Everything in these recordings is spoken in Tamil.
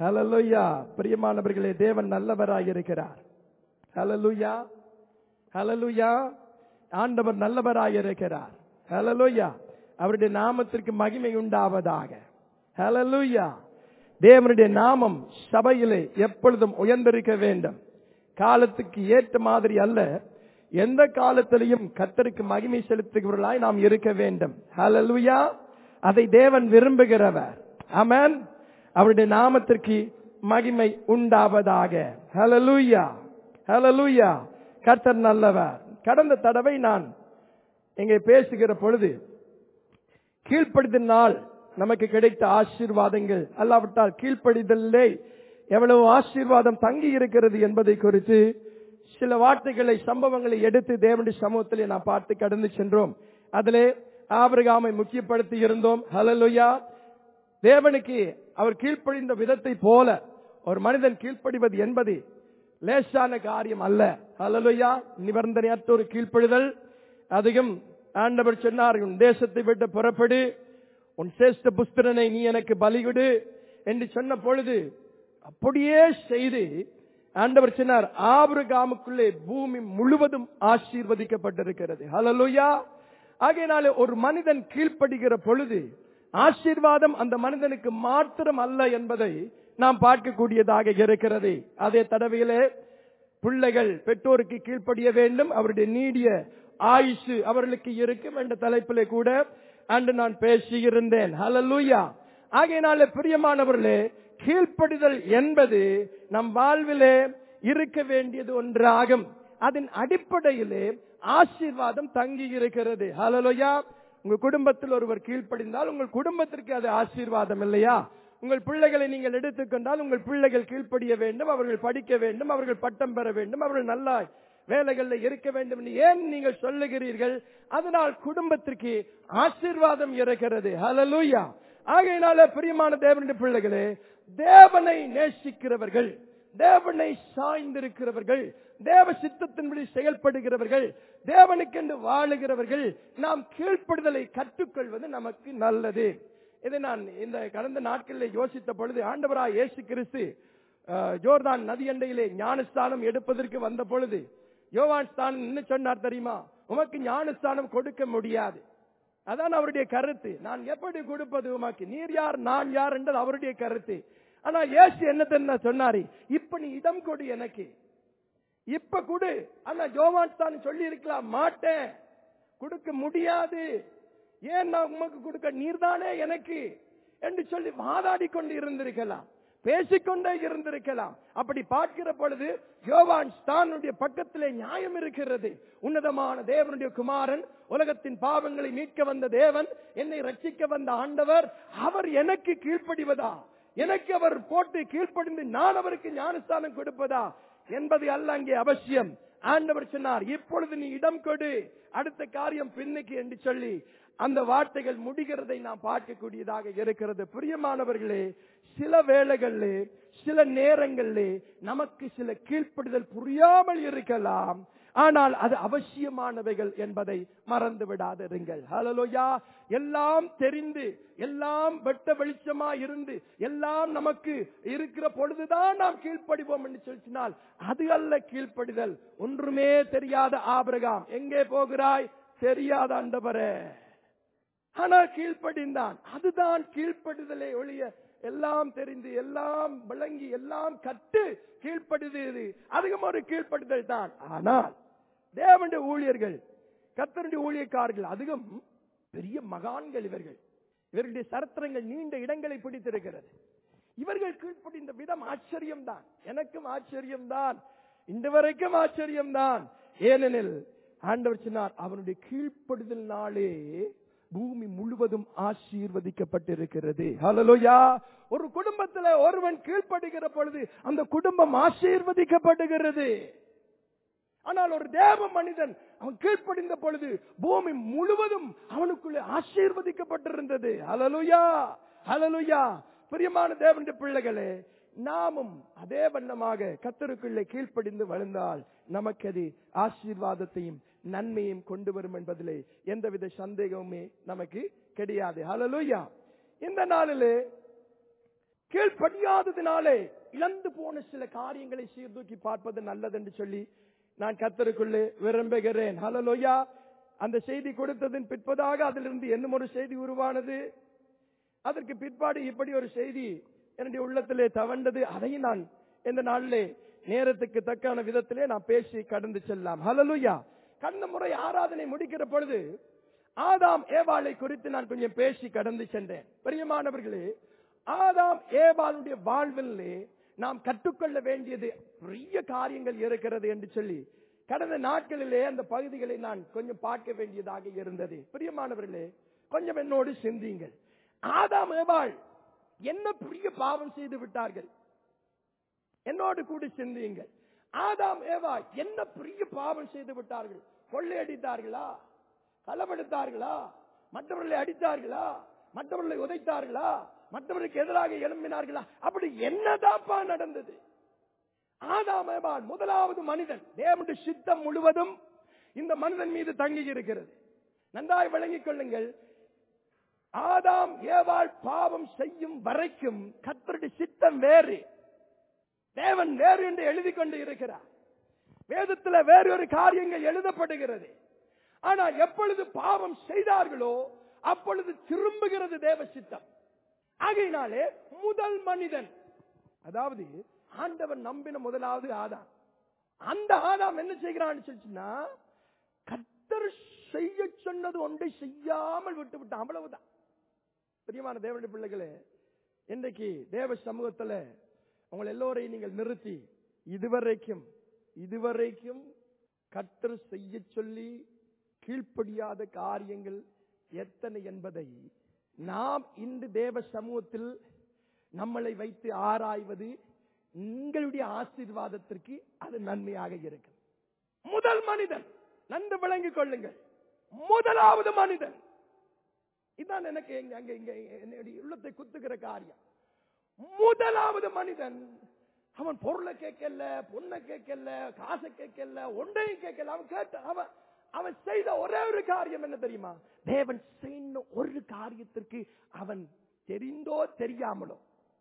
ஹalleluya பிரியமானவர்களே தேவன் நல்லவராய் இருக்கிறார் ஹalleluya ஹalleluya ஆண்டவர் நல்லவராய் இருக்கிறார் ஹalleluya அவருடைய நாமத்திற்கு மகிமை உண்டாவதாக ஹalleluya தேவனுடைய நாமம் சபையிலே எப்பொழுதும் உயர்ந்திருக்க வேண்டும் காலத்துக்கு ஏற்ற மாதிரி அல்ல எந்த காலத்திலையும் கத்தருக்கு மகிமை செலுத்துகிறவர்களாய் நாம் இருக்க வேண்டும் ஹalleluya அதை தேவன் விரும்புகிறவர் ஆமென் அவருடைய நாமத்திற்கு மகிமை உண்டாவதாக ஹalleluya ஹalleluya கர்த்தர் நல்லவர் கடந்த தடவை நான் இங்கே பேசுகிற பொழுது கீழ்ப்படிதனால் நமக்கு கிடைத்த ஆசீர்வாதங்கள் அல்லாவிட்டால் கீழ்ப்படிதலே எவ்வளவு ஆசீர்வாதம் தங்கி இருக்கிறது என்பதை குறித்து சில வார்த்தைகளை சம்பவங்களை எடுத்து தேவனுடைய சமூகத்திலே நான் பார்த்து கடந்து சென்றோம் அதிலே ஆபிரகாமை முக்கியப்படுத்தி இருந்தோம் ஹலலுயா தேவனுக்கு அவர் கீழ்ப்படிந்த விதத்தை போல ஒரு மனிதன் கீழ்ப்படிவது என்பது லேசான காரியம் அல்ல ஹலலுயா நிபந்தனையற்ற ஒரு கீழ்ப்படிதல் அதிகம் ஆண்டவர் சொன்னார் உன் தேசத்தை விட்டு புறப்படு உன் சேஷ்ட புஸ்தரனை நீ எனக்கு பலிவிடு என்று சொன்ன பொழுது அப்படியே செய்து ஆண்டவர் சொன்னார் ஆபிரகாமுக்குள்ளே பூமி முழுவதும் ஆசீர்வதிக்கப்பட்டிருக்கிறது ஹலலுயா ஆகையினாலே ஒரு மனிதன் கீழ்ப்படுகிற பொழுது ஆசீர்வாதம் அந்த மனிதனுக்கு மாத்திரம் அல்ல என்பதை நாம் பார்க்கக்கூடியதாக இருக்கிறது அதே தடவையிலே பிள்ளைகள் பெற்றோருக்கு கீழ்ப்படிய வேண்டும் அவருடைய நீடிய ஆயுசு அவர்களுக்கு இருக்கும் என்ற தலைப்பிலே கூட அன்று நான் பேசியிருந்தேன் ஹலலூயா ஆகையினால பிரியமானவர்களே கீழ்ப்படிதல் என்பது நம் வாழ்விலே இருக்க வேண்டியது ஒன்றாகும் அதன் அடிப்படையிலே ஆசீர்வாதம் தங்கி இருக்கிறது ஹலலோயா உங்க குடும்பத்தில் ஒருவர் கீழ்ப்படிந்தால் உங்கள் குடும்பத்திற்கு அது ஆசீர்வாதம் இல்லையா உங்கள் பிள்ளைகளை நீங்கள் எடுத்துக்கொண்டால் உங்கள் பிள்ளைகள் கீழ்ப்படிய வேண்டும் அவர்கள் படிக்க வேண்டும் அவர்கள் பட்டம் பெற வேண்டும் அவர்கள் நல்லா வேலைகளில் இருக்க வேண்டும் என்று ஏன் நீங்கள் சொல்லுகிறீர்கள் அதனால் குடும்பத்திற்கு ஆசீர்வாதம் இருக்கிறது ஹலலூயா ஆகையினால பிரியமான தேவனுடைய பிள்ளைகளே தேவனை நேசிக்கிறவர்கள் தேவனை சாய்ந்திருக்கிறவர்கள் தேவ சித்தத்தின்படி செயல்படுகிறவர்கள் தேவனுக்கென்று வாழுகிறவர்கள் நாம் கீழ்ப்படுதலை கற்றுக்கொள்வது நமக்கு நல்லது இதை நான் இந்த கடந்த நாட்களில் யோசித்த பொழுது ஆண்டவராய் இயேசு கிறிஸ்து அஹ், ஜோர்தான் நதி அண்டையிலே ஞானஸ்தானம் எடுப்பதற்கு வந்த பொழுது யோவான் ஸ்தானம் என்ன சொன்னார் தெரியுமா உமக்கு ஞானஸ்தானம் கொடுக்க முடியாது அதான் அவருடைய கருத்து நான் எப்படி கொடுப்பது உமக்கு நீர் யார் நான் யார் என்றது அவருடைய கருத்து ஆனா இயேசு என்ன தெரியுமா சொன்னாரு இப்ப நீ இடம் கொடு எனக்கு இப்ப கொடு ஆனா யோவான் ஸ்தானம் சொல்லி இருக்கலாம் மாட்டேன் கொடுக்க முடியாது ஏன் நான் உமக்கு கொடுக்க நீர்தானே எனக்கு என்று சொல்லி வாதாடி கொண்டு இருந்திருக்கலாம் பேசிக்கொண்டே இருந்திருக்கலாம் அப்படி பார்க்கிற பொழுது யோவான் ஸ்தானுடைய பக்கத்திலே நியாயம் இருக்கிறது உன்னதமான தேவனுடைய குமாரன் உலகத்தின் பாவங்களை மீட்க வந்த தேவன் என்னை ரட்சிக்க வந்த ஆண்டவர் அவர் எனக்கு கீழ்ப்படிவதா எனக்கு அவர் போட்டு கீழ்ப்படிந்து நான் அவருக்கு ஞானஸ்தானம் கொடுப்பதா என்பது அல்ல அங்கே அவசியம் ஆண்டவர் சொன்னார் இப்பொழுது நீ இடம் கொடு அடுத்த காரியம் பின்னுக்கு என்று சொல்லி அந்த வார்த்தைகள் முடிகிறதை நாம் பார்க்கக்கூடியதாக இருக்கிறது பிரியமானவர்களே சில வேளைகளிலே சில நேரங்களிலே நமக்கு சில கீழ்ப்படிதல் புரியாமல் இருக்கலாம் ஆனால் அது அவசியமானவைகள் என்பதை மறந்து விடாதிருங்கள் ஹலலோயா எல்லாம் தெரிந்து எல்லாம் வெட்ட வெளிச்சமா இருந்து எல்லாம் நமக்கு இருக்கிற பொழுதுதான் நாம் கீழ்ப்படிவோம் என்று சொல்லினால் அது அல்ல கீழ்ப்படிதல் ஒன்றுமே தெரியாத ஆபிரகாம் எங்கே போகிறாய் தெரியாத ஆண்டவரே ஆனால் கீழ்ப்படிந்தான் அதுதான் கீழ்ப்படிதலை ஒழிய எல்லாம் தெரிந்து எல்லாம் விளங்கி எல்லாம் கட்டு கீழ்ப்படுது அதுவும் ஒரு கீழ்ப்படுதல் தான் ஆனால் தேவனுடைய ஊழியர்கள் கத்தருடைய ஊழியக்காரர்கள் அதிகம் பெரிய மகான்கள் இவர்கள் இவர்களுடைய சரித்திரங்கள் நீண்ட இடங்களை பிடித்திருக்கிறது இவர்கள் கீழ்ப்படிந்த விதம் ஆச்சரியம்தான் எனக்கும் ஆச்சரியம்தான் இந்த வரைக்கும் ஆச்சரியம்தான் ஏனெனில் ஆண்டவர் சொன்னார் அவனுடைய கீழ்ப்படுதல்னாலே பூமி முழுவதும் ஆசீர்வதிக்கப்பட்டிருக்கிறது ஹalleluya ஒரு குடும்பத்துல ஒருவன் கீழ்ப்படுகிற பொழுது அந்த குடும்பம் ஆசீர்வதிக்கப்படுகிறது ஆனால் ஒரு தேவ மனிதன் அவன் கீழ்ப்படிந்த பொழுது பூமி முழுவதும் அவனுக்குள்ளே ஆசீர்வதிக்கப்பட்டிருந்தது ஹalleluya ஹalleluya பிரியமான தேவனுடைய பிள்ளைகளே நாமும் அதே வண்ணமாக கத்தருக்குள்ளே கீழ்ப்படிந்து வளர்ந்தால் நமக்கு அது ஆசீர்வாதத்தையும் நன்மையும் கொண்டு வரும் என்பதிலே எந்தவித சந்தேகமுமே நமக்கு கிடையாது ஹalleluya இந்த நாளிலே கீழ்ப்படியாததினாலே இழந்து போன சில காரியங்களை சீர்தூக்கி பார்ப்பது நல்லது என்று சொல்லி நான் கத்தருக்குள்ளே விரும்புகிறேன் ஹலலோயா அந்த செய்தி கொடுத்ததின் பிற்பதாக அதிலிருந்து இன்னும் ஒரு செய்தி உருவானது அதற்கு பிற்பாடு இப்படி ஒரு செய்தி என்னுடைய உள்ளத்திலே தவண்டது அதையும் நான் இந்த நாளிலே நேரத்துக்கு தக்கான விதத்திலே நான் பேசி கடந்து செல்லலாம் ஹலலுயா கடந்த முறை ஆராதனை முடிக்கிற பொழுது ஆதாம் ஏவாளை குறித்து நான் கொஞ்சம் பேசி கடந்து சென்றேன் பிரியமானவர்களே ஆதாம் ஏவாளுடைய வாழ்விலே நாம் கற்றுக்கொள்ள வேண்டியது பெரிய காரியங்கள் இருக்கிறது என்று சொல்லி கடந்த நாட்களிலே அந்த பகுதிகளை நான் கொஞ்சம் பார்க்க வேண்டியதாக இருந்தது பிரியமானவர்களே கொஞ்சம் என்னோடு சிந்தியுங்கள் ஆதாம் ஏவாள் என்ன பெரிய பாவம் செய்து விட்டார்கள் என்னோடு கூட சிந்தியுங்கள் ஆதாம் ஏவா என்ன பெரிய பாவம் செய்து விட்டார்கள் கொள்ளையடித்தார்களா களவெடுத்தார்களா மற்றவர்களை அடித்தார்களா மற்றவர்களை உதைத்தார்களா மற்றவர்களுக்கு எதிராக எழும்பினார்களா அப்படி என்னதாப்பா நடந்தது ஆதாம் ஏவாள் முதலாவது மனிதன் தேவனுடைய சித்தம் முழுவதும் இந்த மனிதன் மீது தங்கி இருக்கிறது நன்றாய் விளங்கிக் கொள்ளுங்கள் ஆதாம் ஏவாள் பாவம் செய்யும் வரைக்கும் கத்தருடைய சித்தம் வேறு தேவன் வேறு என்று எழுதி கொண்டு இருக்கிறார் வேதத்துல வேறு ஒரு காரியங்கள் எழுதப்படுகிறது ஆனா எப்பொழுது பாவம் செய்தார்களோ அப்பொழுது திரும்புகிறது தேவ சித்தம் ஆகையினாலே முதல் மனிதன் அதாவது ஆண்டவன் நம்பின முதலாவது ஆதாம் அந்த ஆதாம் என்ன செய்கிறான்னு சொல்லிச்சுன்னா கத்தர் செய்ய சொன்னது ஒன்றை செய்யாமல் விட்டு விட்டான் அவ்வளவுதான் பிரியமான தேவனுடைய பிள்ளைகளே இன்றைக்கு தேவ சமூகத்துல உங்களை எல்லோரையும் நீங்கள் நிறுத்தி இதுவரைக்கும் இதுவரைக்கும் கத்தர் செய்ய சொல்லி கீழ்ப்படியாத காரியங்கள் எத்தனை என்பதை நாம் இன்று தேவ சமூகத்தில் நம்மளை வைத்து ஆராய்வது உங்களுடைய ஆசீர்வாதத்திற்கு அது நன்மையாக இருக்கும் முதல் மனிதன் நன்கு விளங்கிக் கொள்ளுங்கள் முதலாவது மனிதன் இதான் எனக்கு இங்க- அங்க இங்க என்னுடைய உள்ளத்தை குத்துகிற காரியம் முதலாவது மனிதன் அவன் பொருளை கேட்கல பொண்ணை கேட்கல காசை கேட்கல ஒன்றையும் கேட்கல அவன் கேட்ட அவன் அவன் செய்த ஒரே ஒரு காரியம் என்ன தெரியுமா தேவன் செய்த ஒரு காரியத்திற்கு அவன் தெரிந்தோ தெரியாமலோ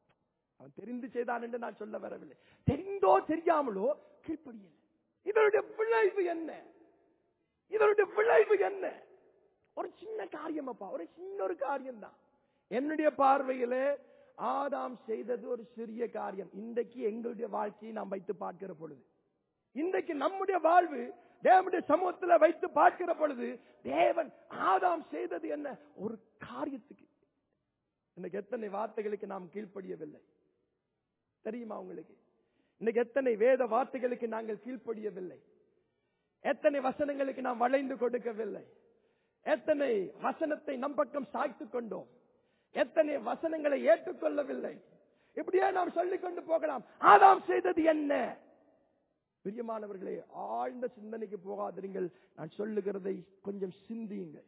அவன் தெரிந்து செய்தான் என்று நான் சொல்ல வரவில்லை தெரிந்தோ தெரியாமலோ கீழ்ப்படியல இதனுடைய விளைவு என்ன இதனுடைய விளைவு என்ன ஒரு சின்ன காரியம் அப்பா ஒரு சின்ன ஒரு காரியம் தான் என்னுடைய பார்வையிலே ஆதாம் செய்தது ஒரு சிறிய காரியம் இன்றைக்கு எங்களுடைய வாழ்க்கையை நாம் வைத்து பார்க்கிற பொழுது இன்றைக்கு நம்முடைய வாழ்வு தேவனுடைய சமூகத்துல வைத்து பார்க்கிற பொழுது தேவன் ஆதாம் செய்தது என்ன ஒரு காரியத்துக்கு இன்னைக்கு எத்தனை வார்த்தைகளுக்கு நாம் கீழ்ப்படியவில்லை தெரியுமா உங்களுக்கு இன்னைக்கு எத்தனை வேத வார்த்தைகளுக்கு நாங்கள் கீழ்ப்படியவில்லை எத்தனை வசனங்களுக்கு நாம் வளைந்து கொடுக்கவில்லை எத்தனை வசனத்தை நம் பக்கம் சாய்த்துக் கொண்டோம் எத்தனை வசனங்களை ஏற்றுக்கொள்ளவில்லை இப்படியே நாம் சொல்லிக் கொண்டு போகலாம் ஆதாம் செய்தது என்ன பிரியமானவர்களே ஆழ்ந்த சிந்தனைக்கு போகாதிருங்கள் நான் சொல்லுகிறதை கொஞ்சம் சிந்தியுங்கள்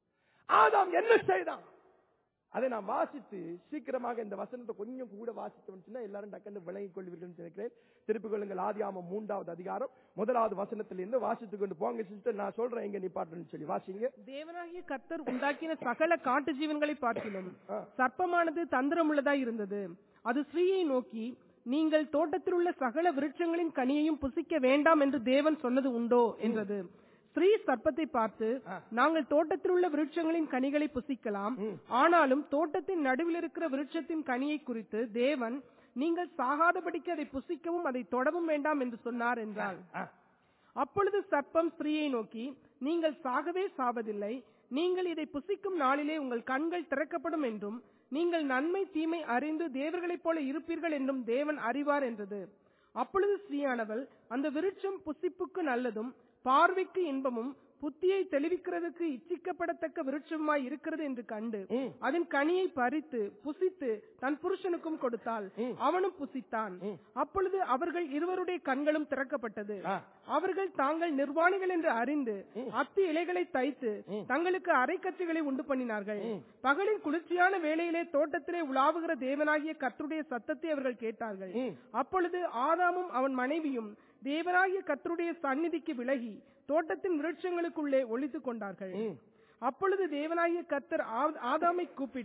ஆதாம் என்ன செய்தான் அதை நான் வாசித்து சீக்கிரமாக இந்த வசனத்தை கொஞ்சம் கூட வாசித்தோம்னா எல்லாரும் டக்குன்னு விளங்கிக் கொள்வீர்கள் நினைக்கிறேன் திருப்பிக் கொள்ளுங்கள் ஆதியாமம் மூன்றாவது அதிகாரம் முதலாவது வசனத்திலிருந்து வாசித்துக் கொண்டு போங்க சிஸ்டர் நான் சொல்றேன் எங்க நிப்பாட்டுன்னு சொல்லி வாசிங்க தேவனாகிய கர்த்தர் உண்டாக்கின சகல காட்டு ஜீவன்களை பார்க்கிலும் ஆ. சர்ப்பமானது தந்திரமுள்ளதாய் இருந்தது அது ஸ்ரீயை நோக்கி நீங்கள் தோட்டத்தில் உள்ள சகல விருட்சங்களின் கனியையும் புசிக்க வேண்டாம் என்று தேவன் சொன்னது உண்டோ என்றது ஸ்ரீ சர்ப்பத்தை பார்த்து நாங்கள் தோட்டத்தில் உள்ள விருட்சங்களின் கனிகளை புசிக்கலாம் ஆனாலும் தோட்டத்தின் நடுவில் இருக்கிற விருட்சத்தின் கனியை குறித்து தேவன் நீங்கள் சாகாதபடிக்கு அதை புசிக்கவும் அதை தொடவும் வேண்டாம் என்று சொன்னார் என்றாள் ஆ. அப்பொழுது சர்ப்பம் ஸ்திரீயை நோக்கி நீங்கள் சாகவே சாவதில்லை நீங்கள் இதை புசிக்கும் நாளிலே உங்கள் கண்கள் திறக்கப்படும் என்றும் நீங்கள் நன்மை தீமை அறிந்து தேவர்களைப் போல இருப்பீர்கள் என்றும் தேவன் அறிவார் என்றது அப்பொழுது ஸ்ரீயானவள் அந்த விருட்சம் புசிப்புக்கு நல்லதும் பார்வைக்கு இன்பமும் புத்தியை தெளிவிக்கிறதுக்கு இச்சிக்கப்படத்தக்க விருட்சமாய் இருக்கிறது என்று கண்டு ம். அதன் கனியை பறித்து புசித்து தன் புருஷனுக்கும் கொடுத்தாள் அவனும் புசித்தான் அப்பொழுது அவர்கள் இருவருடைய கண்களும் திறக்கப்பட்டது ஆ. அவர்கள் தாங்கள் நிர்வாணிகள் என்று அறிந்து அத்தி இலைகளை தைத்து தங்களுக்கு அரைக்கச்சைகளை உண்டு பண்ணினார்கள் பகலின் குளிர்ச்சியான வேளையிலே தோட்டத்திலே உலாவுகிற தேவனாகிய கர்த்தருடைய சத்தத்தை அவர்கள் கேட்டார்கள் அப்பொழுது ஆதாமும் அவன் மனைவியும் தேவனாகிய கர்த்தருடைய சந்நிதிக்கு விலகி தோட்டத்தின் விருட்சங்களுக்குள்ளே ஒளித்துக் கொண்டார்கள் அப்பொழுது தேவனாகிய கர்த்தர் ஆ- ஆதாமை கூப்பிட்டு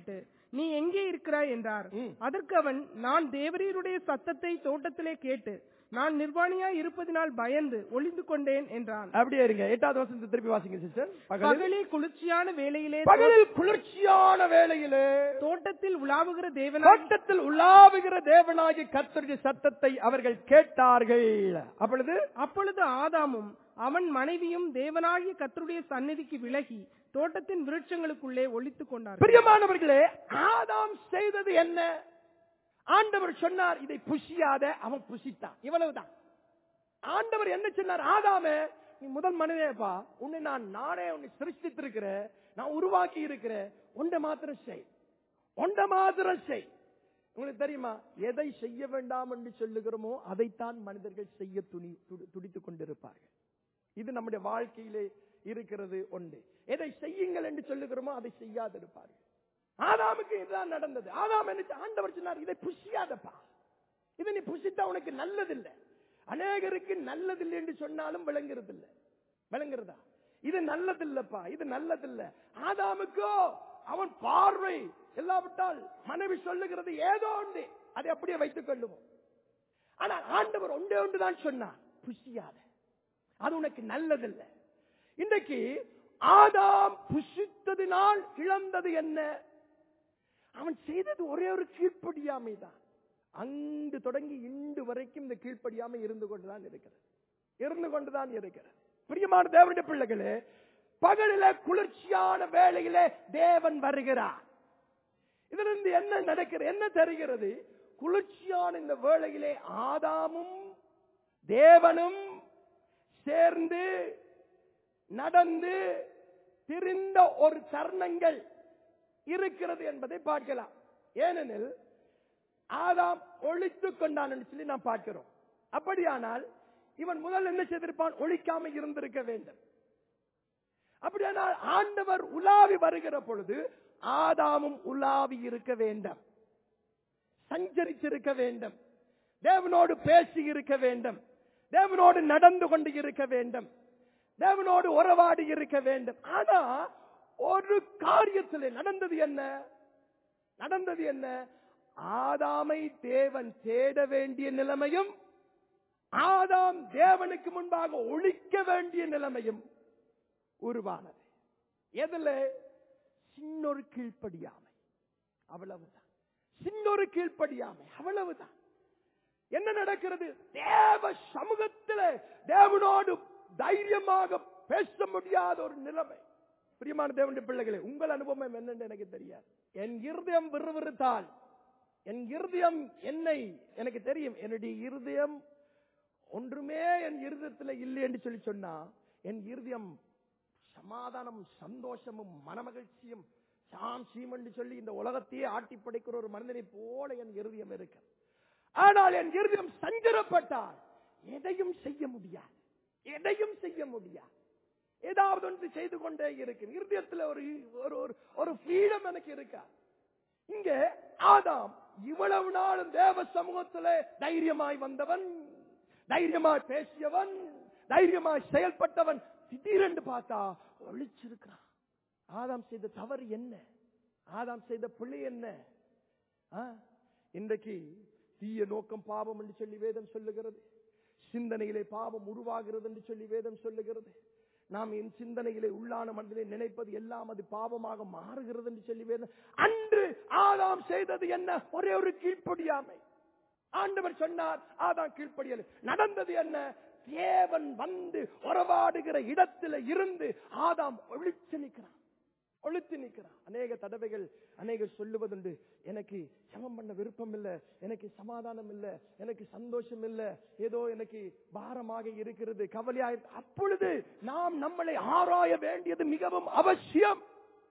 நீ எங்கே இருக்கிறாய் என்றார் ம். அதற்கு அவன் நான் தேவரீருடைய சத்தத்தை தோட்டத்திலே கேட்டு நான் நிர்வாணியாய் இருப்பதினால் பயந்து ஒளிந்து கொண்டேன் என்றான் அப்படியே இருங்க எட்டாவது வருஷத்தை திருப்பி வாசிங்க சிஸ்டர் பகலில் பகலே குளிர்ச்சியான வேளையிலே பகலில் குளிர்ச்சியான வேளையிலே தோட்டத்தில் உலாவுகிற தேவனாய் தோட்டத்தில் உலாவுகிற தேவனாகி கர்த்தருடைய சத்தத்தை அவர்கள் கேட்டார்கள் அப்பொழுது அப்பொழுது ஆதாமும் அவன் மனைவியும் தேவனாகிய கர்த்தருடைய சந்நிதிக்கு விலகி தோட்டத்தின் விருட்சங்களுக்குள்ளே ஒளித்துக் கொண்டார்கள் பிரியமானவர்களே ஆதாம் செய்தது என்ன ஆண்டவர் சொன்னார் இதை புசியாத அவன் புசித்தான் இவ்வளவுதான் ஆண்டவர் என்ன சொன்னார் ஆதாமே நீ முதல் மனிதேப்பா உன்னை நான் நானே உன்னை சிருஷ்டித்திருக்கிறேன் நான் உருவாக்கி இருக்கிறேன் ஒன்றை மாத்திரம் செய் ஒன்றை மாத்திரம் செய் உங்களுக்கு தெரியுமா எதை செய்ய வேண்டாம் என்று சொல்லுகிறோமோ அதைத்தான் மனிதர்கள் செய்ய துணி துடி- துடித்துக் கொண்டிருப்பார்கள் இது நம்முடைய வாழ்க்கையிலே இருக்கிறது ஒன்று எதை செய்யுங்கள் என்று சொல்லுகிறோமோ அதை செய்யாதிருப்பார்கள் ஆதாமுக்கு இதுதான் நடந்தது ஆதாம் என்ன ஆண்டவர் சொன்னார் இதை புசியாதப்பா இதை நீ புசித்தா உனக்கு நல்லதில்லை அநேகருக்கு நல்லதில்லை என்று சொன்னாலும் விளங்குறதில்லை விளங்குறதா இது நல்லதில்லப்பா இது நல்லதில்லை ஆதாமுக்கோ அவன் பார்வை எல்லாவிட்டால் மனைவி சொல்லுகிறது ஏதோ ஒன்று அதை அப்படியே வைத்துக் கொள்ளுவோம் ஆனால் ஆண்டவர் ஒன்றே ஒன்று தான் சொன்னார் புசியாத அது உனக்கு நல்லதில்லை இன்றைக்கு ஆதாம் புசித்ததினால் இழந்தது என்ன அவன் செய்தது ஒரே ஒரு கீழ்ப்படியாமை தான் அங்கு தொடங்கி இன்று வரைக்கும் இந்த கீழ்ப்படியாமை இருந்து கொண்டுதான் இருக்கிறது இருந்து கொண்டுதான் இருக்கிறது பிரியமான தேவனுடைய பிள்ளைகளே பகலில குளிர்ச்சியான வேளையிலே தேவன் வருகிறார் இதிலிருந்து என்ன நடக்கிறது என்ன தெரிகிறது குளிர்ச்சியான இந்த வேளையிலே ஆதாமும் தேவனும் சேர்ந்து நடந்து திரிந்த ஒரு தருணங்கள் இருக்கிறது என்பதை பார்க்கலாம் ஏனெனில் ஆதாம் ஒழித்துக் கொண்டான் என்று சொல்லி நாம் பார்க்கிறோம் அப்படியானால் இவன் முதல் என்ன செய்திருப்பான் ஒழிக்காம இருந்திருக்க வேண்டும் அப்படியானால் ஆண்டவர் உலாவி வருகிற பொழுது ஆதாமும் உலாவி இருக்க வேண்டும் சஞ்சரிச்சிருக்க வேண்டும் தேவனோடு பேசி இருக்க வேண்டும் தேவனோடு நடந்து கொண்டு இருக்க வேண்டும் தேவனோடு உறவாடி இருக்க வேண்டும் ஆனா ஒரு காரியத்தில் நடந்தது என்ன நடந்தது என்ன ஆதாமை தேவன் தேட வேண்டிய நிலைமையும் ஆதாம் தேவனுக்கு முன்பாக ஒழிக்க வேண்டிய நிலைமையும் உருவானது எதுல சின்னொரு கீழ்ப்படியாமை அவ்வளவுதான் சின்னொரு கீழ்ப்படியாமை அவ்வளவுதான் என்ன நடக்கிறது தேவ சமூகத்தில் தேவனோடு தைரியமாக பேச முடியாத ஒரு நிலைமை பிரியமான தேவனுடைய பிள்ளைகளே உங்கள் அனுபவம் என்னன்னு எனக்கு தெரியாது என் இருதயம் விறுவிறுத்தால் என் இருதயம் என்னை எனக்கு தெரியும் என்னுடைய இருதயம் ஒன்றுமே என் இருதயத்தில் இல்லை என்று சொல்லி சொன்னா என் இருதயம் சமாதானம் சந்தோஷமும் மனமகிழ்ச்சியும் சாம்சியம் என்று சொல்லி இந்த உலகத்தையே ஆட்டி படைக்கிற ஒரு மனிதனை போல என் இருதயம் இருக்கு ஆனால் என் இருதயம் சஞ்சலப்பட்டால் எதையும் செய்ய முடியாது எதையும் செய்ய முடியாது ஏதாவது ஒன்று செய்து கொண்டே இருக்கு இருதயத்தில் ஒரு ஒரு ஒரு- ஒரு ஃப்ரீடம் எனக்கு இருக்கா இங்கே ஆதாம் இவ்வளவு நாளும் தேவ சமூகத்திலே தைரியமாய் வந்தவன் தைரியமாய் பேசியவன் தைரியமாய் செயல்பட்டவன் திடீரென்று பார்த்தா ஒளிச்சிருக்கிறான் ஆதாம் செய்த தவறு என்ன ஆதாம் செய்த பிள்ளை என்ன ஆ? இன்றைக்கு தீய நோக்கம் பாவம் என்று சொல்லி வேதம் சொல்லுகிறது சிந்தனையிலே பாவம் உருவாகிறது என்று சொல்லி வேதம் சொல்லுகிறது நாம் என் சிந்தனையிலே உள்ளான மனதிலே நினைப்பது எல்லாம் அது பாவமாக மாறுகிறது என்று சொல்லி வேதம் அன்று ஆதாம் செய்தது என்ன ஒரே ஒரு கீழ்ப்படியாமை ஆண்டவர் சொன்னார் ஆதாம் கீழ்ப்படியல் நடந்தது என்ன தேவன் வந்து உறவாடுகிற இடத்துல இருந்து ஆதாம் ஒழிச்சு நிற்கிறான் ஒழித்து நிற்கிறான் அநேக தடவைகள் அநேகர் சொல்லுவதுண்டு எனக்கு ஜெபம் பண்ண விருப்பம் இல்ல எனக்கு சமாதானம் இல்ல எனக்கு சந்தோஷம் இல்ல ஏதோ எனக்கு பாரமாக இருக்கிறது கவலையா இருக்கு. அப்பொழுது நாம் நம்மளை ஆராய வேண்டியது மிகவும் அவசியம்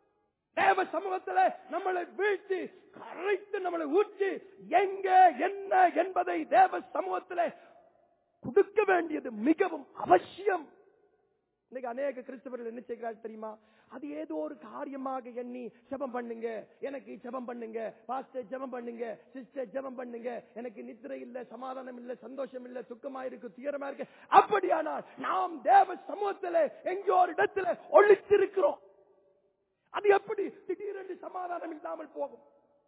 தேவ சமூகத்துல நம்மளை வீழ்த்தி கரைத்து நம்மளை ஊற்றி எங்க என்ன என்பதை தேவ சமூகத்துல கொடுக்க வேண்டியது மிகவும் அவசியம் இன்னைக்கு அநேக கிறிஸ்தவர்கள் என்ன செய்கிறார்கள் தெரியுமா அது ஏதோ ஒரு காரியமாக எண்ணி ஜெபம் பண்ணுங்க எனக்கு ஜெபம் பண்ணுங்க பாஸ்டர் ஜெபம் பண்ணுங்க சிஸ்டர் ஜெபம் பண்ணுங்க எனக்கு நித்திரை இல்ல சமாதானம் இல்ல சந்தோஷம் இல்ல துக்கமா இருக்கு துயரமா இருக்கு அப்படியானால் நாம் தேவ சமூகத்துல எங்கோ ஒரு இடத்துல ஒழித்திருக்கிறோம் அது எப்படி திடீரென்று சமாதானம் இல்லாமல் போகும்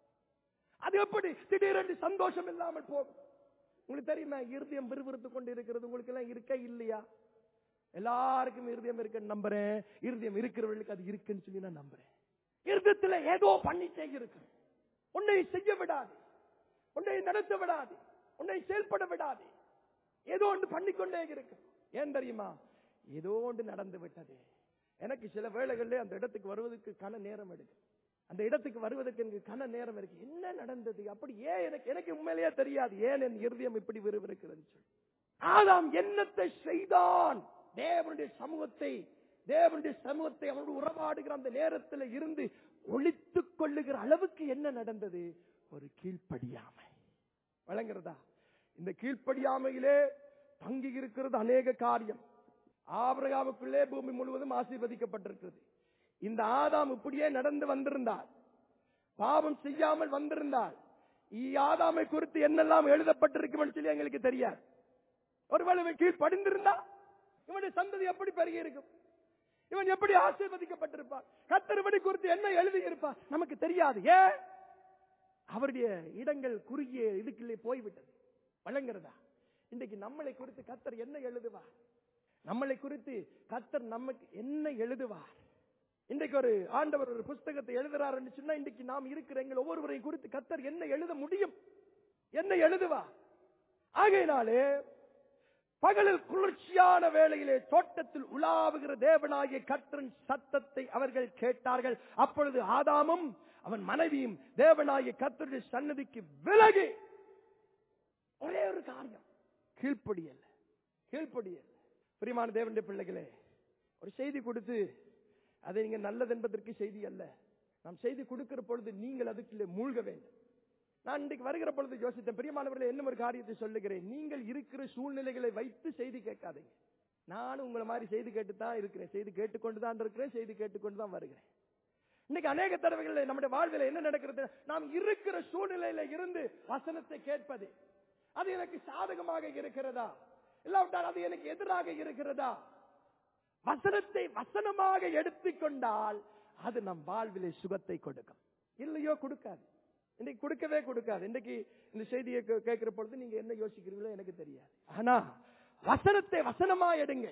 அது எப்படி திடீரென்று சந்தோஷம் இல்லாமல் போகும் உங்களுக்கு தெரியுமா இருதயம் விறுவிறுத்து கொண்டு இருக்கிறது உங்களுக்கு எல்லாம் இருக்க இல்லையா எல்லாருக்கும் இருதயம் இருக்குன்னு நம்புறேன் இருதயம் இருக்கிறவர்களுக்கு அது இருக்குன்னு சொல்லி நான் நம்புறேன் இருதயத்துல ஏதோ பண்ணிட்டே இருக்கு உன்னை செய்ய விடாது உன்னை நடத்த விடாது உன்னை செயல்பட விடாது ஏதோ ஒன்று பண்ணிக்கொண்டே இருக்கு ஏன் தெரியுமா ஏதோ ஒன்று நடந்து விட்டது எனக்கு சில வேளைகளில் அந்த இடத்துக்கு வருவதற்கு கன நேரம் எடுக்கும் அந்த இடத்துக்கு வருவதற்கு எனக்கு கன நேரம் இருக்கு என்ன நடந்தது அப்படி ஏன் எனக்கு எனக்கு உண்மையிலேயே தெரியாது ஏன் என் இருதயம் இப்படி விறுவிறுக்கிறது சொல்லி ஆதாம் என்னத்தை செய்தான் தேவனுடைய சமூகத்தை தேவனுடைய சமூகத்தை அவனோடு உறவாடுகிற அந்த நேரத்தில் இருந்து ஒழித்துக் கொள்ளுகிற அளவுக்கு என்ன நடந்தது ஒரு கீழ்ப்படியாமை வழங்குறதா இந்த கீழ்ப்படியாமையிலே தங்கி இருக்கிறது அநேக காரியம் ஆபிரகாமுக்குள்ளே பூமி முழுவதும் ஆசீர்வதிக்கப்பட்டிருக்கிறது இந்த ஆதாம் இப்படியே நடந்து வந்திருந்தார் பாவம் செய்யாமல் வந்திருந்தால் ஈ ஆதாமை குறித்து என்னெல்லாம் எழுதப்பட்டிருக்கும் சொல்லி எங்களுக்கு தெரியாது ஒருவேளை இவன் கீழ் படிந்திருந்தா இவனுடைய சந்ததி எப்படி பெருகி இருக்கும் இவன் எப்படி ஆசீர்வதிக்கப்பட்டிருப்பான் கத்தருபடி குறித்து என்ன எழுதி இருப்பான் நமக்கு தெரியாது ஏன் அவருடைய இடங்கள் குறுகிய இதுக்குள்ளே போய்விட்டது வழங்குறதா இன்றைக்கு நம்மளை குறித்து கத்தர் என்ன எழுதுவார் நம்மளை குறித்து கத்தர் நமக்கு என்ன எழுதுவார் இன்றைக்கு ஒரு ஆண்டவர் ஒரு புஸ்தகத்தை எழுதுறார் என்று சொன்னா இன்றைக்கு நாம் இருக்கிற எங்கள் ஒவ்வொருவரையும் குறித்து கத்தர் என்ன எழுத முடியும் என்ன எழுதுவார் ஆகையினாலே பகலில் குளிர்ச்சியான வேளையிலே தோட்டத்தில் உலாவுகிற தேவனாகிய கத்தரின் சத்தத்தை அவர்கள் கேட்டார்கள் அப்பொழுது ஆதாமும் அவன் மனைவியும் தேவனாகிய கத்தருடைய சன்னதிக்கு விலகி ஒரே ஒரு காரியம் கீழ்ப்படியல் கீழ்ப்படியல் பிரியமான தேவனுடைய பிள்ளைகளே ஒரு செய்தி கொடுத்து அதை நீங்க நல்லது என்பதற்கு செய்தி அல்ல நாம் செய்தி கொடுக்கிற பொழுது நீங்கள் அதுக்குள்ளே மூழ்க வேண்டும் நான் இன்றைக்கு வருகிற பொழுது யோசித்தேன் பிரியமானவர்களே என்ன ஒரு காரியத்தை சொல்லுகிறேன் நீங்கள் இருக்கிற சூழ்நிலைகளை வைத்து செய்தி கேட்காதீங்க நானும் உங்களை மாதிரி செய்தி கேட்டு தான் இருக்கிறேன் செய்தி கேட்டுக்கொண்டு தான் இருக்கிறேன் செய்தி கேட்டுக்கொண்டு தான் வருகிறேன் இன்னைக்கு அநேக தடவைகள் நம்முடைய வாழ்வில் என்ன நடக்கிறது நாம் இருக்கிற சூழ்நிலையில இருந்து வசனத்தை கேட்பது அது எனக்கு சாதகமாக இருக்கிறதா இல்லாவிட்டால் அது எனக்கு எதிராக இருக்கிறதா வசனத்தை வசனமாக எடுத்துக்கொண்டால் அது நம் வாழ்விலே சுகத்தை கொடுக்கும் இல்லையோ கொடுக்காது இன்னைக்கு கொடுக்கவே கொடுக்காது இன்னைக்கு இந்த செய்தியை கே- கேட்கிற பொழுது நீங்க என்ன யோசிக்கிறீங்களோ எனக்கு தெரியாது ஆனா வசனத்தை வசனமா எடுங்க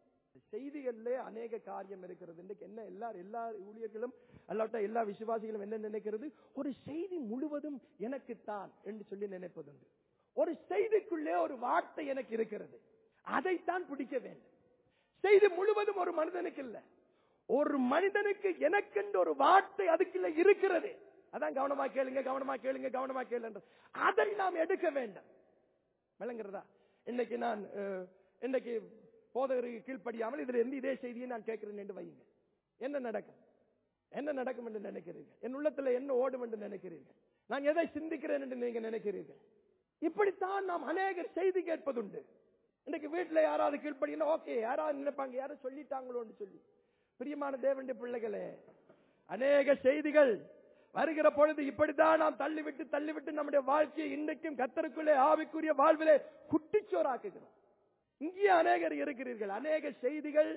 செய்திகள்ல அநேக காரியம் இருக்கிறது இன்னைக்கு என்ன எல்லா எல்லா ஊழியர்களும் அல்லாட்ட எல்லா விசுவாசிகளும் என்ன நினைக்கிறது ஒரு செய்தி முழுவதும் எனக்குத்தான் என்று சொல்லி நினைப்பதுண்டு ஒரு செய்திக்குள்ளே ஒரு வார்த்தை எனக்கு இருக்கிறது அதைத்தான் பிடிக்க வேண்டும் செய்தி முழுவதும் ஒரு மனிதனுக்கு இல்ல ஒரு மனிதனுக்கு எனக்கென்று ஒரு வார்த்தை அதுக்குள்ள இருக்கிறது அதான் கவனமா கேளுங்க கவனமா கேளுங்க கவனமா கேளுங்க அதை நாம் எடுக்க வேண்டும் விளங்குறதா இன்னைக்கு நான் அஹ், இன்னைக்கு போதகருக்கு கீழ்ப்படியாமல் இதுல இருந்து இதே செய்தியை நான் கேட்கிறேன் என்று வையுங்க என்ன நடக்கும் என்ன நடக்கும் என்று நினைக்கிறீர்கள் என் உள்ளத்துல என்ன ஓடும் என்று நினைக்கிறீர்கள் நான் எதை சிந்திக்கிறேன் என்று நீங்க நினைக்கிறீர்கள் இப்படித்தான் நாம் அநேகர் செய்தி கேட்பதுண்டு இன்னைக்கு வீட்டுல யாராவது கீழ்ப்படினா ஓகே யாராவது நினைப்பாங்க யாரும் சொல்லிட்டாங்களோன்னு சொல்லி பிரியமான தேவனுடைய பிள்ளைகளே அநேக செய்திகள் வருகிற பொழுது இப்படித்தான் நாம் தள்ளிவிட்டு தள்ளிவிட்டு நம்முடைய வாழ்க்கையை இன்றைக்கும் கத்தருக்குள்ளே ஆவிக்குரிய வாழ்விலே குட்டிச்சோராக்குகிறோம் இங்கே அநேகர் இருக்கிறீர்கள் அநேக செய்திகள்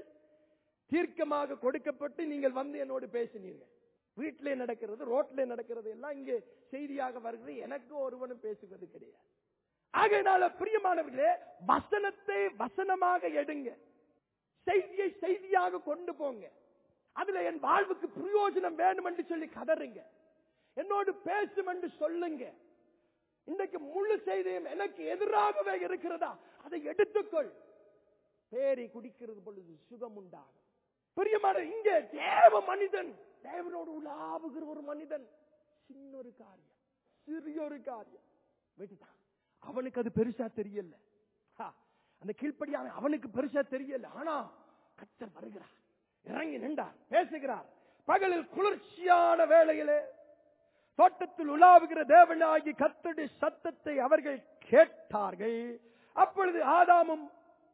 தீர்க்கமாக கொடுக்கப்பட்டு நீங்கள் வந்து என்னோடு பேசினீர்கள் வீட்டிலே நடக்கிறது ரோட்ல நடக்கிறது எல்லாம் இங்கே செய்தியாக வருகிறது எனக்கு ஒருவனும் பேசுவது கிடையாது ஆகையினால பிரியமானவர்களே வசனத்தை வசனமாக எடுங்க செய்தியை செய்தியாக கொண்டு போங்க அதுல என் வாழ்வுக்கு பிரயோஜனம் வேணும் என்று சொல்லி கதறுங்க என்னோடு பேசும் என்று சொல்லுங்க இன்றைக்கு முழு செய்தியும் எனக்கு எதிராகவே இருக்கிறதா அதை எடுத்துக்கொள் பேரை குடிக்கிறது பொழுது சுகம் உண்டாகும் பிரியமான இங்கே தேவ மனிதன் தேவனோடு உலாவுகிற ஒரு மனிதன் சின்ன ஒரு காரியம் சிறிய ஒரு காரியம் விட்டுட்டான் அவனுக்கு அது பெருசா தெரியல ஹா, அந்த கீழ்ப்படியான அவனுக்கு பெருசா தெரியல ஆனா கத்தர் வருகிறார் இறங்கி நின்றார் பேசுகிறார் பகலில் குளிர்ச்சியான வேளையிலே தோட்டத்தில் உலாவுகிற தேவனாகி கத்தருடைய சத்தத்தை அவர்கள் கேட்டார்கள் அப்பொழுது ஆதாமும்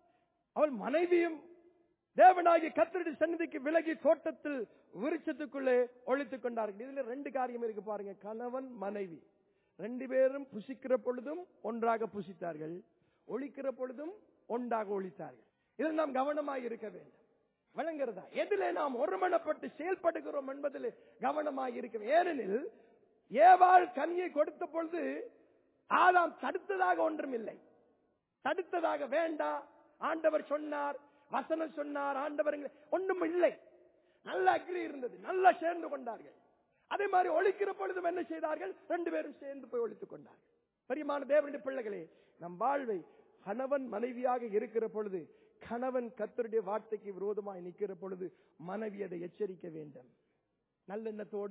அவள் மனைவியும் தேவனாகிய கத்தருடைய சந்நிதிக்கு விலகி தோட்டத்தில் விருட்சத்துக்குள்ளே ஒழித்துக் கொண்டார்கள் இதுல ரெண்டு காரியம் இருக்கு பாருங்க கணவன் மனைவி ரெண்டு பேரும் புசிக்கிற பொழுதும் ஒன்றாக புசித்தார்கள் ஒழிக்கிற பொழுதும் ஒன்றாக ஒழித்தார்கள் இதில் நாம் கவனமாய் இருக்க வேண்டும் வழங்குறதா எதிலே நாம் ஒருமனப்பட்டு செயல்படுகிறோம் என்பதில் கவனமாய் இருக்க வேண்டும். ஏனெனில் ஏவாள் கனியை கொடுத்த பொழுது ஆதாம் தடுத்ததாக ஒன்றும் இல்லை தடுத்ததாக வேண்டாம் ஆண்டவர் சொன்னார் வசனம் சொன்னார் ஆண்டவர் எங்களை- ஒண்ணும் இல்லை நல்ல அக்ரி இருந்தது நல்லா சேர்ந்து கொண்டார்கள் அதே மாதிரி ஒழிக்கிற பொழுதும் என்ன செய்தார்கள் ரெண்டு பேரும் சேர்ந்து போய் ஒழித்துக் கொண்டார்கள் பெரியமான தேவனுடைய பிள்ளைகளே நம் வாழ்வை கணவன் மனைவியாக இருக்கிற பொழுது கணவன் கத்தருடைய வார்த்தைக்கு விரோதமாய் நிற்கிற பொழுது மனைவி அதை எச்சரிக்க வேண்டும் நல்லெண்ணத்தோடு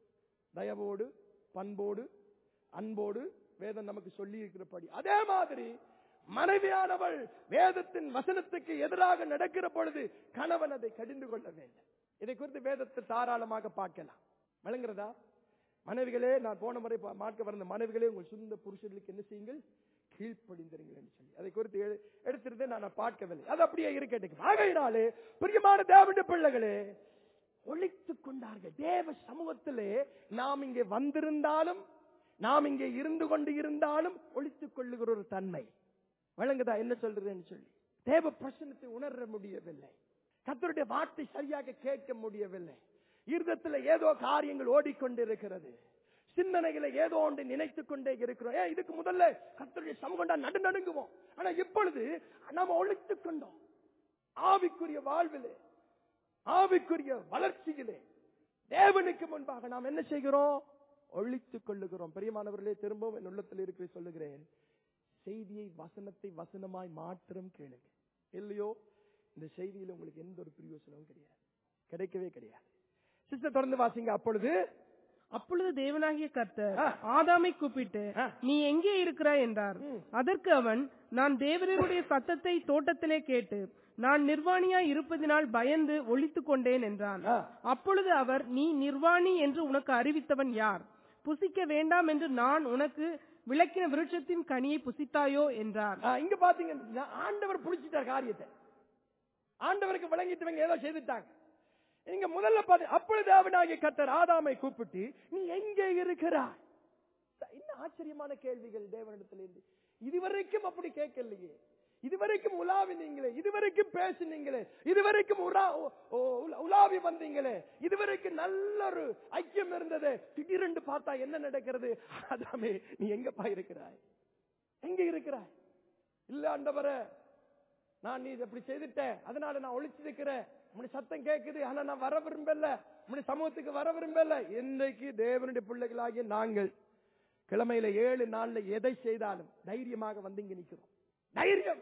தயவோடு பண்போடு அன்போடு வேதம் நமக்கு சொல்லி இருக்கிறபடி அதே மாதிரி மனைவியானவள் வேதத்தின் வசனத்துக்கு எதிராக நடக்கிற பொழுது கணவன் அதை கடிந்து கொள்ள வேண்டும் இதை குறித்து வேதத்தை தாராளமாக பார்க்கலாம் விளங்குறதா மனைவிகளே நான் போன முறை பா- பார்க்க வந்த மனைவிகளே உங்கள் சொந்த புருஷர்களுக்கு என்ன செய்யுங்கள் கீழ்ப்படிந்திருங்கள் என்று சொல்லி அதை குறித்து எடு- எடுத்திருந்தே நான் பார்க்கவில்லை அது அப்படியே இருக்கட்டும் ஆகையினாலே பிரியமான தேவனுடைய பிள்ளைகளே ஒழித்துக் கொண்டார்கள் தேவ சமூகத்திலே நாம் இங்கே வந்திருந்தாலும் நாம் இங்கே இருந்து கொண்டு இருந்தாலும் ஒழித்துக் கொள்ளுகிற ஒரு தன்மை வழங்குதா என்ன சொல்றதுன்னு சொல்லி தேவ பிரசனத்தை உணர முடியவில்லை கத்தருடைய வார்த்தை சரியாக கேட்க முடியவில்லை இருதத்துல ஏதோ காரியங்கள் ஓடிக்கொண்டிருக்கிறது சிந்தனைகளை ஏதோ ஒன்று நினைத்துக் கொண்டே இருக்கிறோம் ஏன் இதுக்கு முதல்ல கத்தருடைய சமூகம் நடு நடுங்குவோம் ஆனா இப்பொழுது நாம ஒழித்துக் கொண்டோம் ஆவிக்குரிய வாழ்விலே ஆவிக்குரிய வளர்ச்சியிலே தேவனுக்கு முன்பாக நாம் என்ன செய்கிறோம் ஒழித்துக் கொள்ளுகிறோம் பெரியமானவர்களே திரும்பவும் என் உள்ளத்தில் இருக்கிற சொல்லுகிறேன் செய்தியை வசனத்தை வசனமாய் மாத்திரம் கேளுங்க இல்லையோ இந்த செய்தியில உங்களுக்கு எந்த ஒரு பிரயோசனமும் கிடையாது கிடைக்கவே கிடையாது சிஸ்டர் தொடர்ந்து வாசிங்க அப்பொழுது அப்பொழுது தேவனாகிய கர்த்தர் ஆ. ஆதாமை கூப்பிட்டு ஆ. நீ எங்கே இருக்கிறாய் என்றார் ம். அதற்கு அவன் நான் தேவனுடைய சத்தத்தை தோட்டத்திலே கேட்டு நான் நிர்வாணியாய் இருப்பதினால் பயந்து ஒளித்துக் கொண்டேன் என்றான் ஆ. அப்பொழுது அவர் நீ நிர்வாணி என்று உனக்கு அறிவித்தவன் யார் புசிக்க வேண்டாம் என்று நான் உனக்கு விளக்கின விருட்சத்தின் கனியை புசித்தாயோ என்றார் ஆ, இங்க பாத்தீங்கன்னா ஆண்டவர் புடிச்சிட்டார் காரியத்தை ஆண்டவருக்கு விளங்கிட்டவங்க ஏதோ செய்துட்டாங்க இங்க முதல்ல பாத்து அப்பொழுது அவனாகிய கத்தர் ஆதாமை கூப்பிட்டு நீ எங்கே இருக்கிறாய் என்ன ஆச்சரியமான கேள்விகள் தேவனிடத்திலிருந்து இதுவரைக்கும் அப்படி கேட்கலையே இதுவரைக்கும் உலாவி நீங்களே இதுவரைக்கும் பேசினீங்களே இதுவரைக்கும் உலா- ஓ, உலா- உலாவி வந்தீங்களே இதுவரைக்கும் நல்ல ஒரு ஐக்கியம் இருந்தது திடீரென்று பார்த்தா என்ன நடக்கிறது ஆதாமே நீ எங்கப்பா இருக்கிறாய் எங்க இருக்கிறாய் இல்ல ஆண்டவரே நான் நீ இதை இப்படி செய்துட்டேன் அதனால நான் ஒளிச்சிருக்கிறேன் உன்னுடைய சத்தம் கேட்குது ஆனா நான் வர விரும்பல உன்னுடைய சமூகத்துக்கு வர விரும்பல இன்றைக்கு தேவனுடைய பிள்ளைகளாகிய நாங்கள் கிழமையில ஏழு நாள்ல எதை செய்தாலும் தைரியமாக வந்து இங்க நிக்கிறோம் தைரியம்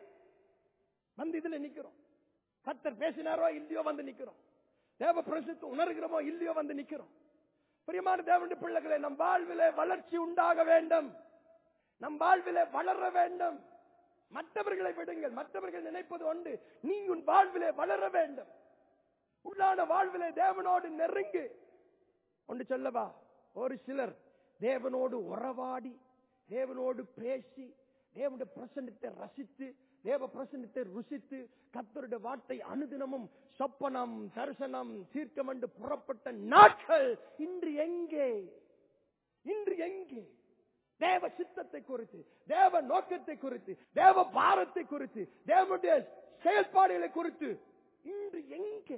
வந்து இதுல நிக்கிறோம் கத்தர் பேசினாரோ இல்லையோ வந்து நிக்கிறோம் தேவ பிரசித்து உணர்கிறோமோ இல்லையோ வந்து நிக்கிறோம் பிரியமான தேவனுடைய பிள்ளைகளை நம் வாழ்விலே வளர்ச்சி உண்டாக வேண்டும் நம் வாழ்விலே வளர வேண்டும் மற்றவர்களை விடுங்கள் மற்றவர்கள் நினைப்பது ஒன்று நீ உன் வாழ்விலே வளர வேண்டும் உள்ளான வாழ்விலே தேவனோடு நெருங்கு ஒன்று சொல்லவா ஒரு சிலர் தேவனோடு உறவாடி தேவனோடு பேசி தேவனுடைய பிரசன்னத்தை ரசித்து தேவ பிரசன்னத்தை ருசித்து கத்தருடைய வார்த்தை அனுதினமும் சொப்பனம் தரிசனம் தீர்க்கம் என்று புறப்பட்ட நாட்கள் இன்று எங்கே இன்று எங்கே தேவ சித்தத்தை குறித்து தேவ நோக்கத்தை குறித்து தேவ பாரத்தை குறித்து தேவனுடைய செயல்பாடுகளை குறித்து இன்று எங்கே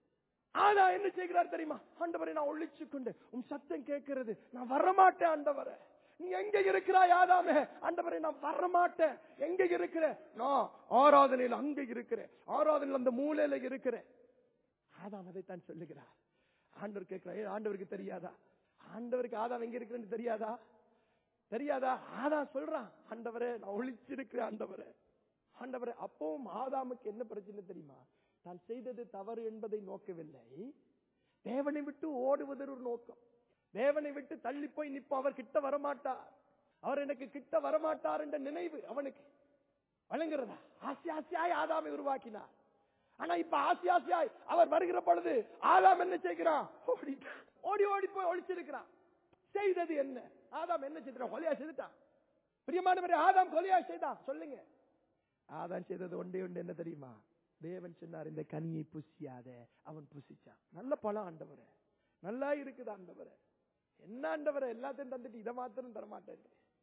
ஆனா என்ன செய்கிறார் தெரியுமா ஆண்டவரை நான் ஒழிச்சு கொண்டு உன் சத்தம் கேட்கிறது நான் வரமாட்டேன் ஆண்டவரை நீ எங்க இருக்கிறாய் ஆதாமே ஆண்டவரை நான் வரமாட்டேன் எங்க இருக்கிற நான் ஆராதனையில் அங்க இருக்கிறேன் ஆராதனையில் அந்த மூலையில இருக்கிறேன் ஆதாம் அதைத்தான் சொல்லுகிறார் ஆண்டவர் கேட்கிறார் "ஏன் ஆண்டவருக்கு தெரியாதா ஆண்டவருக்கு ஆதாம் எங்க இருக்கிறேன்னு தெரியாதா தெரியாதா ஆதாம் சொல்றான் ஆண்டவரே நான் ஒளிச்சிருக்கிறேன் ஆண்டவரே ஆண்டவரே அப்பவும் ஆதாமுக்கு என்ன பிரச்சனை தெரியுமா தான் செய்தது தவறு என்பதை நோக்கவில்லை தேவனை விட்டு ஓடுவது ஒரு நோக்கம் தேவனை விட்டு தள்ளி போய் நிற்போம் அவர் கிட்ட வரமாட்டார் அவர் எனக்கு கிட்ட வரமாட்டார் என்ற நினைவு அவனுக்கு வழங்குறதா ஆசி ஆசியாய் ஆதாமை உருவாக்கினார் ஆனா இப்ப ஆசி ஆசியாய் அவர் வருகிற பொழுது ஆதாம் என்ன செய்கிறான் ஓடிட்டான். ஓடி ஓடி போய் ஒளிச்சிருக்கிறான் செய்தது என்ன ஆதாம் என்ன செய்தான் கொலையா செய்துட்டான் பிரியமானவரே ஆதாம் கொலையா செய்தான் சொல்லுங்க ஆதாம் செய்தது ஒன்றே ஒன்று என்ன தெரியுமா தேவன் சொன்னார் இந்த கனியை புசியாத அவன் புசிச்சான் நல்ல பழம் ஆண்டவரே நல்லா இருக்குது ஆண்டவரே என்ன ஆண்டவரே எல்லாத்தையும் தந்துட்டு இதை மாத்திரம் தரமாட்டேன்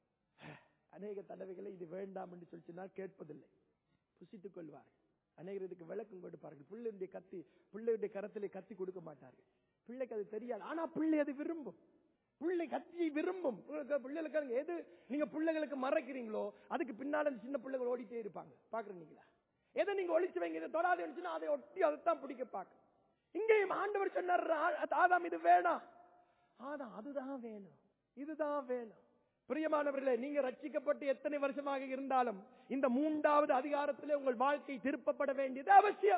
அநேக தடவைகளை இது வேண்டாம் என்று சொல்லி சொன்னால் கேட்பதில்லை புசித்துக் கொள்வார் அநேகர் இதுக்கு விளக்கம் கொடுப்பார்கள் பிள்ளையுடைய கத்தி பிள்ளையுடைய கரத்திலே கத்தி கொடுக்க மாட்டார்கள் பிள்ளைக்கு அது தெரியாது ஆனா பிள்ளை அது விரும்பும் பிள்ளை கத்தியை விரும்பும் உங்களுக்கு பிள்ளைகளுக்கு எது நீங்க பிள்ளைகளுக்கு மறைக்கிறீங்களோ அதுக்கு பின்னால அந்த சின்ன பிள்ளைகள் ஓடிட்டே இருப்பாங்க பாக்குறீங்களா எதை நீங்க ஒளிச்சு வைங்க இதை தொடாது இருந்துச்சுன்னா அதை ஒட்டி அதைத்தான் பிடிக்க பார்க்க இங்கேயும் ஆண்டவர் சொன்னார் "ஆ- ஆதாம் இது வேணாம் ஆதாம் அதுதான் வேணும் இதுதான் வேணும் பிரியமானவர்களே நீங்க ரட்சிக்கப்பட்டு எத்தனை வருஷமாக இருந்தாலும் இந்த மூன்றாவது அதிகாரத்திலே உங்கள் வாழ்க்கை திருப்பப்பட வேண்டியது அவசியம்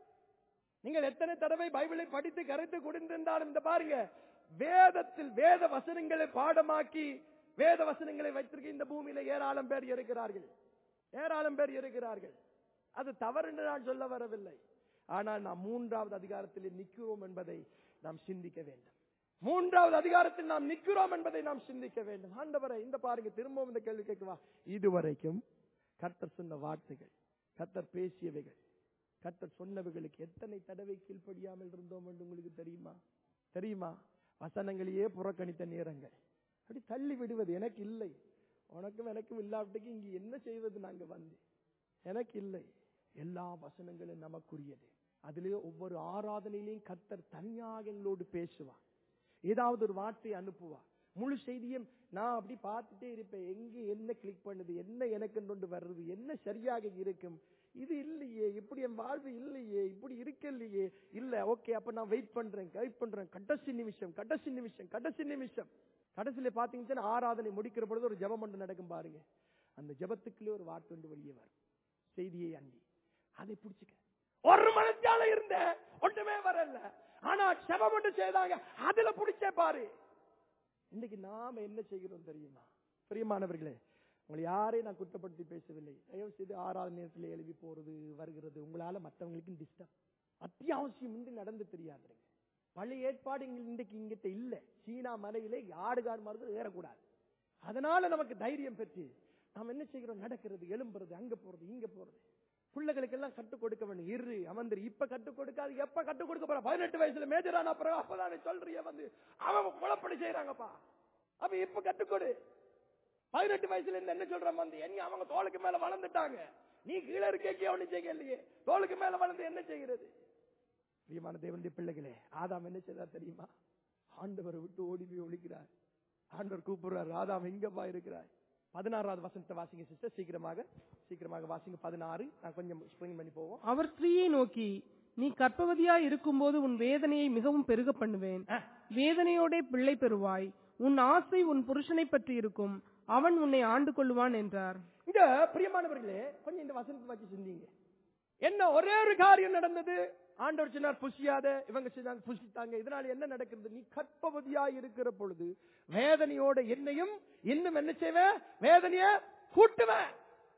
நீங்கள் எத்தனை தடவை பைபிளை படித்து கரைத்து கொடுத்திருந்தாலும் இந்த பாருங்க வேதத்தில் வேத வசனங்களை பாடமாக்கி வேத வசனங்களை வைத்திருக்க இந்த பூமியில ஏராளம் பேர் இருக்கிறார்கள் ஏராளம் பேர் இருக்கிறார்கள் அது தவறு என்று நான் சொல்ல வரவில்லை ஆனால் நாம் மூன்றாவது அதிகாரத்தில் நிற்கிறோம் என்பதை நாம் சிந்திக்க வேண்டும் மூன்றாவது அதிகாரத்தில் நாம் நிற்கிறோம் என்பதை நாம் சிந்திக்க வேண்டும் ஆண்டவரை இந்த பாருங்க திரும்பவும் இந்த கேள்வி கேட்கவா இதுவரைக்கும் கர்த்தர் சொன்ன வார்த்தைகள் கர்த்தர் பேசியவைகள் கர்த்தர் சொன்னவைகளுக்கு எத்தனை தடவை கீழ்ப்படியாமல் இருந்தோம் என்று உங்களுக்கு தெரியுமா தெரியுமா வசனங்களையே புறக்கணித்த நேரங்கள் அப்படி தள்ளி விடுவது எனக்கு இல்லை உனக்கும் எனக்கும் இல்லாவிட்டுக்கு இங்கு என்ன செய்வது நாங்க வந்து எனக்கு இல்லை எல்லா வசனங்களும் நமக்குரியது அதிலே ஒவ்வொரு ஆராதனையிலையும் கர்த்தர் தனியாக எங்களோடு பேசுவார் ஏதாவது ஒரு வார்த்தை அனுப்புவார் முழு செய்தியும் நான் அப்படி பார்த்துட்டே இருப்பேன் எங்க என்ன கிளிக் பண்ணுது என்ன எனக்கு கொண்டு வர்றது என்ன சரியாக இருக்கும் இது இல்லையே இப்படி என் வாழ்வு இல்லையே இப்படி இருக்கலையே இல்ல ஓகே அப்ப நான் வெயிட் பண்றேன் வெயிட் பண்றேன் கடைசி நிமிஷம் கடைசி நிமிஷம் கடைசி நிமிஷம் கடைசியில பாத்தீங்கன்னா ஆராதனை முடிக்கிற பொழுது ஒரு ஜெபம் ஒன்று நடக்கும் பாருங்க அந்த ஜெபத்துக்குள்ளே ஒரு வார்த்தை ஒன்று வெளியே வரும் செய்தியை அண்டி அதை பிடிச்சுக்க ஒரு மனசால இருந்த ஒன்றுமே வரல ஆனா ஜெபம் மட்டும் செய்தாங்க அதுல பிடிச்சே பாரு இன்னைக்கு நாம என்ன செய்கிறோம் தெரியுமா பிரியமானவர்களே உங்களை யாரையும் நான் குற்றப்படுத்தி பேசவில்லை தயவு செய்து ஆறாவது நேரத்தில் எழுதி போறது வருகிறது உங்களால மற்றவங்களுக்கு டிஸ்டர்ப் அத்தியாவசியம் இன்றி நடந்து தெரியாதுங்க பழைய ஏற்பாடு இங்க- இன்றைக்கு இங்கிட்ட இல்ல சீனா மலையிலே ஆடுகாடு மருந்து ஏறக்கூடாது அதனால நமக்கு தைரியம் பெற்று நாம் என்ன செய்கிறோம் நடக்கிறது எழும்புறது அங்க போறது இங்க போறது பிள்ளைகளுக்கு எல்லாம் கற்றுக் கொடுக்க வேண்டும் இரு அமர்ந்து இப்ப கற்றுக் கொடுக்காது எப்ப கற்றுக் கொடுக்க போற பதினெட்டு வயசுல மேஜரான பிறகு அப்பதானே சொல்றிய வந்து அவன் குழப்படி செய்யறாங்கப்பா அப்ப இப்ப கற்றுக்கொடு பதினெட்டு வயசுல இருந்து என்ன சொல்றான் வந்து நீ அவங்க தோளுக்கு மேல வளர்ந்துட்டாங்க நீ கீழே இருக்கே ஒண்ணு செய்யலையே தோளுக்கு மேல வளர்ந்து என்ன செய்கிறது பிரியமான தேவனுடைய பிள்ளைகளே ஆதாம் என்ன செய்தார் தெரியுமா ஆண்டவரை விட்டு ஓடி போய் ஒழிக்கிறார் ஆண்டவர் கூப்பிடுறார் ஆதாம் எங்கப்பா இருக்கிறாய் பதினாறாவது வசனத்தை வாசிங்க சிஸ்டர் சீக்கிரமாக சீக்கிரமாக வாசிங்க பதினாறு நான் கொஞ்சம் ஸ்பிரிங் பண்ணி போவோம் அவர் ஸ்திரீயை நோக்கி நீ கர்ப்பவதியா இருக்கும்போது உன் வேதனையை மிகவும் பெருக பண்ணுவேன் வேதனையோடே பிள்ளை பெறுவாய் உன் ஆசை உன் புருஷனை பற்றி இருக்கும் அவன் உன்னை ஆண்டு கொள்ளுவான் என்றார் இங்க பிரியமானவர்களே கொஞ்சம் இந்த வசனத்தை வச்சு சிந்திங்க என்ன ஒரே ஒரு காரியம் நடந்தது ஆண்டவர் சொன்னார் புசியாத இவங்க சொன்னாங்க புசித்தாங்க இதனால என்ன நடக்கிறது நீ கற்பவதியா இருக்கிற பொழுது வேதனையோட என்னையும் இன்னும் என்ன செய்வேன் வேதனைய கூட்டுவேன்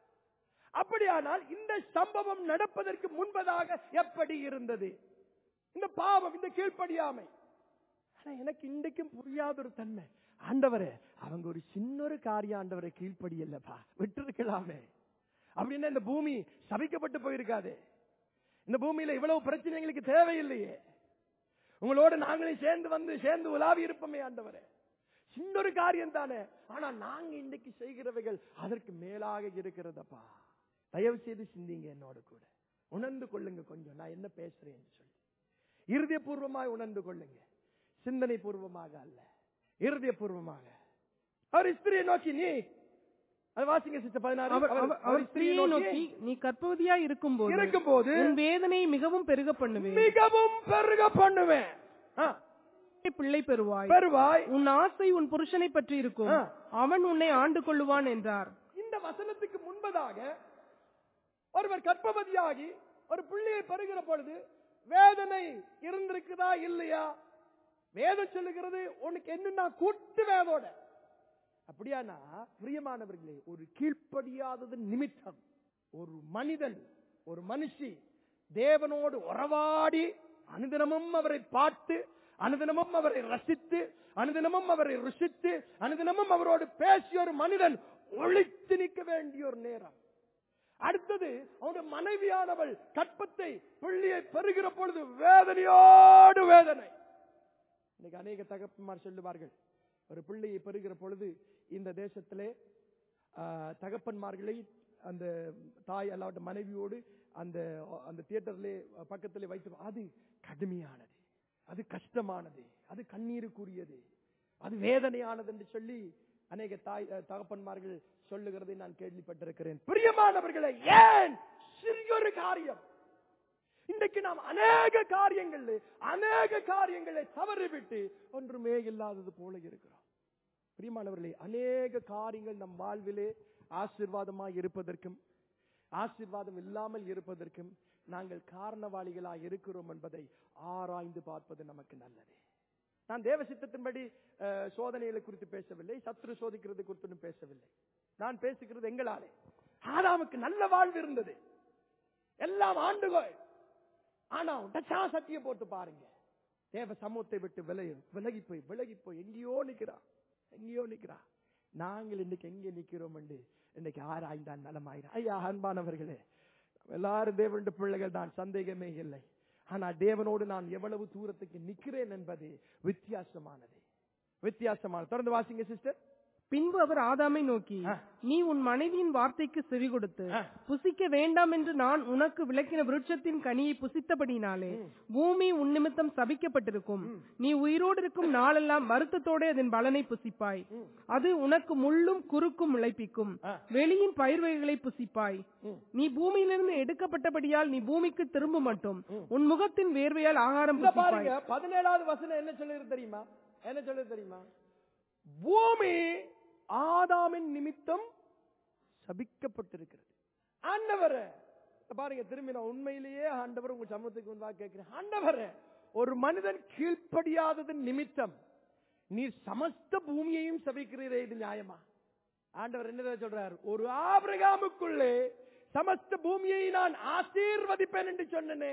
அப்படியானால் இந்த சம்பவம் நடப்பதற்கு முன்பதாக எப்படி இருந்தது இந்த பாவம் இந்த கீழ்ப்படியாமை ஆனா எனக்கு இன்றைக்கும் புரியாத ஒரு தன்மை ஆண்டவரே அவங்க ஒரு சின்ன ஒரு காரியம் ஆண்டவரை கீழ்ப்படி இல்லப்பா விட்டுருக்கலாமே அப்படின்னா இந்த பூமி சபிக்கப்பட்டு போயிருக்காது இந்த பூமியில இவ்வளவு பிரச்சனை எங்களுக்கு தேவையில்லையே உங்களோட நாங்களே சேர்ந்து வந்து சேர்ந்து உலாவி இருப்போமே ஆண்டவரே சின்ன ஒரு காரியம் தானே ஆனா நாங்க இன்னைக்கு செய்கிறவைகள் அதற்கு மேலாக இருக்கிறதப்பா தயவு செய்து சிந்திங்க என்னோட கூட உணர்ந்து கொள்ளுங்க கொஞ்சம் நான் என்ன பேசுறேன்னு சொல்லி இருதய பூர்வமாக உணர்ந்து கொள்ளுங்க சிந்தனை பூர்வமாக அல்ல இருதய பூர்வமாக அவர் ஸ்திரியை நோக்கி நீ அது வாசிங்க சிஸ்டர் பதினாறு அவர் அவர்- அவர் ஸ்திரீயை நோக்கி நீ கர்ப்பவதியா இருக்கும்போது இருக்கும்போது உன் வேதனையை மிகவும் பெருக பண்ணுவேன் மிகவும் பெருக பண்ணுவேன் ஆ, பிள்ளை பெறுவாய் பெறுவாய் உன் ஆசை உன் புருஷனை பற்றி இருக்கும் ஆ. அவன் உன்னை ஆண்டு கொள்ளுவான் என்றார் இந்த வசனத்துக்கு முன்பதாக ஒருவர் கர்ப்பவதியாகி ஒரு பிள்ளையை பெறுகிற பொழுது வேதனை இருந்திருக்குதா இல்லையா வேதம் சொல்லுகிறது உனக்கு என்னன்னா கூட்டு வேதோட அப்படியானா பிரியமானவர்களே ஒரு கீழ்ப்படியாதது நிமித்தம் ஒரு மனிதன் ஒரு மனுஷி தேவனோடு உறவாடி அனுதினமும் அவரை பார்த்து அனுதினமும் அவரை ரசித்து அனுதினமும் அவரை ருசித்து அனுதினமும் அவரோடு பேசிய ஒரு மனிதன் ஒழித்து நிற்க வேண்டிய ஒரு நேரம் அடுத்தது அவனுடைய மனைவியானவள் கற்பத்தை பிள்ளையை பெறுகிற பொழுது வேதனையோடு வேதனை இன்னைக்கு அநேக தகப்பன்மார் சொல்லுவார்கள் ஒரு பிள்ளையை பெறுகிற பொழுது இந்த தேசத்திலே ஆ, தகப்பன்மார்களை அந்த தாய் அல்லாட்ட மனைவியோடு அந்த அந்த தியேட்டர்லே பக்கத்திலே வைத்து அது கடுமையானது அது கஷ்டமானது அது கண்ணீருக்குரியது அது வேதனையானது என்று சொல்லி அநேக தாய் அஹ், தகப்பன்மார்கள் சொல்லுகிறதை நான் கேள்விப்பட்டிருக்கிறேன் பிரியமானவர்களே ஏன் சிறியொரு காரியம் இன்றைக்கு நாம் அநேக காரியங்கள் அநேக காரியங்களை தவறிவிட்டு ஒன்றுமே இல்லாதது போல இருக்கிறோம் பிரியமானவர்களே அநேக காரியங்கள் நம் வாழ்விலே ஆசீர்வாதமாய் இருப்பதற்கும் ஆசீர்வாதம் இல்லாமல் இருப்பதற்கும் நாங்கள் காரணவாளிகளாய் இருக்கிறோம் என்பதை ஆராய்ந்து பார்ப்பது நமக்கு நல்லது நான் தேவ சித்தத்தின்படி அஹ், சோதனைகளை குறித்து பேசவில்லை சத்துரு சோதிக்கிறது குறித்து பேசவில்லை நான் பேசுகிறது எங்களாலே ஆதாமுக்கு நல்ல வாழ்வு இருந்தது எல்லாம் ஆண்டுகோள் ஆனா உடச்சா சத்தியம் போட்டு பாருங்க தேவ சமூகத்தை விட்டு விலகி விலகி போய் விலகி போய் எங்கேயோ நிக்கிறா எங்கேயோ நிக்கிறா நாங்கள் இன்னைக்கு எங்கே நிக்கிறோம் என்று இன்னைக்கு ஆராய்ந்தான் நலமாயிரம் ஐயா அன்பானவர்களே எல்லாரும் தேவனுடைய பிள்ளைகள் தான் சந்தேகமே இல்லை ஆனா தேவனோடு நான் எவ்வளவு தூரத்துக்கு நிக்கிறேன் என்பது வித்தியாசமானது வித்தியாசமானது தொடர்ந்து வாசிங்க சிஸ்டர் பின்பு அவர் ஆதாமை நோக்கி ஆ. நீ உன் மனைவியின் வார்த்தைக்கு செவி கொடுத்து ஆ. புசிக்க வேண்டாம் என்று நான் உனக்கு விளக்கின விருட்சத்தின் கனியை புசித்தபடினாலே பூமி உன் நிமித்தம் சபிக்கப்பட்டிருக்கும் நீ உயிரோடு இருக்கும் நாளெல்லாம் வருத்தத்தோட அதன் பலனை புசிப்பாய் அது உனக்கு முள்ளும் குறுக்கும் முளைப்பிக்கும் ஆ. வெளியின் பயிர் வகைகளை புசிப்பாய் ம். நீ பூமியிலிருந்து எடுக்கப்பட்டபடியால் நீ பூமிக்கு திரும்ப மட்டும் உன் முகத்தின் வேர்வையால் ஆகாரம் இங்க புசிப்பாய் பாருங்க பதினேழாவது வசனம் என்ன சொல்லுது தெரியுமா என்ன சொல்லுது தெரியுமா பூமி ஆதாமின் நிமித்தம் சபிக்கப்பட்டிருக்கிறது ஆண்டவரே இங்க பாருங்க திரும்பி நான் உண்மையிலேயே ஆண்டவர் உங்க சமூகத்துக்கு முன்பாக கேட்கிறேன் ஆண்டவரே ஒரு மனிதன் கீழ்ப்படியாததன் நிமித்தம் நீர் சமஸ்த பூமியையும் சபிக்கிறீரே இது நியாயமா ஆண்டவர் என்ன சொல்றார் ஒரு ஆபிரகாமுக்குள்ளே சமஸ்த பூமியை நான் ஆசீர்வதிப்பேன் என்று சொன்னனே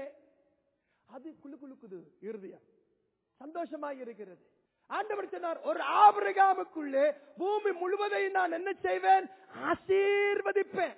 அது குளு குலுக்குது இருதயம் சந்தோஷமாக இருக்கிறது ஆண்டவர் சொன்னார் ஒரு ஆபிரகாமுக்குள்ளே பூமி முழுவதையும் நான் என்ன செய்வேன் ஆசீர்வதிப்பேன்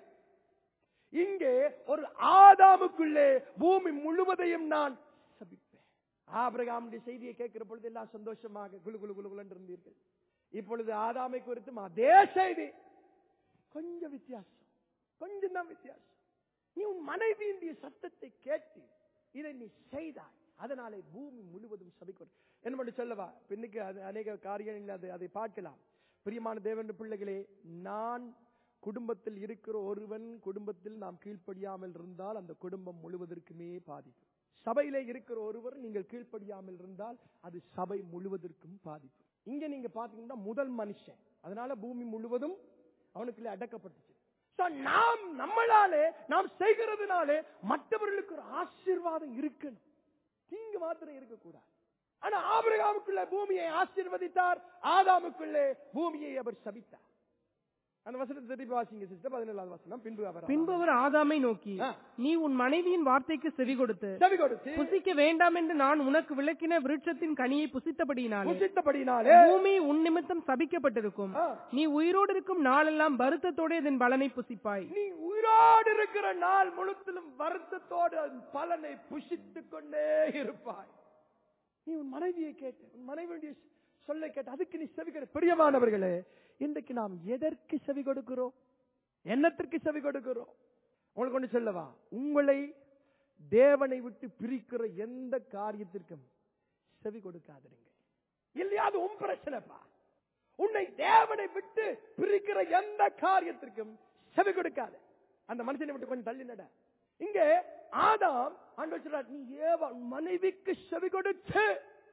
இங்கே ஒரு ஆதாமுக்குள்ளே பூமி முழுவதையும் நான் சபிப்பேன் ஆபிரகாமுடைய செய்தியை கேட்கிற பொழுது எல்லாம் சந்தோஷமாக குளு குளு குளு குலு இருந்தீர்கள் இப்பொழுது ஆதாமை குறித்தும் அதே செய்தி கொஞ்சம் வித்தியாசம் கொஞ்சம் தான் வித்தியாசம் நீ உன் மனைவியினுடைய சத்தத்தை கேட்டு இதை நீ செய்தாய் அதனாலே பூமி முழுவதும் சபிக்கும் என்ன பண்ணி சொல்லவா பின்னுக்கு அது அநேக காரியங்கள் அது அதை பார்க்கலாம் பிரியமான தேவன் பிள்ளைகளே நான் குடும்பத்தில் இருக்கிற ஒருவன் குடும்பத்தில் நாம் கீழ்ப்படியாமல் இருந்தால் அந்த குடும்பம் முழுவதற்குமே பாதிப்பு சபையிலே இருக்கிற ஒருவர் நீங்கள் கீழ்ப்படியாமல் இருந்தால் அது சபை முழுவதற்கும் பாதிப்பு இங்க நீங்க பாத்தீங்கன்னா முதல் மனுஷன் அதனால பூமி முழுவதும் அவனுக்குள்ளே அடக்கப்பட்டுச்சு So, நாம் நம்மளாலே நாம் செய்கிறதுனாலே மற்றவர்களுக்கு ஒரு ஆசீர்வாதம் இருக்கணும் தீங்கு மாத்திரம் இருக்கக்கூடாது ஆனா ஆபிரகாமுக்குள்ள பூமியை ஆசீர்வதித்தார் ஆதாமுக்குள்ளே பூமியை அவர் சபித்தார் அந்த வசனத்தை திருப்பி வாசிங்க சிஸ்டர் பதினேழாவது வசனம் பின்பு அவர் பின்பு அவர் ஆதாமை நோக்கி ஆ. நீ உன் மனைவியின் வார்த்தைக்கு செவி கொடுத்து செவி கொடுத்து புசிக்க வேண்டாம் என்று நான் உனக்கு விளக்கின விருட்சத்தின் கனியை புசித்தபடியினாலே புசித்தபடினாலே பூமி உன் நிமித்தம் சபிக்கப்பட்டிருக்கும் ஆ. நீ உயிரோடு இருக்கும் நாளெல்லாம் வருத்தத்தோட இதன் பலனை புசிப்பாய் நீ உயிரோடு இருக்கிற நாள் முழுத்திலும் வருத்தத்தோடு அதன் பலனை புசித்துக் கொண்டே இருப்பாய் நீ உன் மனைவியை கேட்டு உன் மனைவியுடைய சொல்லை கேட்டு அதுக்கு நீ செவி கொடு பிரியமானவர்களே இன்றைக்கு நாம் எதற்கு செவி கொடுக்கிறோம் என்னத்திற்கு செவி கொடுக்கிறோம் உங்களுக்கு ஒன்று சொல்லவா உங்களை தேவனை விட்டு பிரிக்கிற எந்த காரியத்திற்கும் செவி கொடுக்காதிருங்க இல்லையா அது உன் பிரச்சனைப்பா உன்னை தேவனை விட்டு பிரிக்கிற எந்த காரியத்திற்கும் செவி கொடுக்காது அந்த மனுஷனை விட்டு கொஞ்சம் தள்ளி நட இங்க ஆதாம் ஆண்டவர் சொல்றார் நீ ஏவ மனைவிக்கு செவி கொடுத்து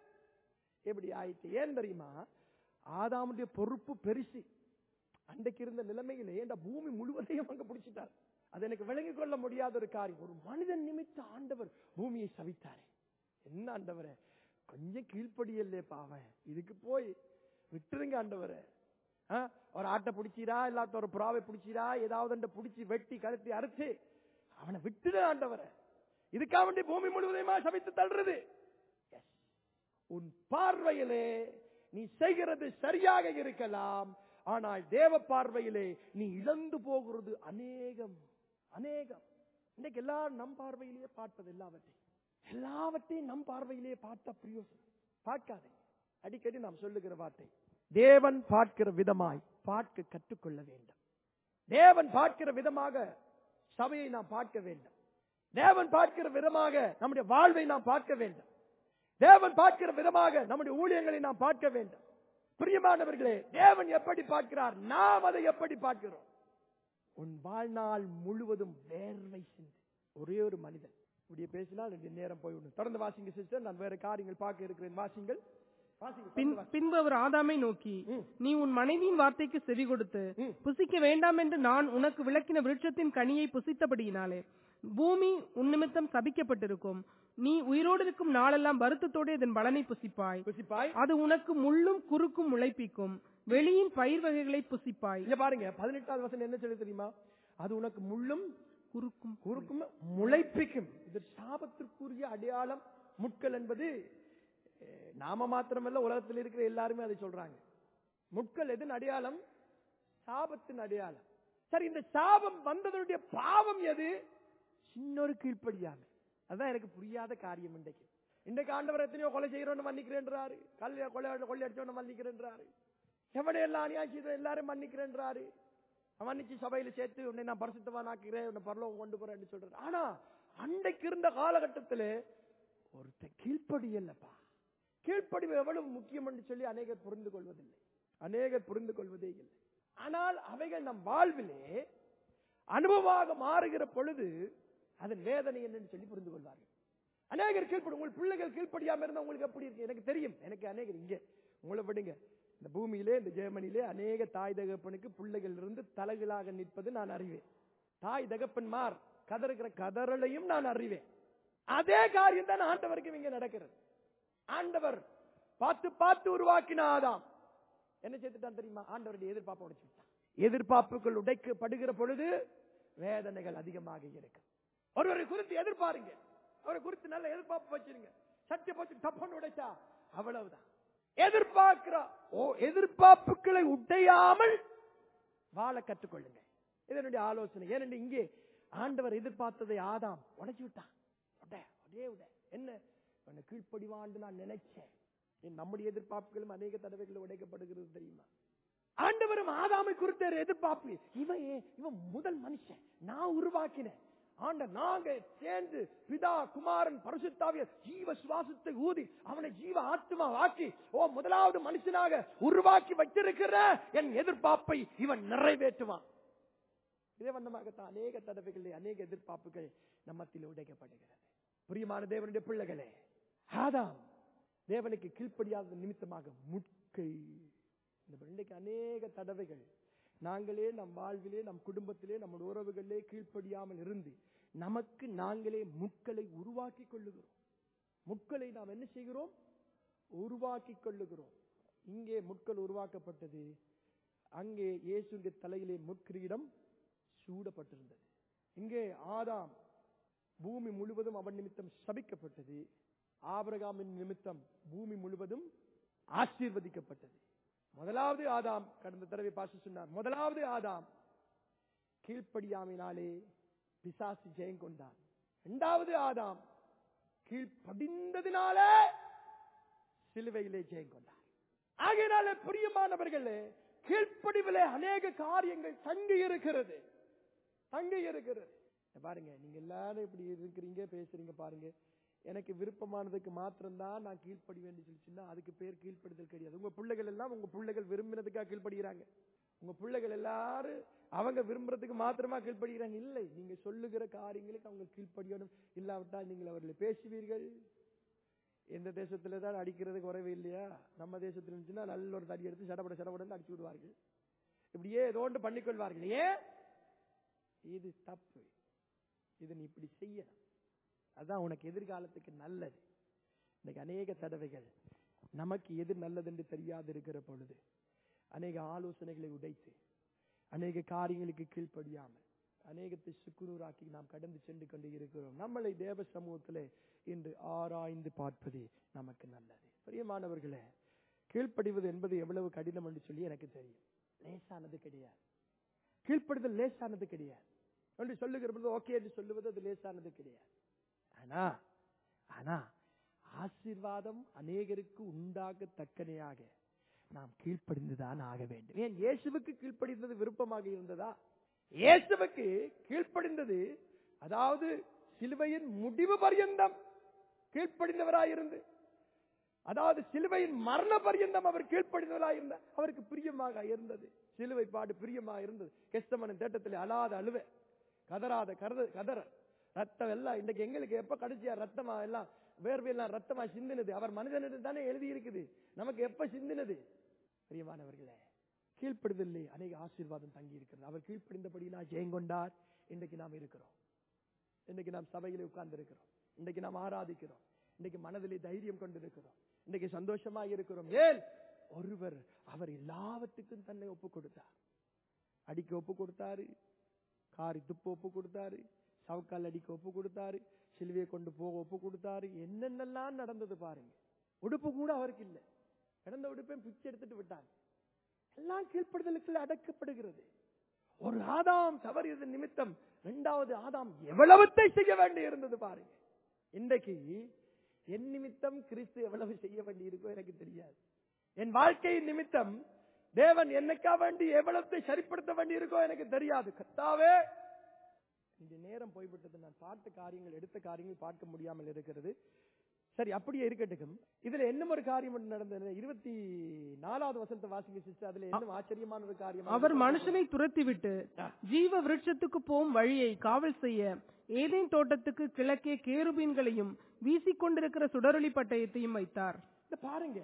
எப்படி ஆயிட்டு ஏன் தெரியுமா ஆதாமுடைய பொறுப்பு பெருசு அன்றைக்கு இருந்த நிலைமையிலே இந்த பூமி முழுவதையும் அங்க பிடிச்சிட்டார் அது எனக்கு விளங்கிக் கொள்ள முடியாத ஒரு காரியம் ஒரு மனிதன் நிமித்த ஆண்டவர் பூமியை சவித்தாரே என்ன ஆண்டவரே கொஞ்சம் கீழ்ப்படியல்லே பாவன் இதுக்கு போய் விட்டுருங்க ஆண்டவரே ஆ? ஒரு ஆட்டை பிடிச்சிரா இல்லாத ஒரு புறாவை பிடிச்சிரா ஏதாவது ஒன்றை பிடிச்சி வெட்டி கருத்தி அரைச்சு அவனை விட்டுடு ஆண்டவரே இதுக்காக வேண்டி பூமி முழுவதையுமா சமைத்து தள்ளுறது Yes. உன் பார்வையிலே நீ செய்கிறது சரியாக இருக்கலாம் ஆனால் தேவ பார்வையிலே நீ இழந்து போகிறது அநேகம் அநேகம் இன்னைக்கு எல்லாரும் நம் பார்வையிலேயே பார்ப்பது எல்லாவற்றையும் எல்லாவற்றையும் நம் பார்வையிலேயே பார்த்தா பிரயோசனம் பார்க்காதே அடிக்கடி நாம் சொல்லுகிற வார்த்தை தேவன் பார்க்கிற விதமாய் பார்க்க கற்றுக்கொள்ள வேண்டும் தேவன் பார்க்கிற விதமாக சபையை நாம் பார்க்க வேண்டும் தேவன் பார்க்கிற விதமாக நம்முடைய வாழ்வை நாம் பார்க்க வேண்டும் தேவன் பார்க்கிற விதமாக நம்முடைய ஊழியங்களை நாம் பார்க்க வேண்டும் பிரியமானவர்களே தேவன் எப்படி பார்க்கிறார் நாம் அதை எப்படி பார்க்கிறோம் உன் வாழ்நாள் முழுவதும் வேர்வை சிந்து ஒரே ஒரு மனிதன் இப்படியே பேசினால் ரெண்டு நேரம் போய்விடும் தொடர்ந்து வாசிங்க சிஸ்டர் நான் வேற காரியங்கள் பார்க்க இருக்கிறேன் வாசிங்கள் வாசிங்க பின் தொடர்ந்து வாசிங்க. பின்பு அவர் ஆதாமை நோக்கி ம். நீ உன் மனைவியின் வார்த்தைக்கு செவி கொடுத்து ம். புசிக்க வேண்டாம் என்று நான் உனக்கு விளக்கின விருட்சத்தின் கனியை புசித்தபடியினாலே பூமி உன் நிமித்தம் சபிக்கப்பட்டிருக்கும் நீ உயிரோடு இருக்கும் நாளெல்லாம் வருத்தத்தோடு இதன் பலனை புசிப்பாய் புசிப்பாய் அது உனக்கு முள்ளும் குறுக்கும் முளைப்பிக்கும் வெளியின் பயிர் வகைகளை புசிப்பாய் இங்க பாருங்க பதினெட்டாவது வசனம் என்ன சொல்லி தெரியுமா அது உனக்கு முள்ளும் குறுக்கும் குறுக்கும் முளைப்பிக்கும் இது சாபத்திற்குரிய அடையாளம் முட்கள் என்பது அஹ், நாம மாத்திரமல்ல உலகத்தில் இருக்கிற எல்லாருமே அதை சொல்றாங்க முட்கள் எதன் அடையாளம் சாபத்தின் அடையாளம் சரி இந்த சாபம் வந்ததனுடைய பாவம் எது சின்னொரு கீழ்ப்படியாம அதான் எனக்கு புரியாத காரியம் இன்றைக்கு இன்றைக்கு ஆண்டவர் எத்தனையோ கொலை செய்யறோன்னு மன்னிக்கிறேன்றாரு கல்ல கொலை கொள்ளை அடிச்சோன்னு மன்னிக்கிறேன்றாரு எவனை எல்லாம் அநியாயம் செய்தோ எல்லாரும் மன்னிக்கிறேன்றாரு மன்னிச்சு சபையில சேர்த்து உன்னை நான் பரிசுத்தவான் ஆக்குகிறேன் உன்னை பரலோகம் கொண்டு போறேன்னு சொல்றாரு ஆனா அன்றைக்கு இருந்த காலகட்டத்திலே ஒருத்தன் கீழ்ப்படியல்லப்பா கீழ்ப்படிவு எவ்வளவு முக்கியம் என்று சொல்லி அநேகர் புரிந்து கொள்வதில்லை அநேகர் புரிந்து கொள்வதே இல்லை ஆனால் அவைகள் நம் வாழ்விலே அனுபவமாக மாறுகிற பொழுது அதன் வேதனை என்னன்னு சொல்லி புரிந்து கொள்வார்கள் அநேகர் கீழ்ப்படும் உங்கள் பிள்ளைகள் கீழ்ப்படியாம இருந்தா உங்களுக்கு எப்படி இருக்கு எனக்கு தெரியும் எனக்கு அநேகர் இங்கே உங்களை விடுங்க இந்த பூமியிலே இந்த ஜெர்மனியிலே அநேக தாய் தகப்பனுக்கு பிள்ளைகள் இருந்து தலைகளாக நிற்பது நான் அறிவேன் தாய் தகப்பன்மார் கதறுகிற கதறலையும் நான் அறிவேன் அதே காரியம் தான் ஆண்டவருக்கு இங்க நடக்கிறது ஆண்டவர் பார்த்து பார்த்து உருவாக்கின ஆதாம் என்ன செய்துட்டான் தெரியுமா ஆண்டவருடைய எதிர்பார்ப்பை உடைச்சு விட்டான் எதிர்பார்ப்புகள் உடைக்கப்படுகிற பொழுது வேதனைகள் அதிகமாக இருக்கும் ஒருவரை குறித்து எதிர்பாருங்க அவரை குறித்து நல்ல எதிர்பார்ப்பு வச்சிருங்க சத்திய போச்சு தப்புன்னு உடைச்சா அவ்வளவுதான் எதிர்பார்க்கிற ஓ எதிர்பார்ப்புகளை உடையாமல் வாழ கற்றுக்கொள்ளுங்க இதனுடைய ஆலோசனை ஏனென்று இங்கே ஆண்டவர் எதிர்பார்த்ததை ஆதாம் உடைச்சு விட்டான் உடை ஒரே உடை என்ன உன்னை கீழ்ப்படிவான்னு நான் நினைச்சேன் என் நம்முடைய எதிர்பார்ப்புகளும் அநேக தடவைகள் உடைக்கப்படுகிறது தெரியுமா ஆண்டவரும் ஆதாமை குறித்த ஒரு எதிர்பார்ப்பு இவன் ஏன் இவன் முதல் மனுஷன் நான் உருவாக்கினேன் ஆண்ட நாங்க சேர்ந்து பிதா குமாரன் பரிசுத்தாவிய ஜீவ சுவாசத்தை ஊதி அவனை ஜீவ ஆத்மா ஆக்கி ஓ முதலாவது மனுஷனாக உருவாக்கி வச்சிருக்கிற என் எதிர்பார்ப்பை இவன் நிறைவேற்றுவான் இதே வண்ணமாகத்தான் அநேக தடவைகளில் அநேக எதிர்பார்ப்புகள் நம்மத்தில் உடைக்கப்படுகிறது பிரியமான தேவனுடைய பிள்ளைகளே ஆதாம் தேவனுக்கு கீழ்ப்படியாத நிமித்தமாக முட்கை இந்த இன்றைக்கு அநேக தடவைகள் நாங்களே நம் வாழ்விலே நம் குடும்பத்திலே நம்முடைய உறவுகளிலே கீழ்ப்படியாமல் இருந்து நமக்கு நாங்களே முட்களை உருவாக்கி கொள்ளுகிறோம் முட்களை நாம் என்ன செய்கிறோம் உருவாக்கி கொள்ளுகிறோம் இங்கே முட்கள் உருவாக்கப்பட்டது அங்கே இயேசுடைய தலையிலே முட்கிரீடம் சூடப்பட்டிருந்தது இங்கே ஆதாம் பூமி முழுவதும் அவன் நிமித்தம் சபிக்கப்பட்டது ஆபிரகாமின் நிமித்தம் பூமி முழுவதும் ஆசீர்வதிக்கப்பட்டது முதலாவது ஆதாம் கடந்த தடவை பாச சொன்னார் முதலாவது ஆதாம் கீழ்ப்படியாமையினாலே பிசாசு ஜெயம் கொண்டான் இரண்டாவது ஆதாம் கீழ்ப்படிந்ததினாலே சிலுவையிலே ஜெயம் கொண்டார் ஆகையினாலே பிரியமானவர்களே கீழ்ப்படிவிலே அநேக காரியங்கள் தங்கி இருக்கிறது தங்கி இருக்கிறது இங்க பாருங்க நீங்க எல்லாரும் இப்படி இருக்கிறீங்க பேசுறீங்க பாருங்க எனக்கு விருப்பமானதுக்கு மாத்திரம்தான் நான் கீழ்ப்படிவேன் சொல்லிச்சுன்னா அதுக்கு பேர் கீழ்ப்படுதல் கிடையாது உங்க பிள்ளைகள் எல்லாம் உங்க பிள்ளைகள் விரும்பினதுக்காக கீழ்ப்படுகிறாங்க உங்க பிள்ளைகள் எல்லாரும் அவங்க விரும்புறதுக்கு மாத்திரமா கீழ்ப்படுகிறாங்க இல்லை நீங்க சொல்லுகிற காரியங்களுக்கு அவங்க கீழ்ப்படியணும் இல்லாவிட்டால் நீங்கள் அவர்களை பேசுவீர்கள் எந்த தேசத்துல தான் அடிக்கிறது குறைவு இல்லையா நம்ம தேசத்துல இருந்துச்சுன்னா நல்ல ஒரு தடி எடுத்து சடப்பட சடப்படன்னு அடிச்சு விடுவார்கள் இப்படியே ஏதோ ஒன்று பண்ணிக்கொள்வார்கள் ஏன் இது தப்பு இது நீ இப்படி செய்யணும் அதான் உனக்கு எதிர்காலத்துக்கு நல்லது இன்னைக்கு அநேக தடவைகள் நமக்கு எது நல்லது என்று தெரியாது இருக்கிற பொழுது அநேக ஆலோசனைகளை உடைத்து அநேக காரியங்களுக்கு கீழ்ப்படியாமல் அநேகத்தை சுக்குநூறாக்கி நாம் கடந்து சென்று கொண்டு இருக்கிறோம் நம்மளை தேவ சமூகத்திலே இன்று ஆராய்ந்து பார்ப்பது நமக்கு நல்லது பிரியமானவர்களே கீழ்ப்படிவது என்பது எவ்வளவு கடினம் என்று சொல்லி எனக்கு தெரியும் லேசானது கிடையாது கீழ்ப்படுதல் லேசானது கிடையாது என்று சொல்லுகிற பொழுது ஓகே என்று சொல்லுவது அது லேசானது கிடையாது ஆனா ஆனா ஆசீர்வாதம் அநேகருக்கு உண்டாகத்தக்கனையாக நாம் கீழ்ப்படிந்துதான் ஆக வேண்டும் ஏன் இயேசுவுக்கு கீழ்ப்படிந்தது விருப்பமாக இருந்ததா இயேசுவுக்கு கீழ்ப்படிந்தது அதாவது சிலுவையின் முடிவு பரியந்தம் கீழ்ப்படிந்தவராயிருந்து அதாவது சிலுவையின் மரண பரியந்தம் அவர் கீழ்ப்படிந்தவராக இருந்தார் அவருக்கு பிரியமாக இருந்தது சிலுவை பாடு பிரியமாக இருந்தது கெஸ்தமனின் தேட்டத்தில் அழாத அழுவ கதறாத கருத கதற ரத்தம் எல்லாம் இன்னைக்கு எங்களுக்கு எப்ப கடைசியா ரத்தமா எல்லாம் வேர்வையெல்லாம் ரத்தமா சிந்தினது அவர் மனிதனிடம் தானே எழுதி இருக்குது நமக்கு எப்ப சிந்தினது பிரியமானவர்களே கீழ்ப்படுதலே அநேக ஆசீர்வாதம் தங்கி இருக்கிறது அவர் கீழ்ப்படிந்தபடினா ஜெயங்கொண்டார் இன்றைக்கு நாம் இருக்கிறோம் இன்னைக்கு நாம் சபையிலே உட்கார்ந்து இருக்கிறோம் இன்னைக்கு நாம் ஆராதிக்கிறோம் இன்னைக்கு மனதிலே தைரியம் கொண்டிருக்கிறோம் இன்னைக்கு சந்தோஷமா இருக்கிறோம் ஏன் ஒருவர் அவர் எல்லாவற்றுக்கும் தன்னை ஒப்பு கொடுத்தார் அடிக்க ஒப்பு கொடுத்தாரு காரி துப்பு ஒப்பு கொடுத்தாரு சவுக்கால் அடிக்க ஒப்பு கொடுத்தாரு சிலுவையை கொண்டு போக ஒப்பு கொடுத்தாரு என்னென்னலாம் நடந்தது பாருங்க உடுப்பு கூட அவருக்கு இல்லை கிடந்த உடுப்பையும் பிச்சை எடுத்துட்டு விட்டாங்க எல்லாம் கீழ்ப்படுதலுக்குள்ள அடக்கப்படுகிறது ஒரு ஆதாம் தவறியது நிமித்தம் இரண்டாவது ஆதாம் எவ்வளவத்தை செய்ய வேண்டி இருந்தது பாருங்க இன்றைக்கு என் நிமித்தம் கிறிஸ்து எவ்வளவு செய்ய வேண்டி இருக்கோ எனக்கு தெரியாது என் வாழ்க்கையின் நிமித்தம் தேவன் என்னக்கா வேண்டி எவ்வளவு சரிப்படுத்த வேண்டி இருக்கோ எனக்கு தெரியாது கத்தாவே இந்த நேரம் போய்விட்டது நான் பார்த்த காரியங்கள் எடுத்த காரியங்கள் பார்க்க முடியாமல் இருக்கிறது சரி அப்படியே இருக்கட்டும் இதுல என்ன ஒரு காரியம் ஒன்று நடந்தது இருபத்தி நாலாவது வசனத்தை வாசிங்க சிஸ்டர் அதுல என்ன ஆச்சரியமான ஒரு காரியம் அவர் மனுஷனை துரத்திவிட்டு ஜீவ விருட்சத்துக்கு போகும் வழியை காவல் செய்ய ஏதேன் தோட்டத்துக்கு கிழக்கே கேருபீன்களையும் வீசிக்கொண்டிருக்கிற சுடரொளி பட்டயத்தையும் வைத்தார் இந்த பாருங்க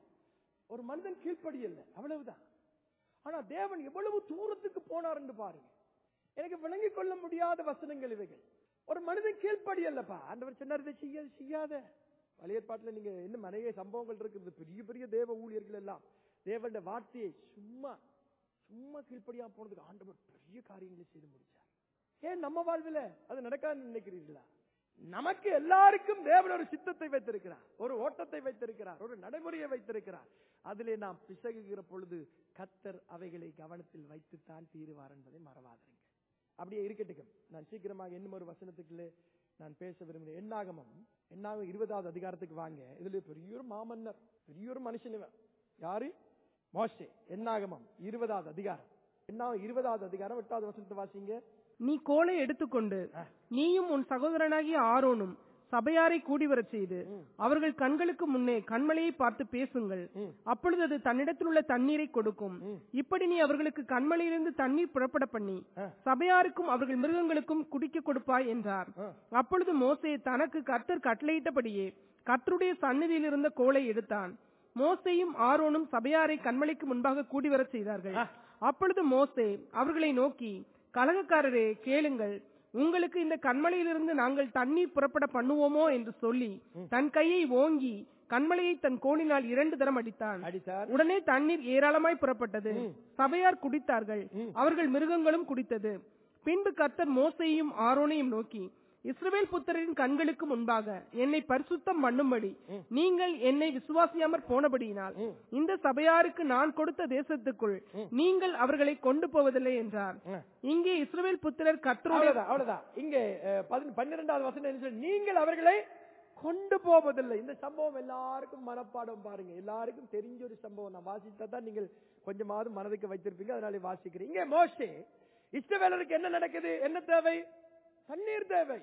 ஒரு மனிதன் கீழ்ப்படியல்ல அவ்வளவுதான் ஆனா தேவன் எவ்வளவு தூரத்துக்கு போனார் என்று பாருங்க எனக்கு விளங்கிக் கொள்ள முடியாத வசனங்கள் இவைகள் ஒரு மனிதன் கீழ்ப்படியல்லப்பா ஆண்டவர் சொன்னார் இதை செய்ய செய்யாத பழையற்பாட்டுல நீங்க இன்னும் நிறைய சம்பவங்கள் இருக்குது பெரிய பெரிய தேவ ஊழியர்கள் எல்லாம் தேவனுடைய வார்த்தையை சும்மா சும்மா கீழ்ப்படியா போனதுக்கு ஆண்டவர் பெரிய காரியங்களை செய்து முடிச்சார் ஏன் நம்ம வாழ்வில் அது நடக்காதுன்னு நினைக்கிறீர்களா நமக்கு எல்லாருக்கும் தேவன் ஒரு சித்தத்தை வைத்திருக்கிறார் ஒரு ஓட்டத்தை வைத்திருக்கிறார் ஒரு நடைமுறையை வைத்திருக்கிறார் அதிலே நாம் பிசகுகிற பொழுது கத்தர் அவைகளை கவனத்தில் வைத்துத்தான் தீருவார் என்பதை மறவாதீங்க அப்படியே இருக்கட்டும் நான் சீக்கிரமாக இன்னும் ஒரு வசனத்துக்குள்ளே நான் பேச விரும்புகிறேன் என்னாகமம் என்னாகும் இருபதாவது அதிகாரத்துக்கு வாங்க இதுல பெரிய ஒரு மாமன்னர் பெரிய ஒரு மனுஷன் இவன் யாரு மோசே என்னாகமம் இருபதாவது அதிகாரம் என்னாகும் இருபதாவது அதிகாரம் எட்டாவது வசனத்தை வாசிங்க நீ கோலை எடுத்துக்கொண்டு நீயும் உன் சகோதரனாகிய ஆரோனும் சபையாரை கூடி வரச் செய்து அவர்கள் கண்களுக்கு முன்னே கண்மலையை பார்த்து பேசுங்கள் அப்பொழுது அது தன்னிடத்தில் உள்ள தண்ணீரை கொடுக்கும் இப்படி நீ அவர்களுக்கு கண்மலையிலிருந்து தண்ணீர் புறப்பட பண்ணி சபையாருக்கும் அவர்கள் மிருகங்களுக்கும் குடிக்க கொடுப்பாய் என்றார் அப்பொழுது மோசே தனக்கு கர்த்தர் கட்டளையிட்டபடியே கர்த்தருடைய சந்நிதியில் இருந்த கோலை எடுத்தான் மோசேயும் ஆரோனும் சபையாரை கண்மலைக்கு முன்பாக கூடி வரச் செய்தார்கள் அப்பொழுது மோசே அவர்களை நோக்கி கலகக்காரரே கேளுங்கள் உங்களுக்கு இந்த கண்மலையிலிருந்து நாங்கள் தண்ணீர் புறப்பட பண்ணுவோமோ என்று சொல்லி தன் கையை ஓங்கி கண்மலையை தன் கோணினால் இரண்டு தரம் அடித்தான் அடித்தார் உடனே தண்ணீர் ஏராளமாய் புறப்பட்டது சபையார் குடித்தார்கள் அவர்கள் மிருகங்களும் குடித்தது பின்பு கர்த்தர் மோசையும் ஆரோனையும் நோக்கி இஸ்ரவேல் புத்திரரின் கண்களுக்கு முன்பாக என்னை பரிசுத்தம் பண்ணும்படி நீங்கள் என்னை விசுவாசியாமற் போனபடியினால் இந்த சபையாருக்கு நான் கொடுத்த தேசத்துக்குள் நீங்கள் அவர்களை கொண்டு போவதில்லை என்றார் இங்கே இஸ்ரவேல் புத்திரர் கர்த்தருடைய அவ்வளவுதான் அவ்வளவுதான் இங்கே அஹ், பதின- பன்னிரெண்டாவது வசனம் என்ன சொல்லி, நீங்கள் அவர்களை கொண்டு போவதில்லை இந்த சம்பவம் எல்லாருக்கும் மனப்பாடம் பாருங்க எல்லாருக்கும் தெரிஞ்ச ஒரு சம்பவம் நான் வாசித்தா தான் நீங்கள் கொஞ்சமாவது மனதுக்கு வைத்திருப்பீங்க அதனால வாசிக்கிறேன் இங்கே மோசே இஷ்டவேலருக்கு என்ன நடக்குது என்ன தேவை தண்ணீர் தேவை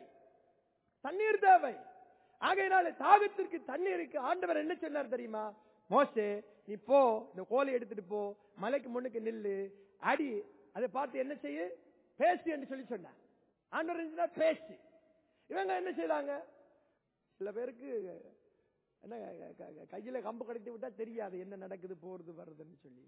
தண்ணீர் தேவை ஆகையினால தாகத்திற்கு தண்ணீருக்கு ஆண்டவர் என்ன சொன்னார் தெரியுமா மோசே நீ போ இந்த கோலை எடுத்துட்டு போ மலைக்கு முன்னுக்கு நில்லு அடி அதை பார்த்து என்ன செய்ய பேசு என்று சொல்லி சொன்னார் ஆண்டவர் என்ன சொன்னார்? பேசு இவங்க என்ன செய்தாங்க சில பேருக்கு என்ன க- க- க- கையில கம்பு கடித்து விட்டா தெரியாது என்ன நடக்குது போறது வர்றதுன்னு சொல்லி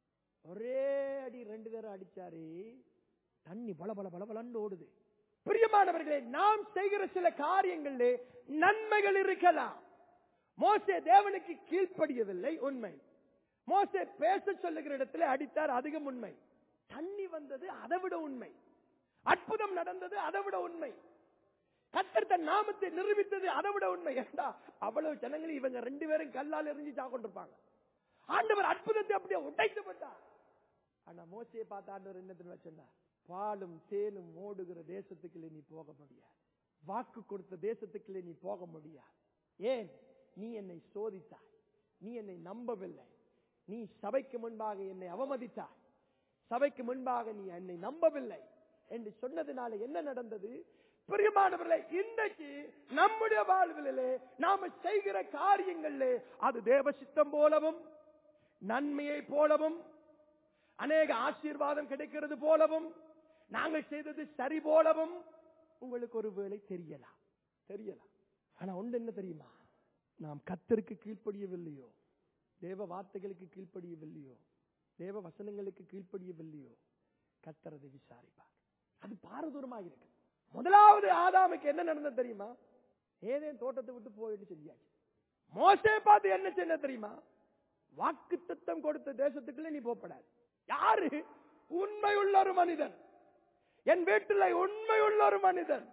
ஒரே அடி ரெண்டு தடவை அடிச்சாரு தண்ணி பல பல பல பலன்னு ஓடுது பிரியமானவர்களே நாம் செய்கிற சில காரியங்களிலே நன்மைகள் இருக்கலாம் மோசே தேவனுக்கு கீழ்ப்படியவில்லை உண்மை மோசே பேச சொல்லுகிற இடத்துல அடித்தார் அதிகம் உண்மை தண்ணி வந்தது அதை விட உண்மை அற்புதம் நடந்தது அதை விட உண்மை கத்தர் தன் நாமத்தை நிரூபித்தது அதை விட உண்மை ஏண்டா அவ்வளவு ஜனங்களும் இவங்க ரெண்டு பேரும் கல்லால் எரிஞ்சு சாக்கொண்டிருப்பாங்க ஆண்டவர் அற்புதத்தை அப்படியே உடைத்து போட்டார் ஆனா மோசையை பார்த்த ஆண்டவர் என்ன தெரியுமா சொன்னார் பாலும் தேனும் ஓடுகிற தேசத்துக்குள்ளே நீ போக முடியாது வாக்கு கொடுத்த தேசத்துக்குள்ளே நீ போக முடியாது ஏன் நீ என்னை சோதித்தாய் நீ என்னை நம்பவில்லை நீ சபைக்கு முன்பாக என்னை அவமதித்தாய் சபைக்கு முன்பாக நீ என்னை நம்பவில்லை என்று சொன்னதுனால என்ன நடந்தது பிரியமானவர்களே இன்றைக்கு நம்முடைய வாழ்விலே நாம செய்கிற காரியங்களிலே அது தேவ சித்தம் போலவும் நன்மையை போலவும் அநேக ஆசீர்வாதம் கிடைக்கிறது போலவும் நாங்கள் செய்தது சரி போலவும் உங்களுக்கு ஒரு வேளை தெரியலாம் தெரியலாம் ஆனா ஒன்று என்ன தெரியுமா நாம் கத்தருக்கு கீழ்ப்படியவில்லையோ தேவ வார்த்தைகளுக்கு கீழ்ப்படியவில்லையோ தேவ வசனங்களுக்கு கீழ்ப்படியவில்லையோ கத்தர் அதை விசாரிப்பார் அது பாரதூரமாக இருக்கு முதலாவது ஆதாமுக்கு என்ன நடந்தது தெரியுமா ஏதேன் தோட்டத்தை விட்டு போயிட்டு சொல்லியாச்சு மோசே பார்த்து என்ன செய்ய தெரியுமா வாக்கு தத்தம் கொடுத்த தேசத்துக்குள்ள நீ போப்படாது யாரு உண்மையுள்ள ஒரு மனிதன் என் வீட்டில் உண்மையுள்ள ஒரு மனிதன்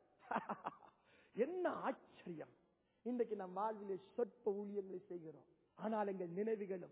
என்ன ஆச்சரியம் இன்றைக்கு நம் வாழ்விலே சொற்ப ஊழியங்களை செய்கிறோம் ஆனால் எங்கள் நினைவுகளும்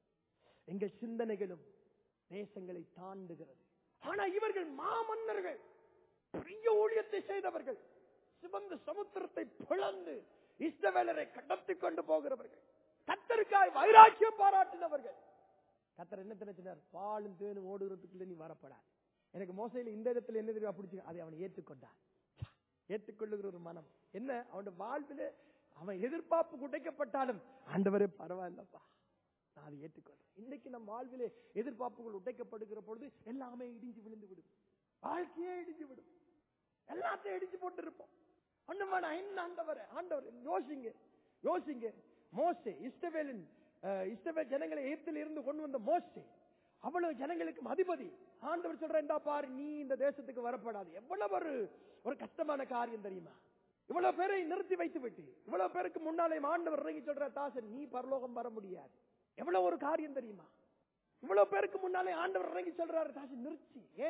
எங்கள் சிந்தனைகளும் தேசங்களை தாண்டுகிறது ஆனா இவர்கள் மாமன்னர்கள் பெரிய ஊழியத்தை செய்தவர்கள் சிவந்த சமுத்திரத்தை பிளந்து இஷ்டவேலரை கடத்தி கொண்டு போகிறவர்கள் கத்தருக்காய் வைராக்கியம் பாராட்டினவர்கள் கத்தர் என்ன நினைச்சினார் பாலும் தேனும் ஓடுகிறதுக்குள்ள நீ வரப்படாது எனக்கு மோசையில் இந்த இடத்துல என்ன தெரியுமா பிடிச்சி அதை அவனை ஏற்றுக்கொண்டான் ஏற்றுக்கொள்ளுகிற ஒரு மனம் என்ன அவன் வாழ்விலே அவன் எதிர்பார்ப்பு குடைக்கப்பட்டாலும் ஆண்டவரே பரவாயில்லப்பா நான் அதை ஏற்றுக்கொள்றேன் இன்னைக்கு நம் வாழ்விலே எதிர்பார்ப்புகள் உடைக்கப்படுகிற பொழுது எல்லாமே இடிஞ்சு விழுந்து விடும் வாழ்க்கையே இடிஞ்சு விடும் எல்லாத்தையும் இடிச்சு போட்டு இருப்போம் ஒண்ணும் வேணாம் என்ன ஆண்டவரே ஆண்டவர் யோசிங்க யோசிங்க மோசே இஸ்டவேலின் அஹ், இஸ்ரவேல் ஜனங்களை எகிப்தில் இருந்து கொண்டு வந்த மோசே அவ்வளவு ஜனங்களுக்கும் அதிபதி ஆண்டவர் சொல்ற இந்தா பாரு நீ இந்த தேசத்துக்கு வரப்படாது எவ்வளவு ஒரு ஒரு கஷ்டமான காரியம் தெரியுமா இவ்வளவு பேரை நிறுத்தி வைத்து விட்டு இவ்வளவு பேருக்கு முன்னாலே ஆண்டவர் இறங்கி சொல்ற தாசன் நீ பரலோகம் வர முடியாது எவ்வளவு ஒரு காரியம் தெரியுமா இவ்வளவு பேருக்கு முன்னாலே ஆண்டவர் இறங்கி சொல்றாரு தாசன் நிறுத்தி ஏ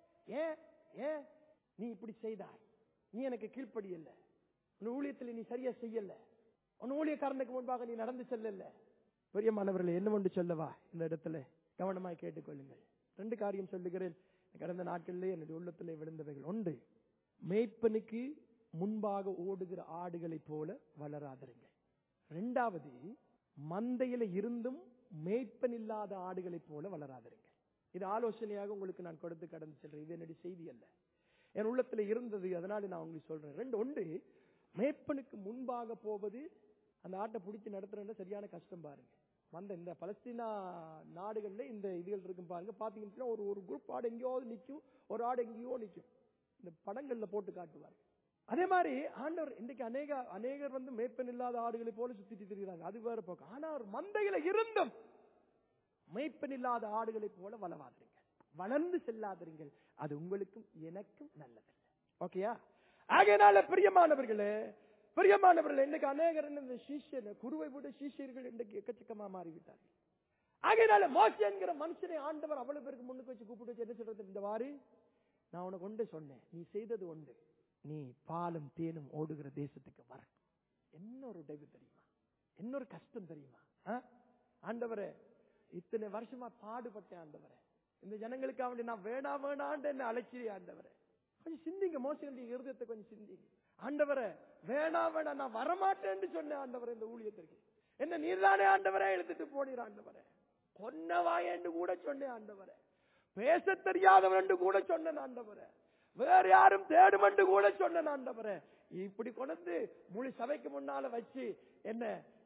ஏ ஏ நீ இப்படி செய்தாய் நீ எனக்கு கீழ்ப்படியல்ல உன் ஊழியத்தில் நீ சரியா செய்யல உன் ஊழியக்காரனுக்கு முன்பாக நீ நடந்து செல்லல பெரியமானவர்களே என்ன ஒன்று சொல்லவா இந்த இடத்துல கவனமாய் கேட்டுக்கொள்ளுங்கள் ரெண்டு காரியம் சொல்லுகிறேன் கடந்த நாட்களிலே என்னுடைய உள்ளத்திலே விழுந்தவைகள் ஒன்று மேய்ப்பனுக்கு முன்பாக ஓடுகிற ஆடுகளைப் போல வளராதிருங்கள் ரெண்டாவது மந்தையில இருந்தும் மேய்ப்பன் இல்லாத ஆடுகளைப் போல வளராதிருங்கள் இது ஆலோசனையாக உங்களுக்கு நான் கொடுத்து கடந்து செல்றேன் இது என்னுடைய செய்தி அல்ல என் உள்ளத்துல இருந்தது அதனால நான் உங்களுக்கு சொல்றேன் ரெண்டு ஒன்று மேய்ப்பனுக்கு முன்பாக போவது அந்த ஆட்டை பிடிச்சி நடத்துறதுல சரியான கஷ்டம் பாருங்க வந்த இந்த பலஸ்தீனா நாடுகள்ல இந்த இதுகள் இருக்கும் பாருங்க பாத்தீங்கன்னா ஒரு ஒரு குரூப் ஆடு எங்கேயாவது நிக்கும் ஒரு ஆடு எங்கேயோ நிக்கும் இந்த படங்கள்ல போட்டு காட்டுவாங்க அதே மாதிரி ஆண்டவர் இன்றைக்கு அநேக அநேகர் வந்து மேய்ப்பன் இல்லாத ஆடுகளை போல சுத்திட்டு திரிகிறாங்க அது வேற போக்கு ஆனா ஒரு மந்தையில இருந்தும் மேய்ப்பன் இல்லாத ஆடுகளைப் போல வளவாதிருங்கள் வளர்ந்து செல்லாதிருங்கள் அது உங்களுக்கும் எனக்கும் நல்லதல்ல ஓகேயா ஆகையினால பிரியமானவர்களே பிரியமானவர்களே இன்னைக்கு அநேகர் என்ன இந்த சீஷன் குருவை விட சீஷர்கள் இன்றைக்கு எக்கச்சக்கமா மாறிவிட்டார்கள் ஆகையினால மோசி என்கிற மனுஷனை ஆண்டவர் அவ்வளவு பேருக்கு முன்னுக்கு வச்சு கூப்பிட்டு வச்சு என்ன சொல்றது இந்த வாரி நான் உனக்கு ஒன்று சொன்னேன் நீ செய்தது ஒன்று நீ பாலும் தேனும் ஓடுகிற தேசத்துக்கு வர என்ன ஒரு உடைவு தெரியுமா என்ன ஒரு கஷ்டம் தெரியுமா ஆ? ஆண்டவரே இத்தனை வருஷமா பாடுபட்டேன் ஆண்டவரே இந்த ஜனங்களுக்கு அவன் நான் வேணா வேணான்னு என்ன அழைச்சிரி ஆண்டவரே கொஞ்சம் சிந்திங்க மோசங்களுடைய இருதயத்தை கொஞ்சம் சிந்திங்க ஆண்டவரே வேணா வேணா நான் வரமாட்டேன்னு சொன்னேன் ஆண்டவரே இந்த ஊழியத்திற்கு என்ன நீர்தானே ஆண்டவரே எடுத்துட்டு போனீர் ஆண்டவரே கொன்னவாயன்னு கூட சொன்னேன் ஆண்டவரே பேச தெரியாதவன் என்று கூட சொன்னேன் ஆண்டவரே வேற யாரும் தேடும் என்று கூட சொன்னேன் ஆண்டவரே இப்படி கொண்டு முழு சபைக்கு முன்னால வச்சு என்ன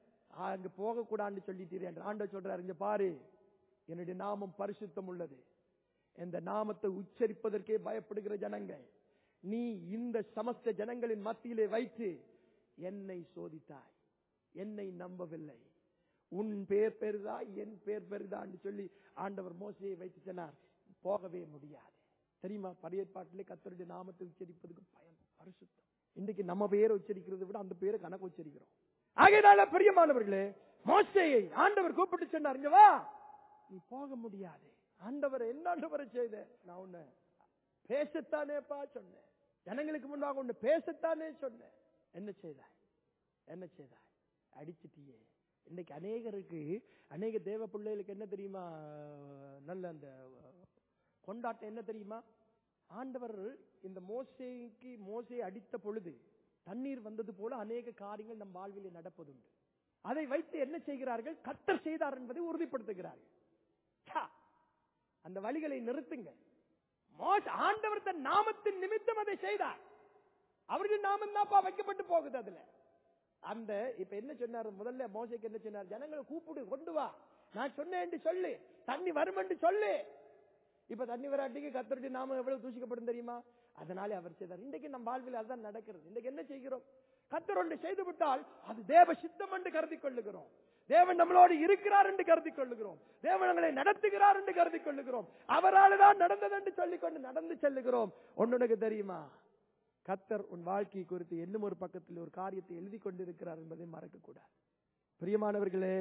அங்க போக கூடாதுன்னு சொல்லிட்டீரேன் ஆண்டவர் சொல்றாரு இங்க பாரு என்னுடைய நாமம் பரிசுத்தம் உள்ளது இந்த நாமத்தை உச்சரிப்பதற்கே பயப்படுகிற ஜனங்கள் நீ இந்த சமஸ்த ஜனங்களின் மத்தியிலே வைத்து என்னை சோதித்தாய் என்னை நம்பவில்லை உன் பேர் பெரிதா என் பேர் பெரிதான்னு சொல்லி ஆண்டவர் மோசையை வைத்து சொன்னார் போகவே முடியாது தெரியுமா பழையற்பாட்டிலே கத்தருடைய நாமத்தை உச்சரிப்பதுக்கு பயம் பரிசுத்தம் இன்னைக்கு நம்ம பேரை உச்சரிக்கிறதை விட அந்த பேரை கணக்கு உச்சரிக்கிறோம் ஆகையினால பிரியமானவர்களே மோசையை ஆண்டவர் கூப்பிட்டு சொன்னார் இங்க வா நீ போக முடியாது ஆண்டவர் என்ன ஆண்டவரை செய்த நான் உன்னை பேசத்தானேப்பா சொன்னேன் ஜனங்களுக்கு முன்பாக உன்னை பேசத்தானே சொன்னேன் என்ன செய்தாய் என்ன செய்தாய் அடிச்சிட்டியே இன்னைக்கு அநேகருக்கு அநேக தேவ பிள்ளைகளுக்கு என்ன தெரியுமா நல்ல அந்த கொண்டாட்டம் என்ன தெரியுமா ஆண்டவர் இந்த மோசைக்கு மோசையை அடித்த பொழுது தண்ணீர் வந்தது போல அநேக காரியங்கள் நம் வாழ்விலே நடப்பதுண்டு அதை வைத்து என்ன செய்கிறார்கள் கத்தர் செய்தார் என்பதை உறுதிப்படுத்துகிறார்கள் ச்சா! அந்த வழிகளை நிறுத்துங்க மோச ஆண்டவர் தன் நாமத்தின் நிமித்தம் அதை செய்தார் அவருடைய நாமம் தான்ப்பா வைக்கப்பட்டு போகுது அதுல அந்த இப்ப என்ன சொன்னார் முதல்ல மோசைக்கு என்ன சொன்னார் ஜனங்களை கூப்பிடு கொண்டு வா நான் சொன்னேன் சொல்லு தண்ணி வரும் என்று சொல்லு இப்ப தண்ணி வராட்டிக்கு கத்தருடைய நாமம் எவ்வளவு தூசிக்கப்படும் தெரியுமா அதனாலே அவர் செய்தார் இன்றைக்கு நம் வாழ்வில் அதுதான் நடக்கிறது இன்றைக்கு என்ன செய்கிறோம் கத்தர் ஒன்று செய்து விட்டால் அது தேவ சித்தம் என்று கருதி கொள்ளுகிறோம் தேவன் நம்மளோடு இருக்கிறார் என்று கருதி கொள்ளுகிறோம் தேவன் எங்களை நடத்துகிறார் என்று கருதி கொள்ளுகிறோம் அவரால் தான் நடந்தது என்று சொல்லிக்கொண்டு நடந்து செல்லுகிறோம் ஒன்னுக்கு தெரியுமா கத்தர் உன் வாழ்க்கை குறித்து இன்னும் ஒரு பக்கத்தில் ஒரு காரியத்தை எழுதி கொண்டிருக்கிறார் என்பதை மறக்க கூடாது பிரியமானவர்களே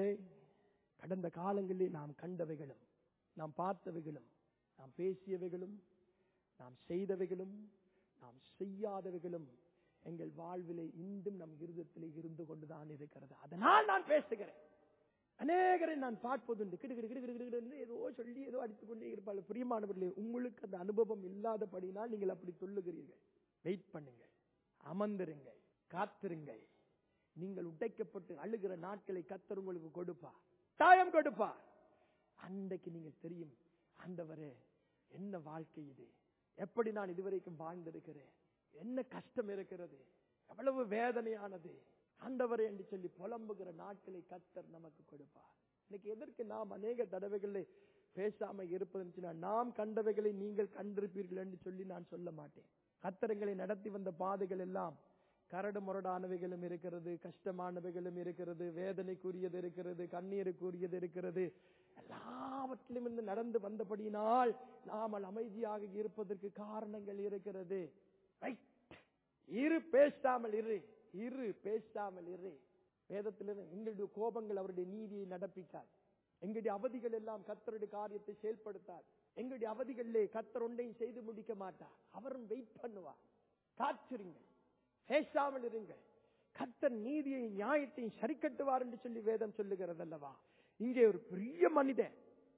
கடந்த காலங்களில் நாம் கண்டவைகளும் நாம் பார்த்தவைகளும் நாம் பேசியவைகளும் நாம் செய்தவைகளும் நாம் செய்யாதவைகளும் எங்கள் வாழ்விலே இன்றும் நம் இருதயத்திலே இருந்து கொண்டுதான் இருக்கிறது அதனால் நான் பேசுகிறேன் அநேகரை நான் பார்ப்பதுண்டு கிடு கிடு கிடு கிடு கிடு கிடுன்னு ஏதோ சொல்லி ஏதோ அடித்துக் கொண்டே இருப்பாள் பிரியமானவர்களே உங்களுக்கு அந்த அனுபவம் இல்லாதபடினால் நீங்கள் அப்படி சொல்லுகிறீர்கள் வெயிட் பண்ணுங்கள் அமர்ந்திருங்கள் காத்திருங்கள் நீங்கள் உடைக்கப்பட்டு அழுகிற நாட்களை கத்தர் உங்களுக்கு கொடுப்பார் தாயம் கொடுப்பார் அன்றைக்கு நீங்கள் தெரியும் ஆண்டவரே என்ன வாழ்க்கை இது எப்படி நான் இதுவரைக்கும் வாழ்ந்திருக்கிறேன் என்ன கஷ்டம் இருக்கிறது எவ்வளவு வேதனையானது ஆண்டவரே என்று சொல்லி புலம்புகிற நாட்களை கத்தர் நமக்கு கொடுப்பார் இன்னைக்கு எதற்கு நாம் அநேக தடவைகளை பேசாம இருப்பதுன்னு சொன்னா, நாம் கண்டவைகளை நீங்கள் கண்டிருப்பீர்கள் என்று சொல்லி நான் சொல்ல மாட்டேன் கத்தரங்களை நடத்தி வந்த பாதைகள் எல்லாம் கரடு முரடானவைகளும் இருக்கிறது கஷ்டமானவைகளும் இருக்கிறது வேதனைக்குரியது இருக்கிறது கண்ணீருக்குரியது இருக்கிறது எல்லாவற்றிலும் இருந்து நடந்து வந்தபடியினால் நாமல் அமைதியாக இருப்பதற்கு காரணங்கள் இருக்கிறது Right. இரு பேசாமல் இரு இரு பேசாமல் இரு வேதத்திலிருந்து எங்களுடைய கோபங்கள் அவருடைய நீதியை நடப்பித்தார் எங்களுடைய அவதிகள் எல்லாம் கத்தருடைய காரியத்தை செயல்படுத்தார் எங்களுடைய அவதிகளிலே கத்தர் ஒன்றையும் செய்து முடிக்க மாட்டார் அவரும் வெயிட் பண்ணுவார் காத்திருங்கள் பேசாமல் இருங்கள் கத்தர் நீதியை நியாயத்தையும் சரி கட்டுவார் என்று சொல்லி வேதம் சொல்லுகிறது அல்லவா இங்கே ஒரு பெரிய மனிதன்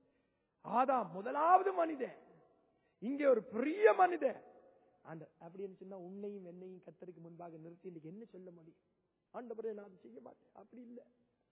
ஆதாம் முதலாவது மனிதன் இங்கே ஒரு பெரிய மனிதன் அந்த அப்படின்னு சொன்னா உன்னையும் என்னையும் கத்தருக்கு முன்பாக நிறுத்தி இன்னைக்கு என்ன சொல்ல முடியும் ஆண்டவரே நான் அதை செய்ய மாட்டேன் அப்படி இல்லை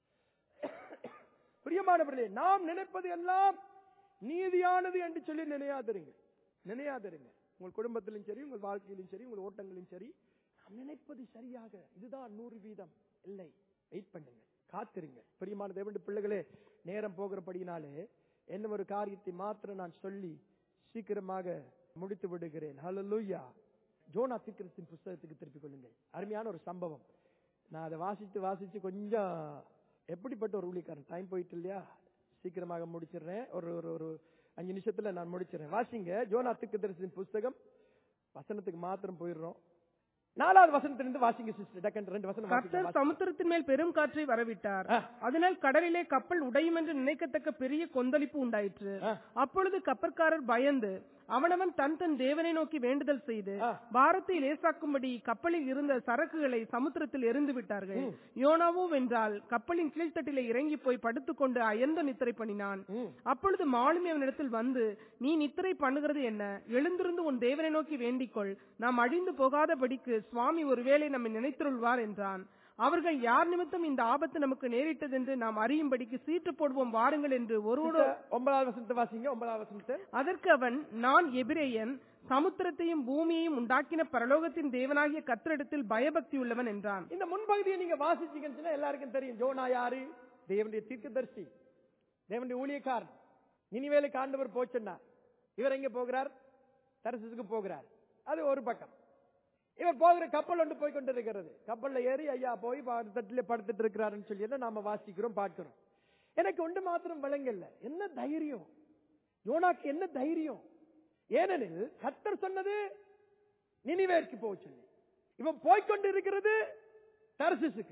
பிரியமானவர்களே நாம் நினைப்பது எல்லாம் நீதியானது என்று சொல்லி நினையாதிருங்க நினையாதிருங்க உங்கள் குடும்பத்திலும் சரி உங்கள் வாழ்க்கையிலும் சரி உங்கள் ஓட்டங்களிலும் சரி நாம் நினைப்பது சரியாக இதுதான் நூறு வீதம் இல்லை வெயிட் பண்ணுங்க காத்திருங்க பிரியமான தேவனுடைய பிள்ளைகளே நேரம் போகிறபடினாலே என்ன ஒரு காரியத்தை மாத்திரம் நான் சொல்லி சீக்கிரமாக முடித்து விடுகிறேன் ஹalleluya ஜோனா தீர்க்கதரிசியின் புஸ்தகத்துக்கு திருப்பிக் கொள்ளுங்கள் அருமையான ஒரு சம்பவம் நான் அதை வாசித்து வாசிச்சு கொஞ்சம் எப்படிப்பட்ட ஒரு ஊழியக்காரன் டைம் போயிட்டு இல்லையா சீக்கிரமாக முடிச்சிடுறேன் ஒரு ஒரு ஒரு அஞ்சு நிமிஷத்துல நான் முடிச்சிடுறேன் வாசிங்க ஜோனா தீர்க்கதரிசியின் புஸ்தகம் வசனத்துக்கு மாத்திரம் போயிடுறோம் நாலாவது வசனத்திலிருந்து வாசிங்க சிஸ்டர் டக்கன் ரெண்டு வசனம் வாசிங்க. கர்த்தர் சமுத்திரத்தின் மேல் பெரும் காற்றை வரவிட்டார் ஆ. அதனால் கடலிலே கப்பல் உடையும் என்று நினைக்கத்தக்க பெரிய கொந்தளிப்பு உண்டாயிற்று ஆ. அப்பொழுது கப்பற்காரர் பயந்து அவனவன் தன் தன் தேவனை நோக்கி வேண்டுதல் செய்து ஆ. பாரத்தை லேசாக்கும்படி கப்பலில் இருந்த சரக்குகளை சமுத்திரத்தில் எறிந்து விட்டார்கள் யோனாவோ வென்றால் கப்பலின் கீழ்த்தட்டிலே இறங்கி போய் படுத்துக்கொண்டு அயர்ந்த நித்திரை பண்ணினான் ம். அப்பொழுது மாலுமி அவனிடத்தில் வந்து நீ நித்திரை பண்ணுகிறது என்ன எழுந்திருந்து உன் தேவனை நோக்கி வேண்டிக்கொள் நாம் அழிந்து போகாதபடிக்கு சுவாமி ஒருவேளை நம்மை நினைத்திருள்வார் என்றான் அவர்கள் யார் நிமித்தம் இந்த ஆபத்து நமக்கு நேரிட்டதென்று நாம் அறியும்படிக்கு சீட்டு போடுவோம் வாருங்கள் என்று ஒருவனோ ஒன்பதாவது வசனத்தை வாசிங்க ஒன்பதாவது வசனத்தை அதற்கு அவன் நான் எபிரேயன் சமுத்திரத்தையும் பூமியையும் உண்டாக்கின பரலோகத்தின் தேவனாகிய கத்திரிடத்தில் பயபக்தி உள்ளவன் என்றான் இந்த முன்பகுதியை நீங்க வாசிச்சீங்கன்னு சொன்னா எல்லாருக்கும் தெரியும் ஜோனா யாரு தேவனுடைய தீர்க்கதரிசி தேவனுடைய ஊழியக்காரன் நினிவேலுக்கு ஆண்டவர் போச்சுன்னார் இவர் எங்க போகிறார் தரிசனத்துக்கு போகிறார் அது ஒரு பக்கம் இவர் போகிற கப்பல் ஒன்று போய் கொண்டிருக்கிறது கப்பல்ல ஏறி ஐயா போய் தட்டில படுத்துட்டு இருக்கிறாருன்னு சொல்லி தான் நாம வாசிக்கிறோம் பார்க்கிறோம் எனக்கு ஒன்று மாத்திரம் விளங்கல்ல என்ன தைரியம் யோனாக்கு என்ன தைரியம் ஏனெனில் கத்தர் சொன்னது நினிவேற்கு போக சொல்லி இவன் போய்க்கொண்டு இருக்கிறது தர்சிசுக்கு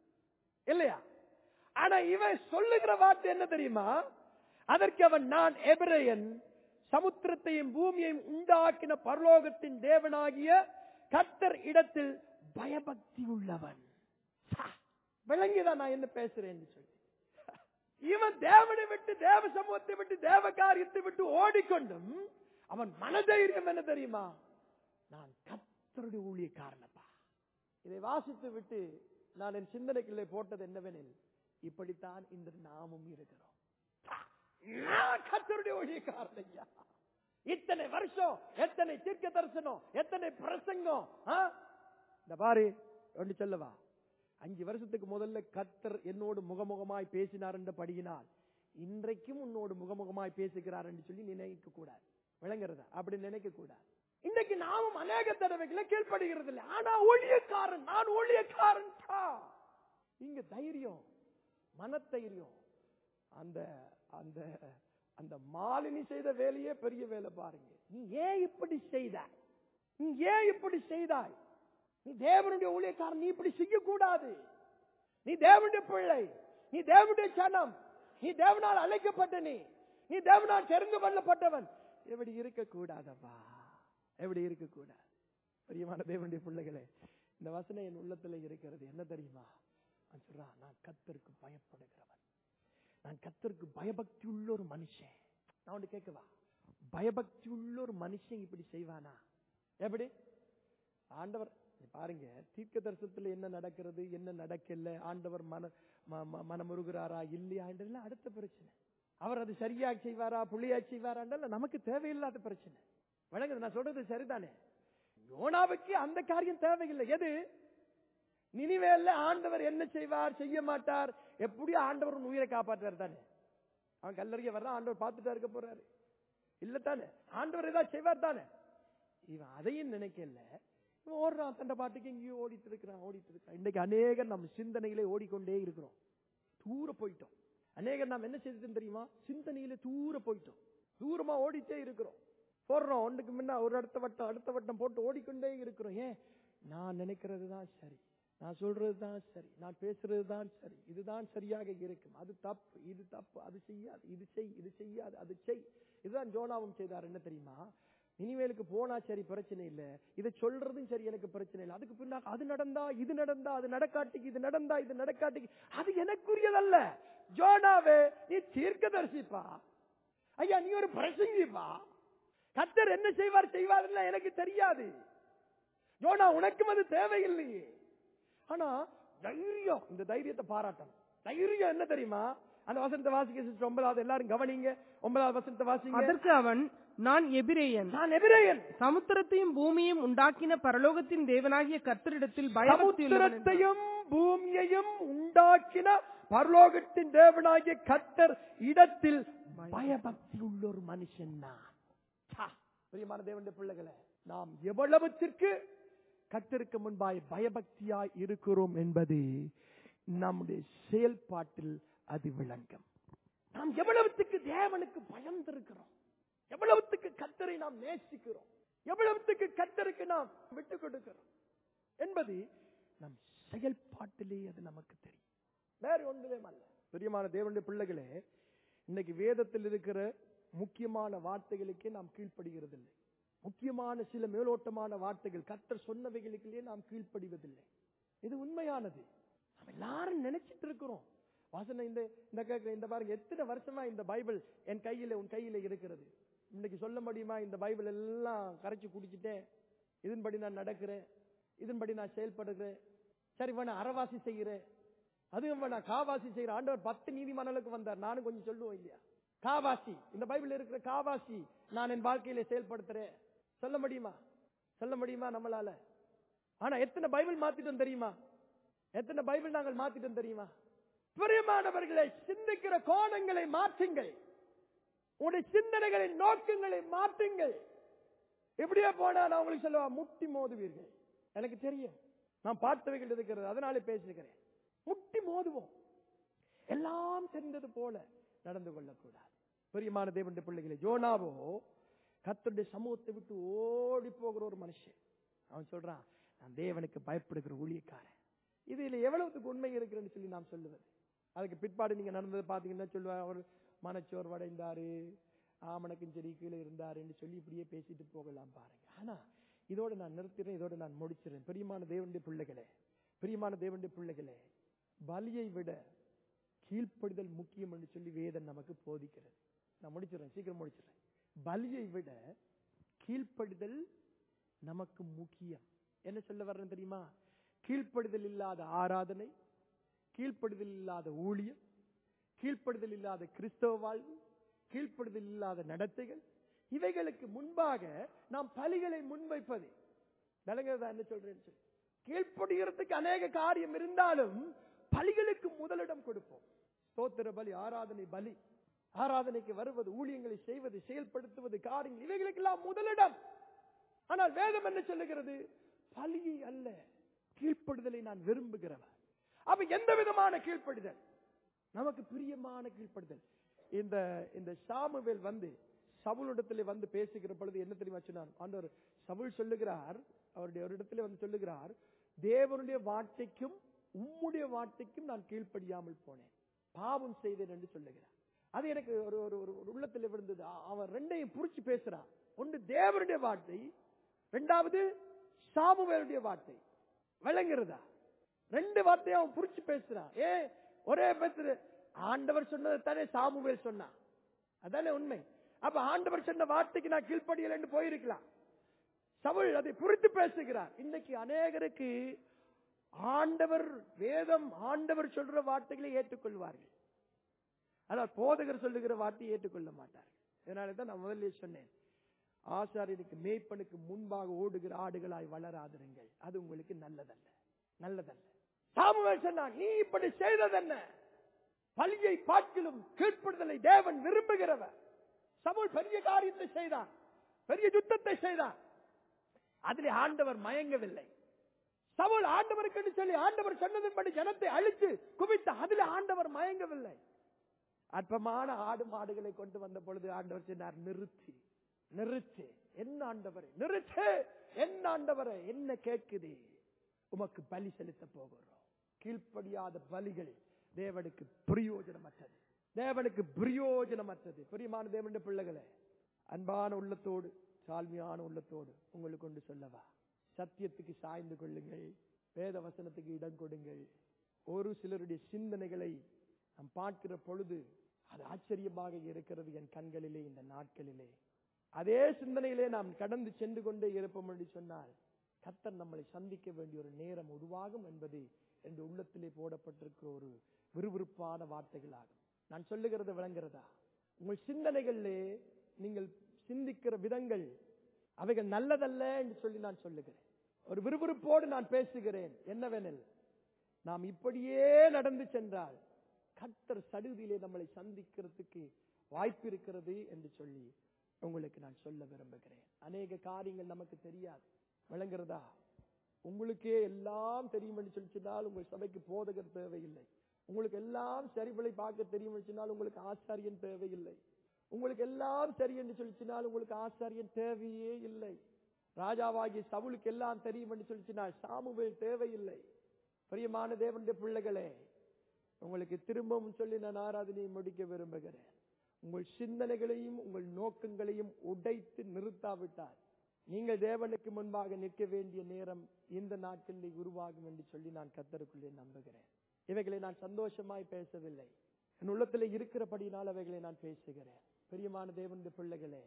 இல்லையா ஆனா இவன் சொல்லுகிற வார்த்தை என்ன தெரியுமா அதற்கு அவன் நான் எபிரேயன் சமுத்திரத்தையும் பூமியையும் உண்டாக்கின பரலோகத்தின் தேவனாகிய கத்தர் இடத்தில் பயபக்தி உள்ளவன் சா, விளங்கிதான் நான் என்ன பேசுறேன்னு சொல்லி இவன் தேவனை விட்டு தேவ சமூகத்தை விட்டு தேவ காரியத்தை விட்டு ஓடிக்கொண்டும் அவன் மனதைரியம் என்ன தெரியுமா நான் கத்தருடைய ஊழியக்காரனப்பா இதை வாசித்து விட்டு நான் என் சிந்தனைக்குள்ளே போட்டது என்னவெனில் இப்படித்தான் இந்த நாமும் இருக்கிறோம் நான் கத்தருடைய ஊழியக்காரன் ஐயா இத்தனை வருஷம் எத்தனை தீர்க்க தரிசனம் எத்தனை பிரசங்கம் ஆ? இந்த பாரு ஒன்று சொல்லவா அஞ்சு வருஷத்துக்கு முதல்ல கத்தர் என்னோடு முகமுகமாய் பேசினார் என்று படியினால் இன்றைக்கும் உன்னோடு முகமுகமாய் பேசுகிறார் என்று சொல்லி நினைக்க கூடாது விளங்குறதா அப்படி நினைக்க கூடாது இன்னைக்கு நாமும் அநேக தடவைகளை கீழ்ப்படுகிறது இல்லை ஆனா ஊழியக்காரன் நான் ஊழியக்காரன் தான். இங்க தைரியம் மனத்தைரியம் அந்த அந்த அந்த மாலினி செய்த வேலையே பெரிய வேலை பாருங்க நீ ஏன் இப்படி செய்தாய் நீ ஏன் இப்படி செய்தாய் நீ தேவனுடைய ஊழியக்காரன் நீ இப்படி செய்யக்கூடாது நீ தேவனுடைய பிள்ளை நீ தேவனுடைய சனம் நீ தேவனால் அழைக்கப்பட்ட நீ நீ தேவனால் தெரிந்து கொள்ளப்பட்டவன் எப்படி இருக்கக்கூடாதப்பா எப்படி இருக்கக்கூடாது பிரியமான தேவனுடைய பிள்ளைகளே இந்த வசனம் என் உள்ளத்துல இருக்கிறது என்ன தெரியுமா அவன் சொல்றான் நான் கத்தருக்கு பயப்படுகிறவன் நான் கத்தருக்கு பயபக்தி உள்ள ஒரு மனுஷன் நான் ஒன்று கேட்கவா பயபக்தி உள்ள ஒரு மனுஷன் இப்படி செய்வானா எப்படி ஆண்டவர் இங்க பாருங்க தீர்க்க தரிசனத்துல என்ன நடக்கிறது என்ன நடக்கல ஆண்டவர் மன ம- ம- மனமுருகிறாரா இல்லையா என்றெல்லாம் அடுத்த பிரச்சனை அவர் அது சரியா செய்வாரா புள்ளியா செய்வாரான்றல நமக்கு தேவையில்லாத பிரச்சனை வழங்குது நான் சொல்றது சரிதானே யோனாவுக்கு அந்த காரியம் தேவையில்லை எது நினிவேல்ல ஆண்டவர் என்ன செய்வார் செய்ய மாட்டார் எப்படியும் ஆண்டவர் உன் உயிரை காப்பாற்றுவார் தானே அவன் கல்லறிய வர்றான் ஆண்டவர் பார்த்துட்டா இருக்க போறாரு இல்ல தானே ஆண்டவர் ஏதாவது செய்வார் தானே இவன் அதையும் நினைக்கல இவன் ஓடுறான் தண்டை பாட்டுக்கு எங்கேயோ ஓடிட்டு இருக்கிறான் ஓடிட்டு இருக்கான் இன்னைக்கு அநேகர் நம்ம சிந்தனையிலே ஓடிக்கொண்டே இருக்கிறோம் தூர போயிட்டோம் அநேகர் நாம் என்ன செய்துட்டோம் தெரியுமா சிந்தனையில தூர போயிட்டோம் தூரமா ஓடிட்டே இருக்கிறோம் போடுறோம் ஒன்றுக்கு முன்ன ஒரு அடுத்த வட்டம் அடுத்த வட்டம் போட்டு ஓடிக்கொண்டே இருக்கிறோம் ஏன் நான் நினைக்கிறது தான் சரி நான் சொல்றது தான் சரி நான் பேசுறது தான் சரி இதுதான் சரியாக இருக்கும் அது தப்பு இது தப்பு அது செய்யாது இது செய் இது செய்யாது அது செய் இதுதான் ஜோனாவும் செய்தார் என்ன தெரியுமா இனிமேலுக்கு போனா சரி பிரச்சனை இல்ல இதை சொல்றதும் சரி எனக்கு பிரச்சனை இல்லை அதுக்கு பின்னா அது நடந்தா இது நடந்தா அது நடக்காட்டிக்கு இது நடந்தா இது நடக்காட்டிக்கு அது எனக்குரியதல்ல ஜோனாவே நீ தீர்க்கதரிசிப்பா ஐயா நீ ஒரு பிரசங்கிப்பா கத்தர் என்ன செய்வார் செய்வார் எனக்கு தெரியாது ஜோனா உனக்கும் அது தேவையில்லையே ஆனா தைரியம் இந்த தைரியத்தை பாராட்டணும் தைரியம் என்ன தெரியுமா அந்த வசனத்தை வாசிக்க sister, ஒன்பதாவது எல்லாரும் கவனிங்க ஒன்பதாவது வசனத்தை வாசிங்க அதற்கு அவன் நான் எபிரேயன் நான் எபிரேயன் சமுத்திரத்தையும் பூமியையும் உண்டாக்கின பரலோகத்தின் தேவனாகிய கர்த்தரிடத்தில் பயபக்தி உள்ளவன் என்றான். சமுத்திரத்தையும் பூமியையும் உண்டாக்கின பரலோகத்தின் தேவனாகிய கத்தர் இடத்தில் பயபக்தி உள்ள ஒரு மனுஷன் நான் சா, பிரியமான தேவனுடைய பிள்ளைகளே நாம் எவ்வளவுத்திற்கு கத்தருக்கு முன்பாய் பயபக்தியாய் இருக்கிறோம் என்பது நம்முடைய செயல்பாட்டில் அது விளங்கும் நாம் எவ்வளவுத்துக்கு தேவனுக்கு பயந்திருக்கிறோம் எவ்வளவுத்துக்கு கத்தரை நாம் நேசிக்கிறோம் எவ்வளவுத்துக்கு கத்தருக்கு நாம் விட்டு கொடுக்கிறோம் என்பது நம் செயல்பாட்டிலே அது நமக்கு தெரியும் வேற ஒன்றிலும் அல்ல பிரியமான தேவனுடைய பிள்ளைகளே இன்னைக்கு வேதத்தில் இருக்கிற முக்கியமான வார்த்தைகளுக்கே நாம் கீழ்ப்படுகிறது இல்லை முக்கியமான சில மேலோட்டமான வார்த்தைகள் கத்தர் சொன்னவைகளுக்கே நாம் கீழ்ப்படிவதில்லை இது உண்மையானது நாம் எல்லாரும் நினைச்சிட்டு இருக்கிறோம் வாசனை இந்த இந்த கேட்கிற இந்த பாருங்க எத்தனை வருஷமா இந்த பைபிள் என் கையில உன் கையில இருக்கிறது இன்னைக்கு சொல்ல முடியுமா இந்த பைபிள் எல்லாம் கரைச்சு குடிச்சிட்டேன் இதன்படி நான் நடக்கிறேன் இதன்படி நான் செயல்படுகிறேன் சரி வேணா அறவாசி செய்கிறேன் அதுவும் வேணா காவாசி செய்கிறேன் ஆண்டவர் பத்து நீதிமன்றங்களுக்கு வந்தார் நானும் கொஞ்சம் சொல்லுவோம் இல்லையா காவாசி இந்த பைபிள் இருக்கிற காவாசி நான் என் வாழ்க்கையில செயல்படுத்துறேன் சொல்ல முடியுமா சொல்ல முடியுமா நம்மளால ஆனா எத்தனை பைபிள் மாத்திட்டோம் தெரியுமா எத்தனை பைபிள் நாங்கள் மாத்திட்டோம் தெரியுமா பிரியமானவர்களை சிந்திக்கிற கோணங்களை மாற்றுங்கள் உங்களுடைய சிந்தனைகளின் நோக்கங்களை மாற்றுங்கள் எப்படியே போனா நான் உங்களுக்கு சொல்லுவா முட்டி மோதுவீர்கள் எனக்கு தெரியும் நான் பார்த்தவைகள் இருக்கிறது அதனால பேசுகிறேன் முட்டி மோதுவோம் எல்லாம் தெரிந்தது போல நடந்து கொள்ளக்கூடாது பிரியமான தேவனுடைய பிள்ளைகளை ஜோனாவோ கத்தருடைய சமூகத்தை விட்டு ஓடி போகிற ஒரு மனுஷன் அவன் சொல்றான் நான் தேவனுக்கு பயப்படுகிற ஊழியக்காரன் இதுல எவ்வளவுக்கு உண்மை இருக்கிறேன்னு சொல்லி நாம் சொல்லுவது அதுக்கு பிற்பாடு நீங்க நடந்தது பாத்தீங்கன்னா சொல்லுவாங்க அவர் மனச்சோர் வடைந்தாரு ஆமணக்கும் செடி கீழே இருந்தாருன்னு சொல்லி இப்படியே பேசிட்டு போகலாம் பாருங்க ஆனா இதோட நான் நிறுத்துறேன் இதோட நான் முடிச்சிடறேன் பிரியமான தேவனுடைய பிள்ளைகளே பிரியமான தேவனுடைய பிள்ளைகளே பலியை விட கீழ்ப்படிதல் முக்கியம் என்று சொல்லி வேதம் நமக்கு போதிக்கிறது நான் முடிச்சிடறேன் சீக்கிரம் முடிச்சிடறேன் பலியை விட கீழ்ப்படிதல் நமக்கு முக்கியம் என்ன சொல்ல வர்றேன் தெரியுமா கீழ்ப்படிதல் இல்லாத ஆராதனை கீழ்ப்படிதல் இல்லாத ஊழியம் கீழ்ப்படுதல் இல்லாத கிறிஸ்தவ வாழ்வு கீழ்ப்படுதல் இல்லாத நடத்தைகள் இவைகளுக்கு முன்பாக நாம் பலிகளை முன்வைப்பது விளங்குறதா என்ன சொல்றேன்னு சொல்லி கீழ்ப்படுகிறதுக்கு அநேக காரியம் இருந்தாலும் பலிகளுக்கு முதலிடம் கொடுப்போம் ஸ்தோத்திர பலி ஆராதனை பலி ஆராதனைக்கு வருவது ஊழியங்களை செய்வது செயல்படுத்துவது காரியங்கள் இவைகளுக்கெல்லாம் முதலிடம் ஆனால் வேதம் என்ன சொல்லுகிறது பலியை அல்ல கீழ்ப்படுதலை நான் விரும்புகிறவன் அப்ப எந்த விதமான கீழ்ப்படுதல் நமக்கு பிரியமான கீழ்ப்படுதல் இந்த இந்த சாமுவேல் வந்து சவுலிடத்தில் வந்து பேசுகிற பொழுது என்ன தெரியுமா சொன்னார் ஆண்டவர் சவுல் சொல்லுகிறார் அவருடைய ஒரு இடத்துல வந்து சொல்லுகிறார் தேவனுடைய வார்த்தைக்கும் உம்முடைய வார்த்தைக்கும் நான் கீழ்ப்படியாமல் போனேன் பாவம் செய்தேன் என்று சொல்லுகிறார் அது எனக்கு ஒரு ஒரு ஒரு ஒரு உள்ளத்தில் விழுந்தது அ- அவன் ரெண்டையும் புரிச்சு பேசுறான் ஒன்று தேவனுடைய வார்த்தை ரெண்டாவது சாமுவேலுடைய வார்த்தை விளங்குறதா ரெண்டு வார்த்தையும் அவன் புரிச்சு பேசுறான் ஏ ஒரே பேசுற ஆண்டவர் சொன்னதை தானே சாமுவேல் சொன்னான் அதானே உண்மை அப்ப ஆண்டவர் சொன்ன வார்த்தைக்கு நான் கீழ்ப்படியலன்னு போயிருக்கலாம் சவுல் அதை புரித்து பேசுகிறார் இன்னைக்கு அநேகருக்கு ஆண்டவர் வேதம் ஆண்டவர் சொல்ற வார்த்தைகளை ஏற்றுக்கொள்வார்கள் ஆனால் போதகர் சொல்லுகிற வார்த்தையை ஏற்றுக்கொள்ள மாட்டார்கள் இதனால தான் நான் முதல்ல சொன்னேன் ஆசாரியனுக்கு மேய்ப்பனுக்கு முன்பாக ஓடுகிற ஆடுகளாய் வளராதிருங்கள் அது உங்களுக்கு நல்லதல்ல நல்லதல்ல சாமுவேல் சொன்னான் நீ இப்படி செய்ததென்ன பலியை பார்க்கிலும் கீழ்ப்படுதலை தேவன் விரும்புகிறவர் சவுல் பெரிய காரியத்தை செய்தான் பெரிய யுத்தத்தை செய்தான் அதிலே ஆண்டவர் மயங்கவில்லை சவுல் ஆண்டவருக்கு என்று சொல்லி ஆண்டவர் சொன்னதன்படி ஜனத்தை அழித்து குவித்த அதில் ஆண்டவர் மயங்கவில்லை அற்பமான ஆடு மாடுகளை கொண்டு வந்த பொழுது ஆண்டவர் சொன்னார் நிறுத்தி நிறுத்து என்ன ஆண்டவரே நிறுத்து என்ன ஆண்டவரே என்ன கேட்குது உமக்கு பலி செலுத்த போகிறோம் கீழ்ப்படியாத பலிகள் தேவனுக்கு பிரயோஜனமற்றது தேவனுக்கு பிரயோஜனமற்றது பிரியமான தேவனுடைய பிள்ளைகளே அன்பான உள்ளத்தோடு தாழ்மையான உள்ளத்தோடு உங்களுக்கு கொண்டு சொல்லவா சத்தியத்துக்கு சாய்ந்து கொள்ளுங்கள் வேத வசனத்துக்கு இடம் கொடுங்கள் ஒரு சிலருடைய சிந்தனைகளை நாம் பார்க்கிற பொழுது அது ஆச்சரியமாக இருக்கிறது என் கண்களிலே இந்த நாட்களிலே அதே சிந்தனையிலே நாம் கடந்து சென்று கொண்டே இருப்போம் என்று சொன்னால் கத்தர் நம்மளை சந்திக்க வேண்டிய ஒரு நேரம் உருவாகும் என்பது என்ற உள்ளத்திலே போடப்பட்டிருக்கிற ஒரு விறுவிறுப்பான வார்த்தைகளாகும் நான் சொல்லுகிறது விளங்குகிறதா உங்கள் சிந்தனைகளிலே நீங்கள் சிந்திக்கிற விதங்கள் அவைகள் நல்லதல்ல என்று சொல்லி நான் சொல்லுகிறேன் ஒரு விறுவிறுப்போடு நான் பேசுகிறேன் என்னவெனில் நாம் இப்படியே நடந்து சென்றால் கத்தர் சடுதியிலே நம்மளை சந்திக்கிறதுக்கு வாய்ப்பு இருக்கிறது என்று சொல்லி உங்களுக்கு நான் சொல்ல விரும்புகிறேன் அநேக காரியங்கள் நமக்கு தெரியாது விளங்குறதா உங்களுக்கே எல்லாம் தெரியும் என்று சொல்லி சொன்னால் உங்கள் சபைக்கு போதகர் தேவையில்லை உங்களுக்கு எல்லாம் சரிபலை பார்க்க தெரியும் என்று சொன்னால் உங்களுக்கு ஆச்சாரியன் தேவையில்லை உங்களுக்கு எல்லாம் சரி என்று சொல்லி சொன்னால் உங்களுக்கு ஆச்சாரியன் தேவையே இல்லை ராஜாவாகிய சவுலுக்கு எல்லாம் தெரியும் என்று சொல்லி சொன்னால் சாமுவேல் தேவையில்லை பிரியமான தேவனுடைய பிள்ளைகளே உங்களுக்கு திரும்பவும் சொல்லி நான் ஆராதனையை முடிக்க விரும்புகிறேன் உங்கள் சிந்தனைகளையும் உங்கள் நோக்கங்களையும் உடைத்து நிறுத்தாவிட்டால் நீங்கள் தேவனுக்கு முன்பாக நிற்க வேண்டிய நேரம் இந்த நாட்களில் உருவாகும் என்று சொல்லி நான் கத்தருக்குள்ளே நம்புகிறேன் இவைகளை நான் சந்தோஷமாய் பேசவில்லை என் உள்ளத்தில் இருக்கிறபடியினால் அவைகளை நான் பேசுகிறேன் பிரியமான தேவனுடைய பிள்ளைகளே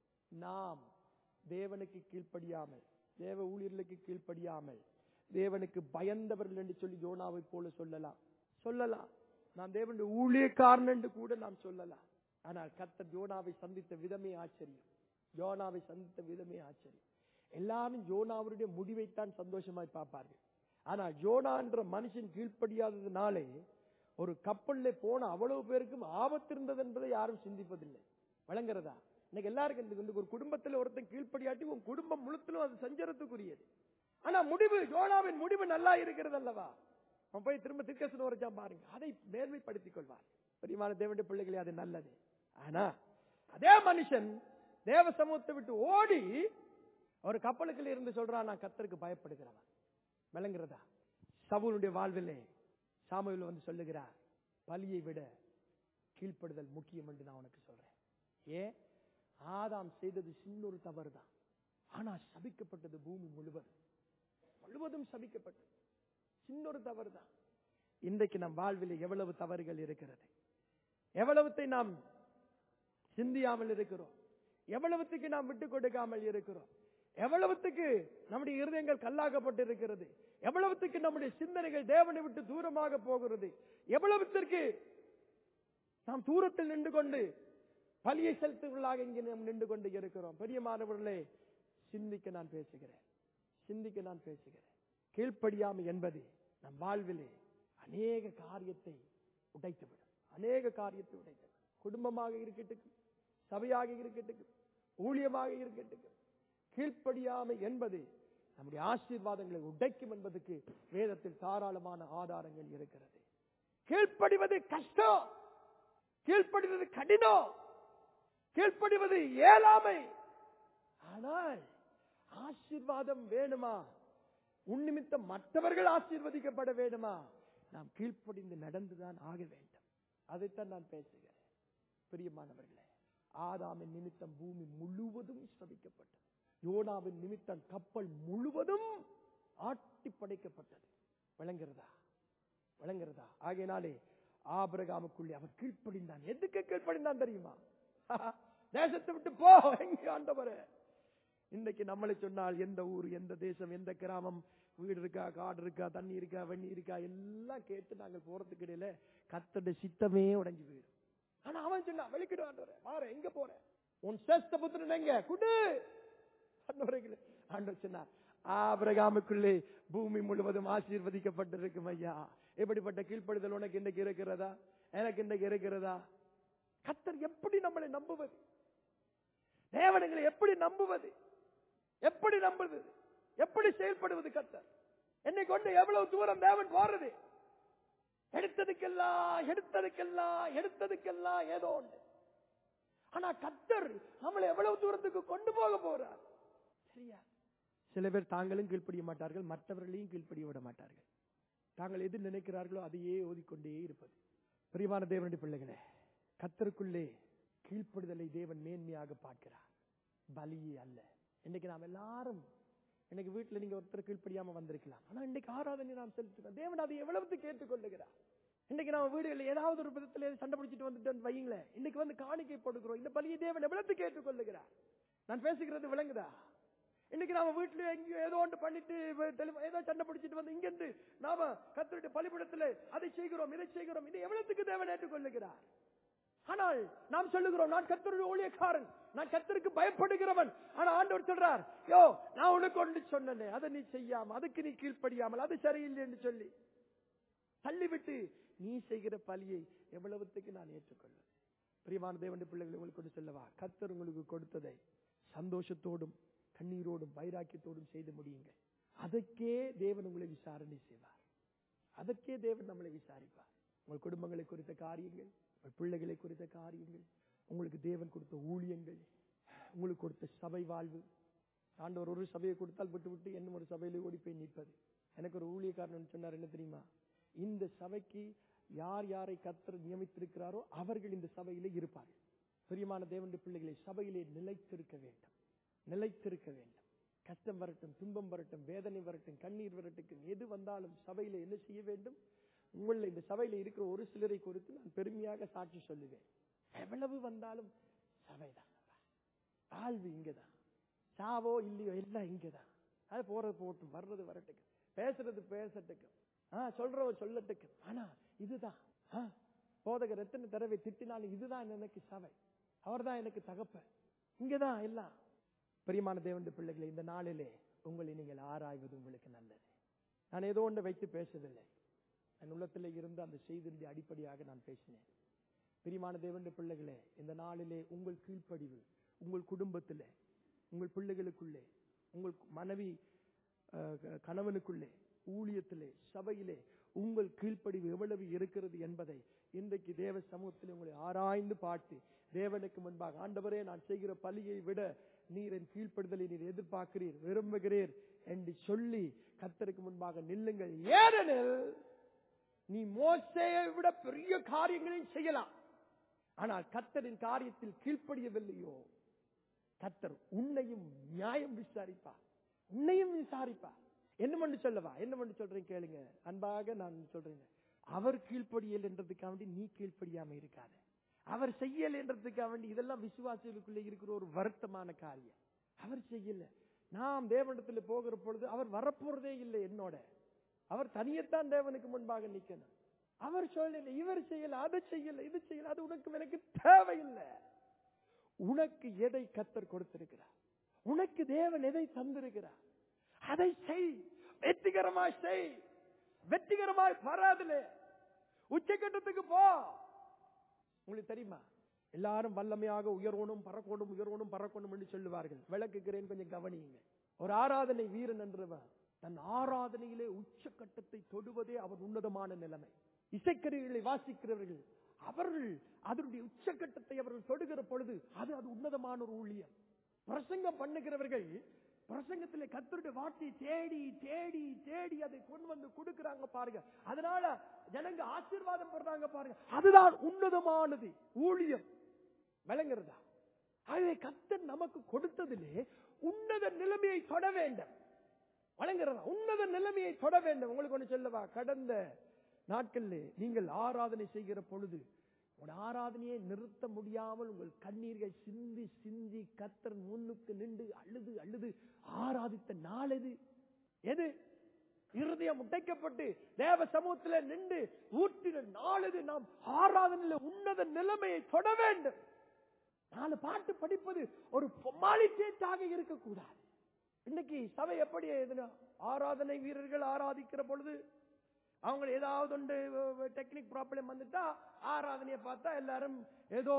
நாம் தேவனுக்கு கீழ்ப்படியாமல் தேவ ஊழியர்களுக்கு கீழ்ப்படியாமல் தேவனுக்கு பயந்தவர்கள் என்று சொல்லி யோனாவை போல சொல்லலாம் சொல்லலாம் நான் தேவனுடைய ஊழியக்காரன் என்று கூட நாம் சொல்லலாம் ஆனால் கர்த்தர் யோனாவை சந்தித்த விதமே ஆச்சரியம் யோனாவை சந்தித்த விதமே ஆச்சரியம் எல்லாரும் யோனாவுடைய முடிவைத்தான் சந்தோஷமாய் பார்ப்பார்கள் ஆனால் யோனா என்ற மனுஷன் கீழ்ப்படியாததுனாலே ஒரு கப்பல்ல போன அவ்வளவு பேருக்கும் ஆபத்து இருந்தது என்பதை யாரும் சிந்திப்பதில்லை வழங்குறதா இன்னைக்கு எல்லாருக்கும் இந்த- இந்த ஒரு குடும்பத்துல ஒருத்தன் கீழ்ப்படியாட்டி உன் குடும்பம் முழுத்திலும் அது சஞ்சரத்துக்குரியது ஆனா முடிவு யோனாவின் முடிவு நல்லா இருக்கிறது அல்லவா அவன் போய் திரும்ப திருக்கசன வரைச்சான் பாருங்க அதை மேன்மைப்படுத்திக் கொள்வார் பிரியமான தேவனுடைய பிள்ளைகளே அது நல்லது ஆனா அதே மனுஷன் தேவ சமூகத்தை விட்டு ஓடி ஒரு கப்பலுக்குள்ள இருந்து சொல்றான் நான் கத்தருக்கு பயப்படுகிறவன் விளங்குறதா சவுனுடைய வாழ்விலே சாமுவேல் வந்து சொல்லுகிறார் பலியை விட கீழ்ப்படுதல் முக்கியம் என்று நான் உனக்கு சொல்றேன் ஏன் ஆதாம் செய்தது சின்னொரு தவறு தான் ஆனா சபிக்கப்பட்டது பூமி முழுவதும் முழுவதும் சபிக்கப்பட்டது சின்னொரு தவறு தான் இன்றைக்கு நம் வாழ்வில் எவ்வளவு தவறுகள் இருக்கிறது எவ்வளவுத்தை நாம் சிந்தியாமல் இருக்கிறோம் எவ்வளவுத்துக்கு நாம் விட்டு கொடுக்காமல் இருக்கிறோம் எவ்வளவுத்துக்கு நம்முடைய இருதயங்கள் கல்லாக்கப்பட்டு இருக்கிறது எவ்வளவுத்துக்கு நம்முடைய சிந்தனைகள் தேவனை விட்டு தூரமாக போகிறது எவ்வளவுத்திற்கு நாம் தூரத்தில் நின்று கொண்டு பலியை செலுத்துவர்களாக இங்கே நாம் நின்று கொண்டு இருக்கிறோம் பெரிய மாணவர்களே சிந்திக்க நான் பேசுகிறேன் சிந்திக்க நான் பேசுகிறேன் கீழ்ப்படியாமை என்பது நம் வாழ்விலே அநேக காரியத்தை உடைத்துவிடும் அநேக காரியத்தை உடைத்துவிடும் குடும்பமாக இருக்கட்டும் சபையாக இருக்கட்டும் ஊழியமாக இருக்கட்டும் கீழ்ப்படியாமை என்பது நம்முடைய ஆசீர்வாதங்களை உடைக்கும் என்பதற்கு வேதத்தில் தாராளமான ஆதாரங்கள் இருக்கிறது கீழ்ப்படிவது கஷ்டம் கீழ்ப்படிவது கடினம் கீழ்ப்படிவது இயலாமை ஆனால் ஆசீர்வாதம் வேணுமா உன் நிமித்தம் மற்றவர்கள் ஆசீர்வதிக்கப்பட வேண்டுமா நாம் கீழ்ப்படிந்து நடந்துதான் ஆக வேண்டும் அதைத்தான் நான் பேசுகிறேன் பிரியமானவர்களே ஆதாமின் நிமித்தம் பூமி முழுவதும் ஸ்ரவிக்கப்பட்டது யோனாவின் நிமித்தம் கப்பல் முழுவதும் ஆட்டி படைக்கப்பட்டது விளங்குறதா விளங்குறதா ஆகையினாலே ஆபிரகாமுக்குள்ளே அவன் கீழ்ப்படிந்தான் எதுக்கு கீழ்ப்படிந்தான் தெரியுமா தேசத்தை விட்டு போ எங்க ஆண்டவரே இன்னைக்கு நம்மளை சொன்னால் எந்த ஊர் எந்த தேசம் எந்த கிராமம் வீடு இருக்கா காடு இருக்கா தண்ணி இருக்கா வெண்ணி இருக்கா எல்லாம் கேட்டு நாங்கள் போறதுக்கு இடையில கத்தட சித்தமே உடைஞ்சு போயிடும் ஆனா அவன் சொன்னான் வெளிக்கிடு ஆண்டவரே வார எங்க போற உன் சேஷ்ட புத்திரன் எங்க குடு ஆண்டவர்களே ஆண்டவர் சொன்னார் ஆபிரகாமுக்குள்ளே பூமி முழுவதும் ஆசீர்வதிக்கப்பட்டிருக்கும் ஐயா எப்படிப்பட்ட கீழ்ப்படுதல் உனக்கு இன்றைக்கு இருக்கிறதா எனக்கு இன்றைக்கு இருக்கிறதா கத்தர் எப்படி நம்மளை நம்புவது தேவனங்களை எப்படி நம்புவது எப்படி நம்புவது எப்படி செயல்படுவது கத்தர் என்னை கொண்டு எவ்வளவு தூரம் தேவன் போறது எடுத்ததுக்கெல்லாம் எடுத்ததுக்கெல்லாம் எடுத்ததுக்கெல்லாம் ஏதோ ஒன்று ஆனா கத்தர் நம்மளை எவ்வளவு தூரத்துக்கு கொண்டு போக போறார் சரியா சில பேர் தாங்களும் கீழ்ப்படிய மாட்டார்கள் மற்றவர்களையும் கீழ்ப்படிய விட மாட்டார்கள் தாங்கள் எது நினைக்கிறார்களோ அதையே ஓதிக்கொண்டே இருப்பது பிரியமான தேவனுடைய பிள்ளைகளே கத்தருக்குள்ளே கீழ்ப்படுதலை தேவன் மேன்மையாக பார்க்கிறார் பலியே அல்ல இன்னைக்கு நாம் எல்லாரும் இன்னைக்கு வீட்டுல நீங்க ஒருத்தர் கீழ்ப்படியாம வந்திருக்கலாம் ஆனா இன்னைக்கு ஆராதனை நாம் செலுத்துகிறோம் தேவன் அதை எவ்வளவு கேட்டுக்கொள்ளுகிறார் இன்னைக்கு நம்ம வீடுகளில் ஏதாவது ஒரு விதத்துல சண்டை பிடிச்சிட்டு வந்துட்டு வையுங்களேன் இன்னைக்கு வந்து காணிக்கை போடுகிறோம் இந்த பலியை தேவன் எவ்வளவு கேட்டுக்கொள்ளுகிறார் நான் பேசுகிறது விளங்குதா இன்னைக்கு நாம வீட்டுல எங்கேயோ ஏதோ ஒன்று பண்ணிட்டு தெளிவா- ஏதோ சண்டை பிடிச்சிட்டு வந்து இங்க இருந்து நாம கத்தருடைய பலிபடத்துல அதை செய்கிறோம் இதை செய்கிறோம் இதை எவ்வளவுக்கு தேவன் ஏற்றுக்கொள்ளுகிறார் ஆனால் நாம் சொல்லுகிறோம் நான் கத்தருடைய ஊழியக்காரன் நான் கத்தருக்கு பயப்படுகிறவன் ஆனா ஆண்டவர் சொல்றார் யோ நான் உனக்கு ஒன்று சொன்னேனே அதை நீ செய்யாம அதுக்கு நீ கீழ்ப்படியாமல் அது சரியில்லை என்று சொல்லி தள்ளிவிட்டு நீ செய்கிற பலியை எவ்வளவுத்துக்கு நான் ஏற்றுக்கொள்வேன் பிரியமான தேவனுடைய பிள்ளைகளை உங்களுக்கு கொண்டு சொல்லவா கத்தர் உங்களுக்கு கொடுத்ததை சந்தோஷத்தோடும் கண்ணீரோடும் வைராக்கியத்தோடும் செய்து முடியுங்கள் அதற்கே தேவன் உங்களை விசாரணை செய்வார் அதற்கே தேவன் நம்மளை விசாரிப்பார் உங்கள் குடும்பங்களை குறித்த காரியங்கள் உங்கள் பிள்ளைகளை குறித்த காரியங்கள் உங்களுக்கு தேவன் கொடுத்த ஊழியங்கள் உங்களுக்கு கொடுத்த சபை வாழ்வு ஆண்டவர் ஒரு சபையை கொடுத்தால் விட்டு விட்டு இன்னும் ஒரு சபையில ஓடி போய் நிற்பது எனக்கு ஒரு ஊழியக்காரன் சொன்னார் என்ன தெரியுமா இந்த சபைக்கு யார் யாரை கத்தர் நியமித்திருக்கிறாரோ அவர்கள் இந்த சபையிலே இருப்பார்கள் பிரியமான தேவனுடைய பிள்ளைகளை சபையிலே நிலைத்திருக்க வேண்டும் நிலைத்திருக்க வேண்டும் கஷ்டம் வரட்டும் துன்பம் வரட்டும் வேதனை வரட்டும் கண்ணீர் வரட்டும் எது வந்தாலும் சபையில என்ன செய்ய வேண்டும் உங்களை இந்த சபையில இருக்கிற ஒரு சிலரை குறித்து நான் பெருமையாக சாட்சி சொல்லுவேன் எவ்வளவு வந்தாலும் சபைதான் வாழ்வு இங்கதான் சாவோ இல்லையோ எல்லாம் இங்கதான் அது போறது போட்டும் வர்றது வரட்டுக்கு பேசுறது பேசட்டுக்கு ஆ சொல்றவ சொல்லட்டுக்கு ஆனா இதுதான் ஆ, போதகர் எத்தனை தடவை திட்டினாலும் இதுதான் எனக்கு சபை அவர்தான் எனக்கு தகப்ப இங்கதான் எல்லாம் பிரியமான தேவனுடைய பிள்ளைகளை இந்த நாளிலே உங்களை நீங்கள் ஆராய்வது உங்களுக்கு நல்லது நான் ஏதோ ஒன்று வைத்து பேசவில்லை என் உள்ளத்திலே இருந்து அந்த செய்தியின் அடிப்படையாக நான் பேசினேன் பிரியமான தேவனுடைய பிள்ளைகளே இந்த நாளிலே உங்கள் கீழ்ப்படிவு உங்கள் குடும்பத்திலே உங்கள் பிள்ளைகளுக்குள்ளே உங்கள் மனைவி அஹ், க- கணவனுக்குள்ளே ஊழியத்திலே சபையிலே உங்கள் கீழ்ப்படிவு எவ்வளவு இருக்கிறது என்பதை இன்றைக்கு தேவ சமூகத்தில் உங்களை ஆராய்ந்து பார்த்து தேவனுக்கு முன்பாக ஆண்டவரே நான் செய்கிற பலியை விட நீர் என் கீழ்ப்படுதலை நீர் எதிர்பார்க்கிறீர் விரும்புகிறீர் என்று சொல்லி கத்தருக்கு முன்பாக நில்லுங்கள் ஏனெனில் நீ மோசையை விட பெரிய காரியங்களையும் செய்யலாம் ஆனால் கத்தரின் காரியத்தில் கீழ்ப்படியவில்லையோ கத்தர் உன்னையும் நியாயம் விசாரிப்பார் உன்னையும் விசாரிப்பார் என்ன பண்ணி சொல்லவா என்ன பண்ணி சொல்றேன் கேளுங்க அன்பாக நான் சொல்றேன் அவர் கீழ்ப்படியல் என்றதுக்காக வேண்டி நீ கீழ்ப்படியாம இருக்காத அவர் செய்யல் என்றதுக்காக வேண்டி இதெல்லாம் விசுவாசிகளுக்குள்ள இருக்கிற ஒரு வருத்தமான காரியம் அவர் செய்யல நாம் தேவனிடத்தில் போகிற பொழுது அவர் வரப்போறதே இல்லை என்னோட அவர் தனியத்தான் தேவனுக்கு முன்பாக நிக்கணும் அவர் சொல்லல இவர் செய்யல அதை செய்யல இது செய்யல அது உனக்கு எனக்கு தேவையில்லை உனக்கு எதை கத்தர் கொடுத்திருக்கிறார் உனக்கு தேவன் எதை தந்திருக்கிறார் அதை செய் வெற்றிகரமாய் செய் வெற்றிகரமாய் வராதுலே உச்சக்கட்டத்துக்கு போ உங்களுக்கு தெரியுமா எல்லாரும் வல்லமையாக உயர்வனும் பறக்கணும் உயர்வனும் பறக்கணும் என்று சொல்லுவார்கள் விளக்குகிறேன் கொஞ்சம் கவனியுங்க ஒரு ஆராதனை வீரன் என்றவன் தன் ஆராதனையிலே உச்சக்கட்டத்தை தொடுவதே அவர் உன்னதமான நிலைமை இசைக்கருவிகளை வாசிக்கிறவர்கள் அவர்கள் அதனுடைய உச்சக்கட்டத்தை அவர்கள் தொடுகிற பொழுது அது அது உன்னதமான ஒரு ஊழியம் பிரசங்கம் பண்ணுகிறவர்கள் பிரசங்கத்திலே கத்தருடைய வார்த்தையை தேடி தேடி தேடி அதை கொண்டு வந்து கொடுக்கிறாங்க பாருங்க அதனால ஜனங்க ஆசீர்வாதம் பண்றாங்க பாருங்க அதுதான் உன்னதமானது ஊழியம் விளங்குறதா அதை கத்தர் நமக்கு கொடுத்ததிலே உன்னத நிலைமையை தொட வேண்டும் வழங்குறதா உன்னத நிலைமையை தொட வேண்டும் உங்களுக்கு ஒண்ணு சொல்லவா கடந்த நாட்கள்ல நீங்கள் ஆராதனை செய்கிற பொழுது உங்கள் ஆராதனையை நிறுத்த முடியாமல் உங்கள் கண்ணீர்கள் சிந்தி சிந்தி கத்தர் முன்னுக்கு நின்று அழுது அழுது ஆராதித்த நாள் எது எது இருதயம் உடைக்கப்பட்டு தேவ சமூகத்தில் நின்று ஊற்றின நாள் எது நாம் ஆராதனையில உன்னத நிலைமையை தொட வேண்டும் நாலு பாட்டு படிப்பது ஒரு ஃபார்மாலிட்டேட்டாக இருக்கக்கூடாது இன்னைக்கு சபை எப்படி எதுனா ஆராதனை வீரர்கள் ஆராதிக்கிற பொழுது அவங்க ஏதாவது ஒன்று டெக்னிக் ப்ராப்ளம் வந்துட்டா ஆராதனையை பார்த்தா எல்லாரும் ஏதோ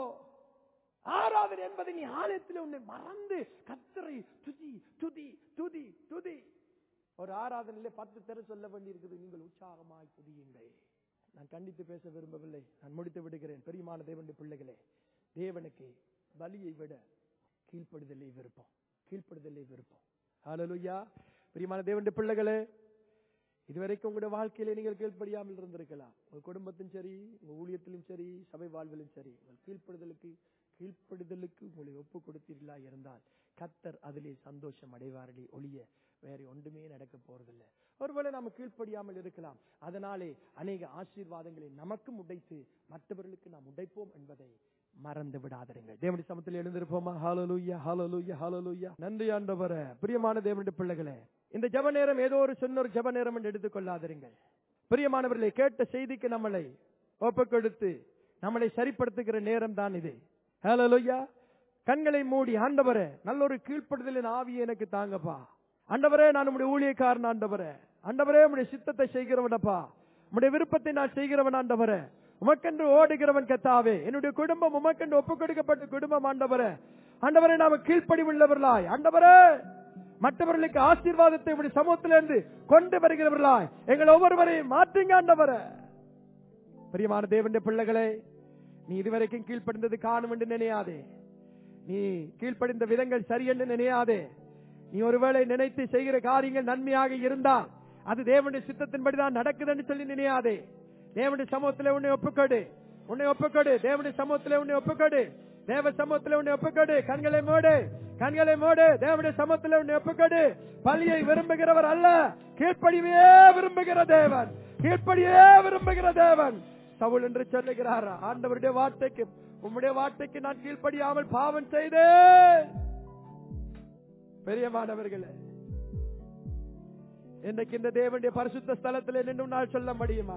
ஆராதனை என்பதை நீ ஆலயத்தில் உன்னை மறந்து கத்தரை துதி துதி துதி துதி ஒரு ஆராதனையில பத்து தெரு சொல்ல வேண்டி இருக்குது நீங்கள் உற்சாகமாய் துதியுங்கள் நான் கண்டித்து பேச விரும்பவில்லை நான் முடித்து விடுகிறேன் பெரியமான தேவனுடைய பிள்ளைகளே தேவனுக்கு பலியை விட கீழ்ப்படுதலை விருப்பம் கீழ்ப்படுதலை விருப்பம் ஹalleluya பிரியமான தேவனுடைய பிள்ளைகளே இதுவரைக்கும் உங்களுடைய வாழ்க்கையில நீங்கள் கீழ்ப்படியாமல் இருந்திருக்கலாம் உங்க குடும்பத்திலும் சரி உங்க ஊழியத்திலும் சரி சபை வாழ்விலும் சரி உங்கள் கீழ்ப்படுதலுக்கு கீழ்ப்படுதலுக்கு உங்களை ஒப்பு கொடுத்தீர்களா இருந்தால் கத்தர் அதிலே சந்தோஷம் அடைவார்களே ஒழிய வேற ஒன்றுமே நடக்க போறதில்லை ஒருவேளை நாம கீழ்ப்படியாமல் இருக்கலாம் அதனாலே அநேக ஆசீர்வாதங்களை நமக்கும் உடைத்து மற்றவர்களுக்கு நாம் உடைப்போம் என்பதை மறந்து விடாதீர்கள் தேவனுடைய சமத்தில் எழுந்திருப்போமா ஹalleluya ஹalleluya ஹalleluya நன்றி ஆண்டவரே பிரியமான தேவனுடைய பிள்ளைகளே இந்த ஜெப நேரம் ஏதோ ஒரு சின்ன ஒரு ஜெப நேரம் என்று எடுத்துக்கொள்ளாதீர்கள் பிரியமானவர்களை கேட்ட செய்திக்கு நம்மளை ஒப்புக் கொடுத்து நம்மளை சரிப்படுத்துகிற நேரம் தான் இது ஹalleluya கண்களை மூடி ஆண்டவரே நல்ல ஒரு கீழ்ப்படுதலின் ஆவியை எனக்கு தாங்கப்பா ஆண்டவரே நான் உம்முடைய ஊழியக்காரன் ஆண்டவரே ஆண்டவரே உம்முடைய சித்தத்தை செய்கிறவனப்பா உம்முடைய விருப்பத்தை நான் செய்கிறவன் ஆண்டவரே உமக்கென்று ஓடுகிறவன் கத்தாவே என்னுடைய குடும்பம் உமக்கென்று ஒப்புக் கொடுக்கப்பட்ட குடும்பம் ஆண்டவரே ஆண்டவரே நாம கீழ்ப்படி உள்ளவர்களாய் ஆண்டவரே மற்றவர்களுக்கு ஆசீர்வாதத்தை உடைய சமூகத்திலிருந்து கொண்டு வருகிறவர்களாய் எங்கள் ஒவ்வொருவரையும் மாற்றுங்க ஆண்டவரே பிரியமான தேவனுடைய பிள்ளைகளே நீ இதுவரைக்கும் கீழ்ப்படிந்தது காணும் என்று நினையாதே நீ கீழ்ப்படிந்த விதங்கள் சரி என்று நினையாதே நீ ஒருவேளை நினைத்து செய்கிற காரியங்கள் நன்மையாக இருந்தால் அது தேவனுடைய சித்தத்தின்படிதான் நடக்குதுன்னு சொல்லி நினையாதே தேவனுடைய சமூகத்துல உன்னை ஒப்புக்கொடு உன்னை ஒப்புக்கொடு தேவனுடைய சமூகத்துல உன்னை ஒப்புக்கொடு தேவ சமூகத்துல உன்னை ஒப்புக்கொடு கண்களை மூடு கண்களை மூடு தேவனுடைய சமூகத்துல உன்னை ஒப்புக்கொடு பலியை விரும்புகிறவர் அல்ல கீழ்ப்படியே விரும்புகிற தேவன் கீழ்ப்படியே விரும்புகிற தேவன் சவுல் என்று சொல்லுகிறார் ஆண்டவருடைய வார்த்தைக்கு உம்முடைய வார்த்தைக்கு நான் கீழ்ப்படியாமல் பாவம் செய்தேன் பெரியமானவர்களே இன்றைக்கு இந்த தேவனுடைய பரிசுத்த ஸ்தலத்தில் நின்று நான் சொல்ல முடியுமா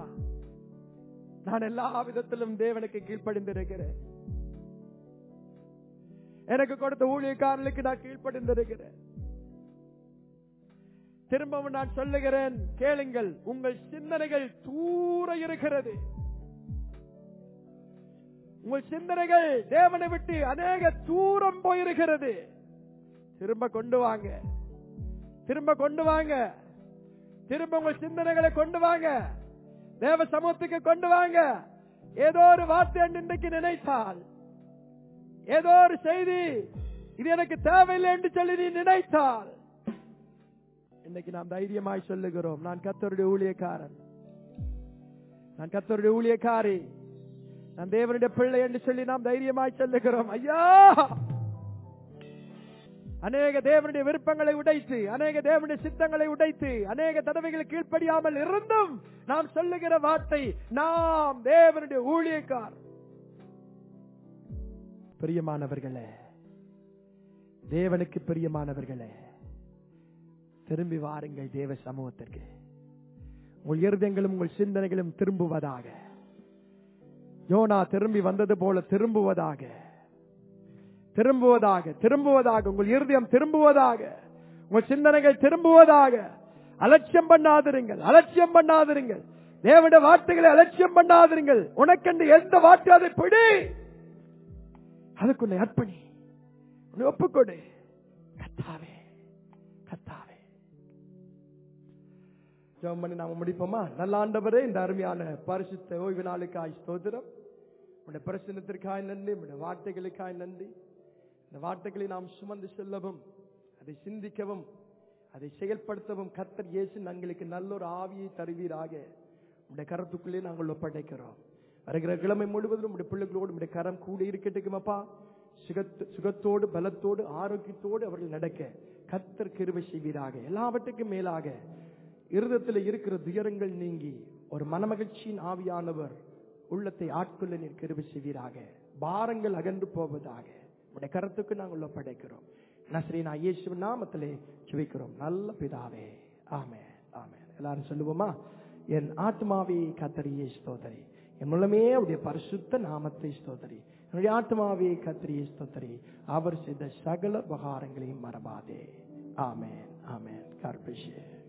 நான் எல்லா விதத்திலும் தேவனுக்கு கீழ்ப்படிந்திருக்கிறேன் எனக்கு கொடுத்த ஊழியக்காரர்களுக்கு நான் கீழ்ப்படிந்திருக்கிறேன் திரும்பவும் நான் சொல்லுகிறேன் கேளுங்கள் உங்கள் சிந்தனைகள் தூர இருக்கிறது உங்கள் சிந்தனைகள் தேவனை விட்டு அநேக தூரம் போயிருக்கிறது திரும்ப கொண்டு வாங்க திரும்ப கொண்டு வாங்க திரும்ப உங்கள் சிந்தனைகளை கொண்டு வாங்க தேவ சமூகத்துக்கு கொண்டு வாங்க ஏதோ ஒரு வார்த்தை என்று இன்றைக்கு நினைத்தால் ஏதோ ஒரு செய்தி இது எனக்கு தேவையில்லை என்று சொல்லி நீ நினைத்தால் இன்னைக்கு நாம் தைரியமாய் சொல்லுகிறோம் நான் கத்தருடைய ஊழியக்காரன் நான் கத்தருடைய ஊழியக்காரி நான் தேவனுடைய பிள்ளை என்று சொல்லி நாம் தைரியமாய் சொல்லுகிறோம் ஐயா அநேக தேவனுடைய விருப்பங்களை உடைத்து அநேக தேவனுடைய சித்தங்களை உடைத்து அநேக தடவைகள் கீழ்ப்படியாமல் இருந்தும் நாம் சொல்லுகிற வார்த்தை நாம் தேவனுடைய ஊழியக்கார் பிரியமானவர்களே தேவனுக்கு பிரியமானவர்களே திரும்பி வாருங்கள் தேவ சமூகத்திற்கு உங்கள் இருதயங்களும் உங்கள் சிந்தனைகளும் திரும்புவதாக யோனா திரும்பி வந்தது போல திரும்புவதாக திரும்புவதாக திரும்புவதாக உங்கள் இருதயம் திரும்புவதாக உங்கள் சிந்தனைகள் திரும்புவதாக அலட்சியம் பண்ணாதிருங்கள் அலட்சியம் பண்ணாதிருங்கள் தேவனுடைய வார்த்தைகளை அலட்சியம் பண்ணாதிருங்கள் உனக்கென்று எந்த வார்த்தை அதை பிடி அதுக்குள்ள அர்ப்பணி உன்னை ஒப்புக்கொடு கத்தாவே கத்தாவே ஜெபம் பண்ணி நாம முடிப்போமா நல்ல ஆண்டவரே இந்த அருமையான பரிசுத்த ஓய்வு நாளுக்காய் ஸ்தோத்திரம் உடைய பிரசனத்திற்காய் நன்றி உடைய வார்த்தைகளுக்காய் நன்றி இந்த வார்த்தைகளை நாம் சுமந்து செல்லவும் அதை சிந்திக்கவும் அதை செயல்படுத்தவும் கத்தர் இயேசு எங்களுக்கு நல்ல ஒரு ஆவியை தருவீராக உடைய கரத்துக்குள்ளே நாங்கள் ஒப்படைக்கிறோம் வருகிற கிழமை முழுவதும் உடைய பிள்ளைகளோடு உடைய கரம் கூட இருக்கட்டுக்குமப்பா சுகத்து சுகத்தோடு பலத்தோடு ஆரோக்கியத்தோடு அவர்கள் நடக்க கத்தர் கிருபை செய்வீராக எல்லாவற்றுக்கும் மேலாக இருதத்தில் இருக்கிற துயரங்கள் நீங்கி ஒரு மனமகிழ்ச்சியின் ஆவியானவர் உள்ளத்தை ஆட்கொள்ள நீர் கிருபை செய்வீராக பாரங்கள் அகன்று போவதாக உடைய கரத்துக்கு நாங்கள் ஒப்படைக்கிறோம் நஸ்ரீனா இயேசு நாமத்திலே சுவிக்கிறோம் நல்ல பிதாவே ஆமே ஆமே எல்லாரும் சொல்லுவோமா என் ஆத்மாவே கத்தரியே ஸ்தோதரி என் மூலமே அவருடைய பரிசுத்த நாமத்தை ஸ்தோதரி என்னுடைய ஆத்மாவே கத்திரியே ஸ்தோதரி அவர் செய்த சகல உபகாரங்களையும் மறவாதே ஆமேன் ஆமேன் கார்பிஷே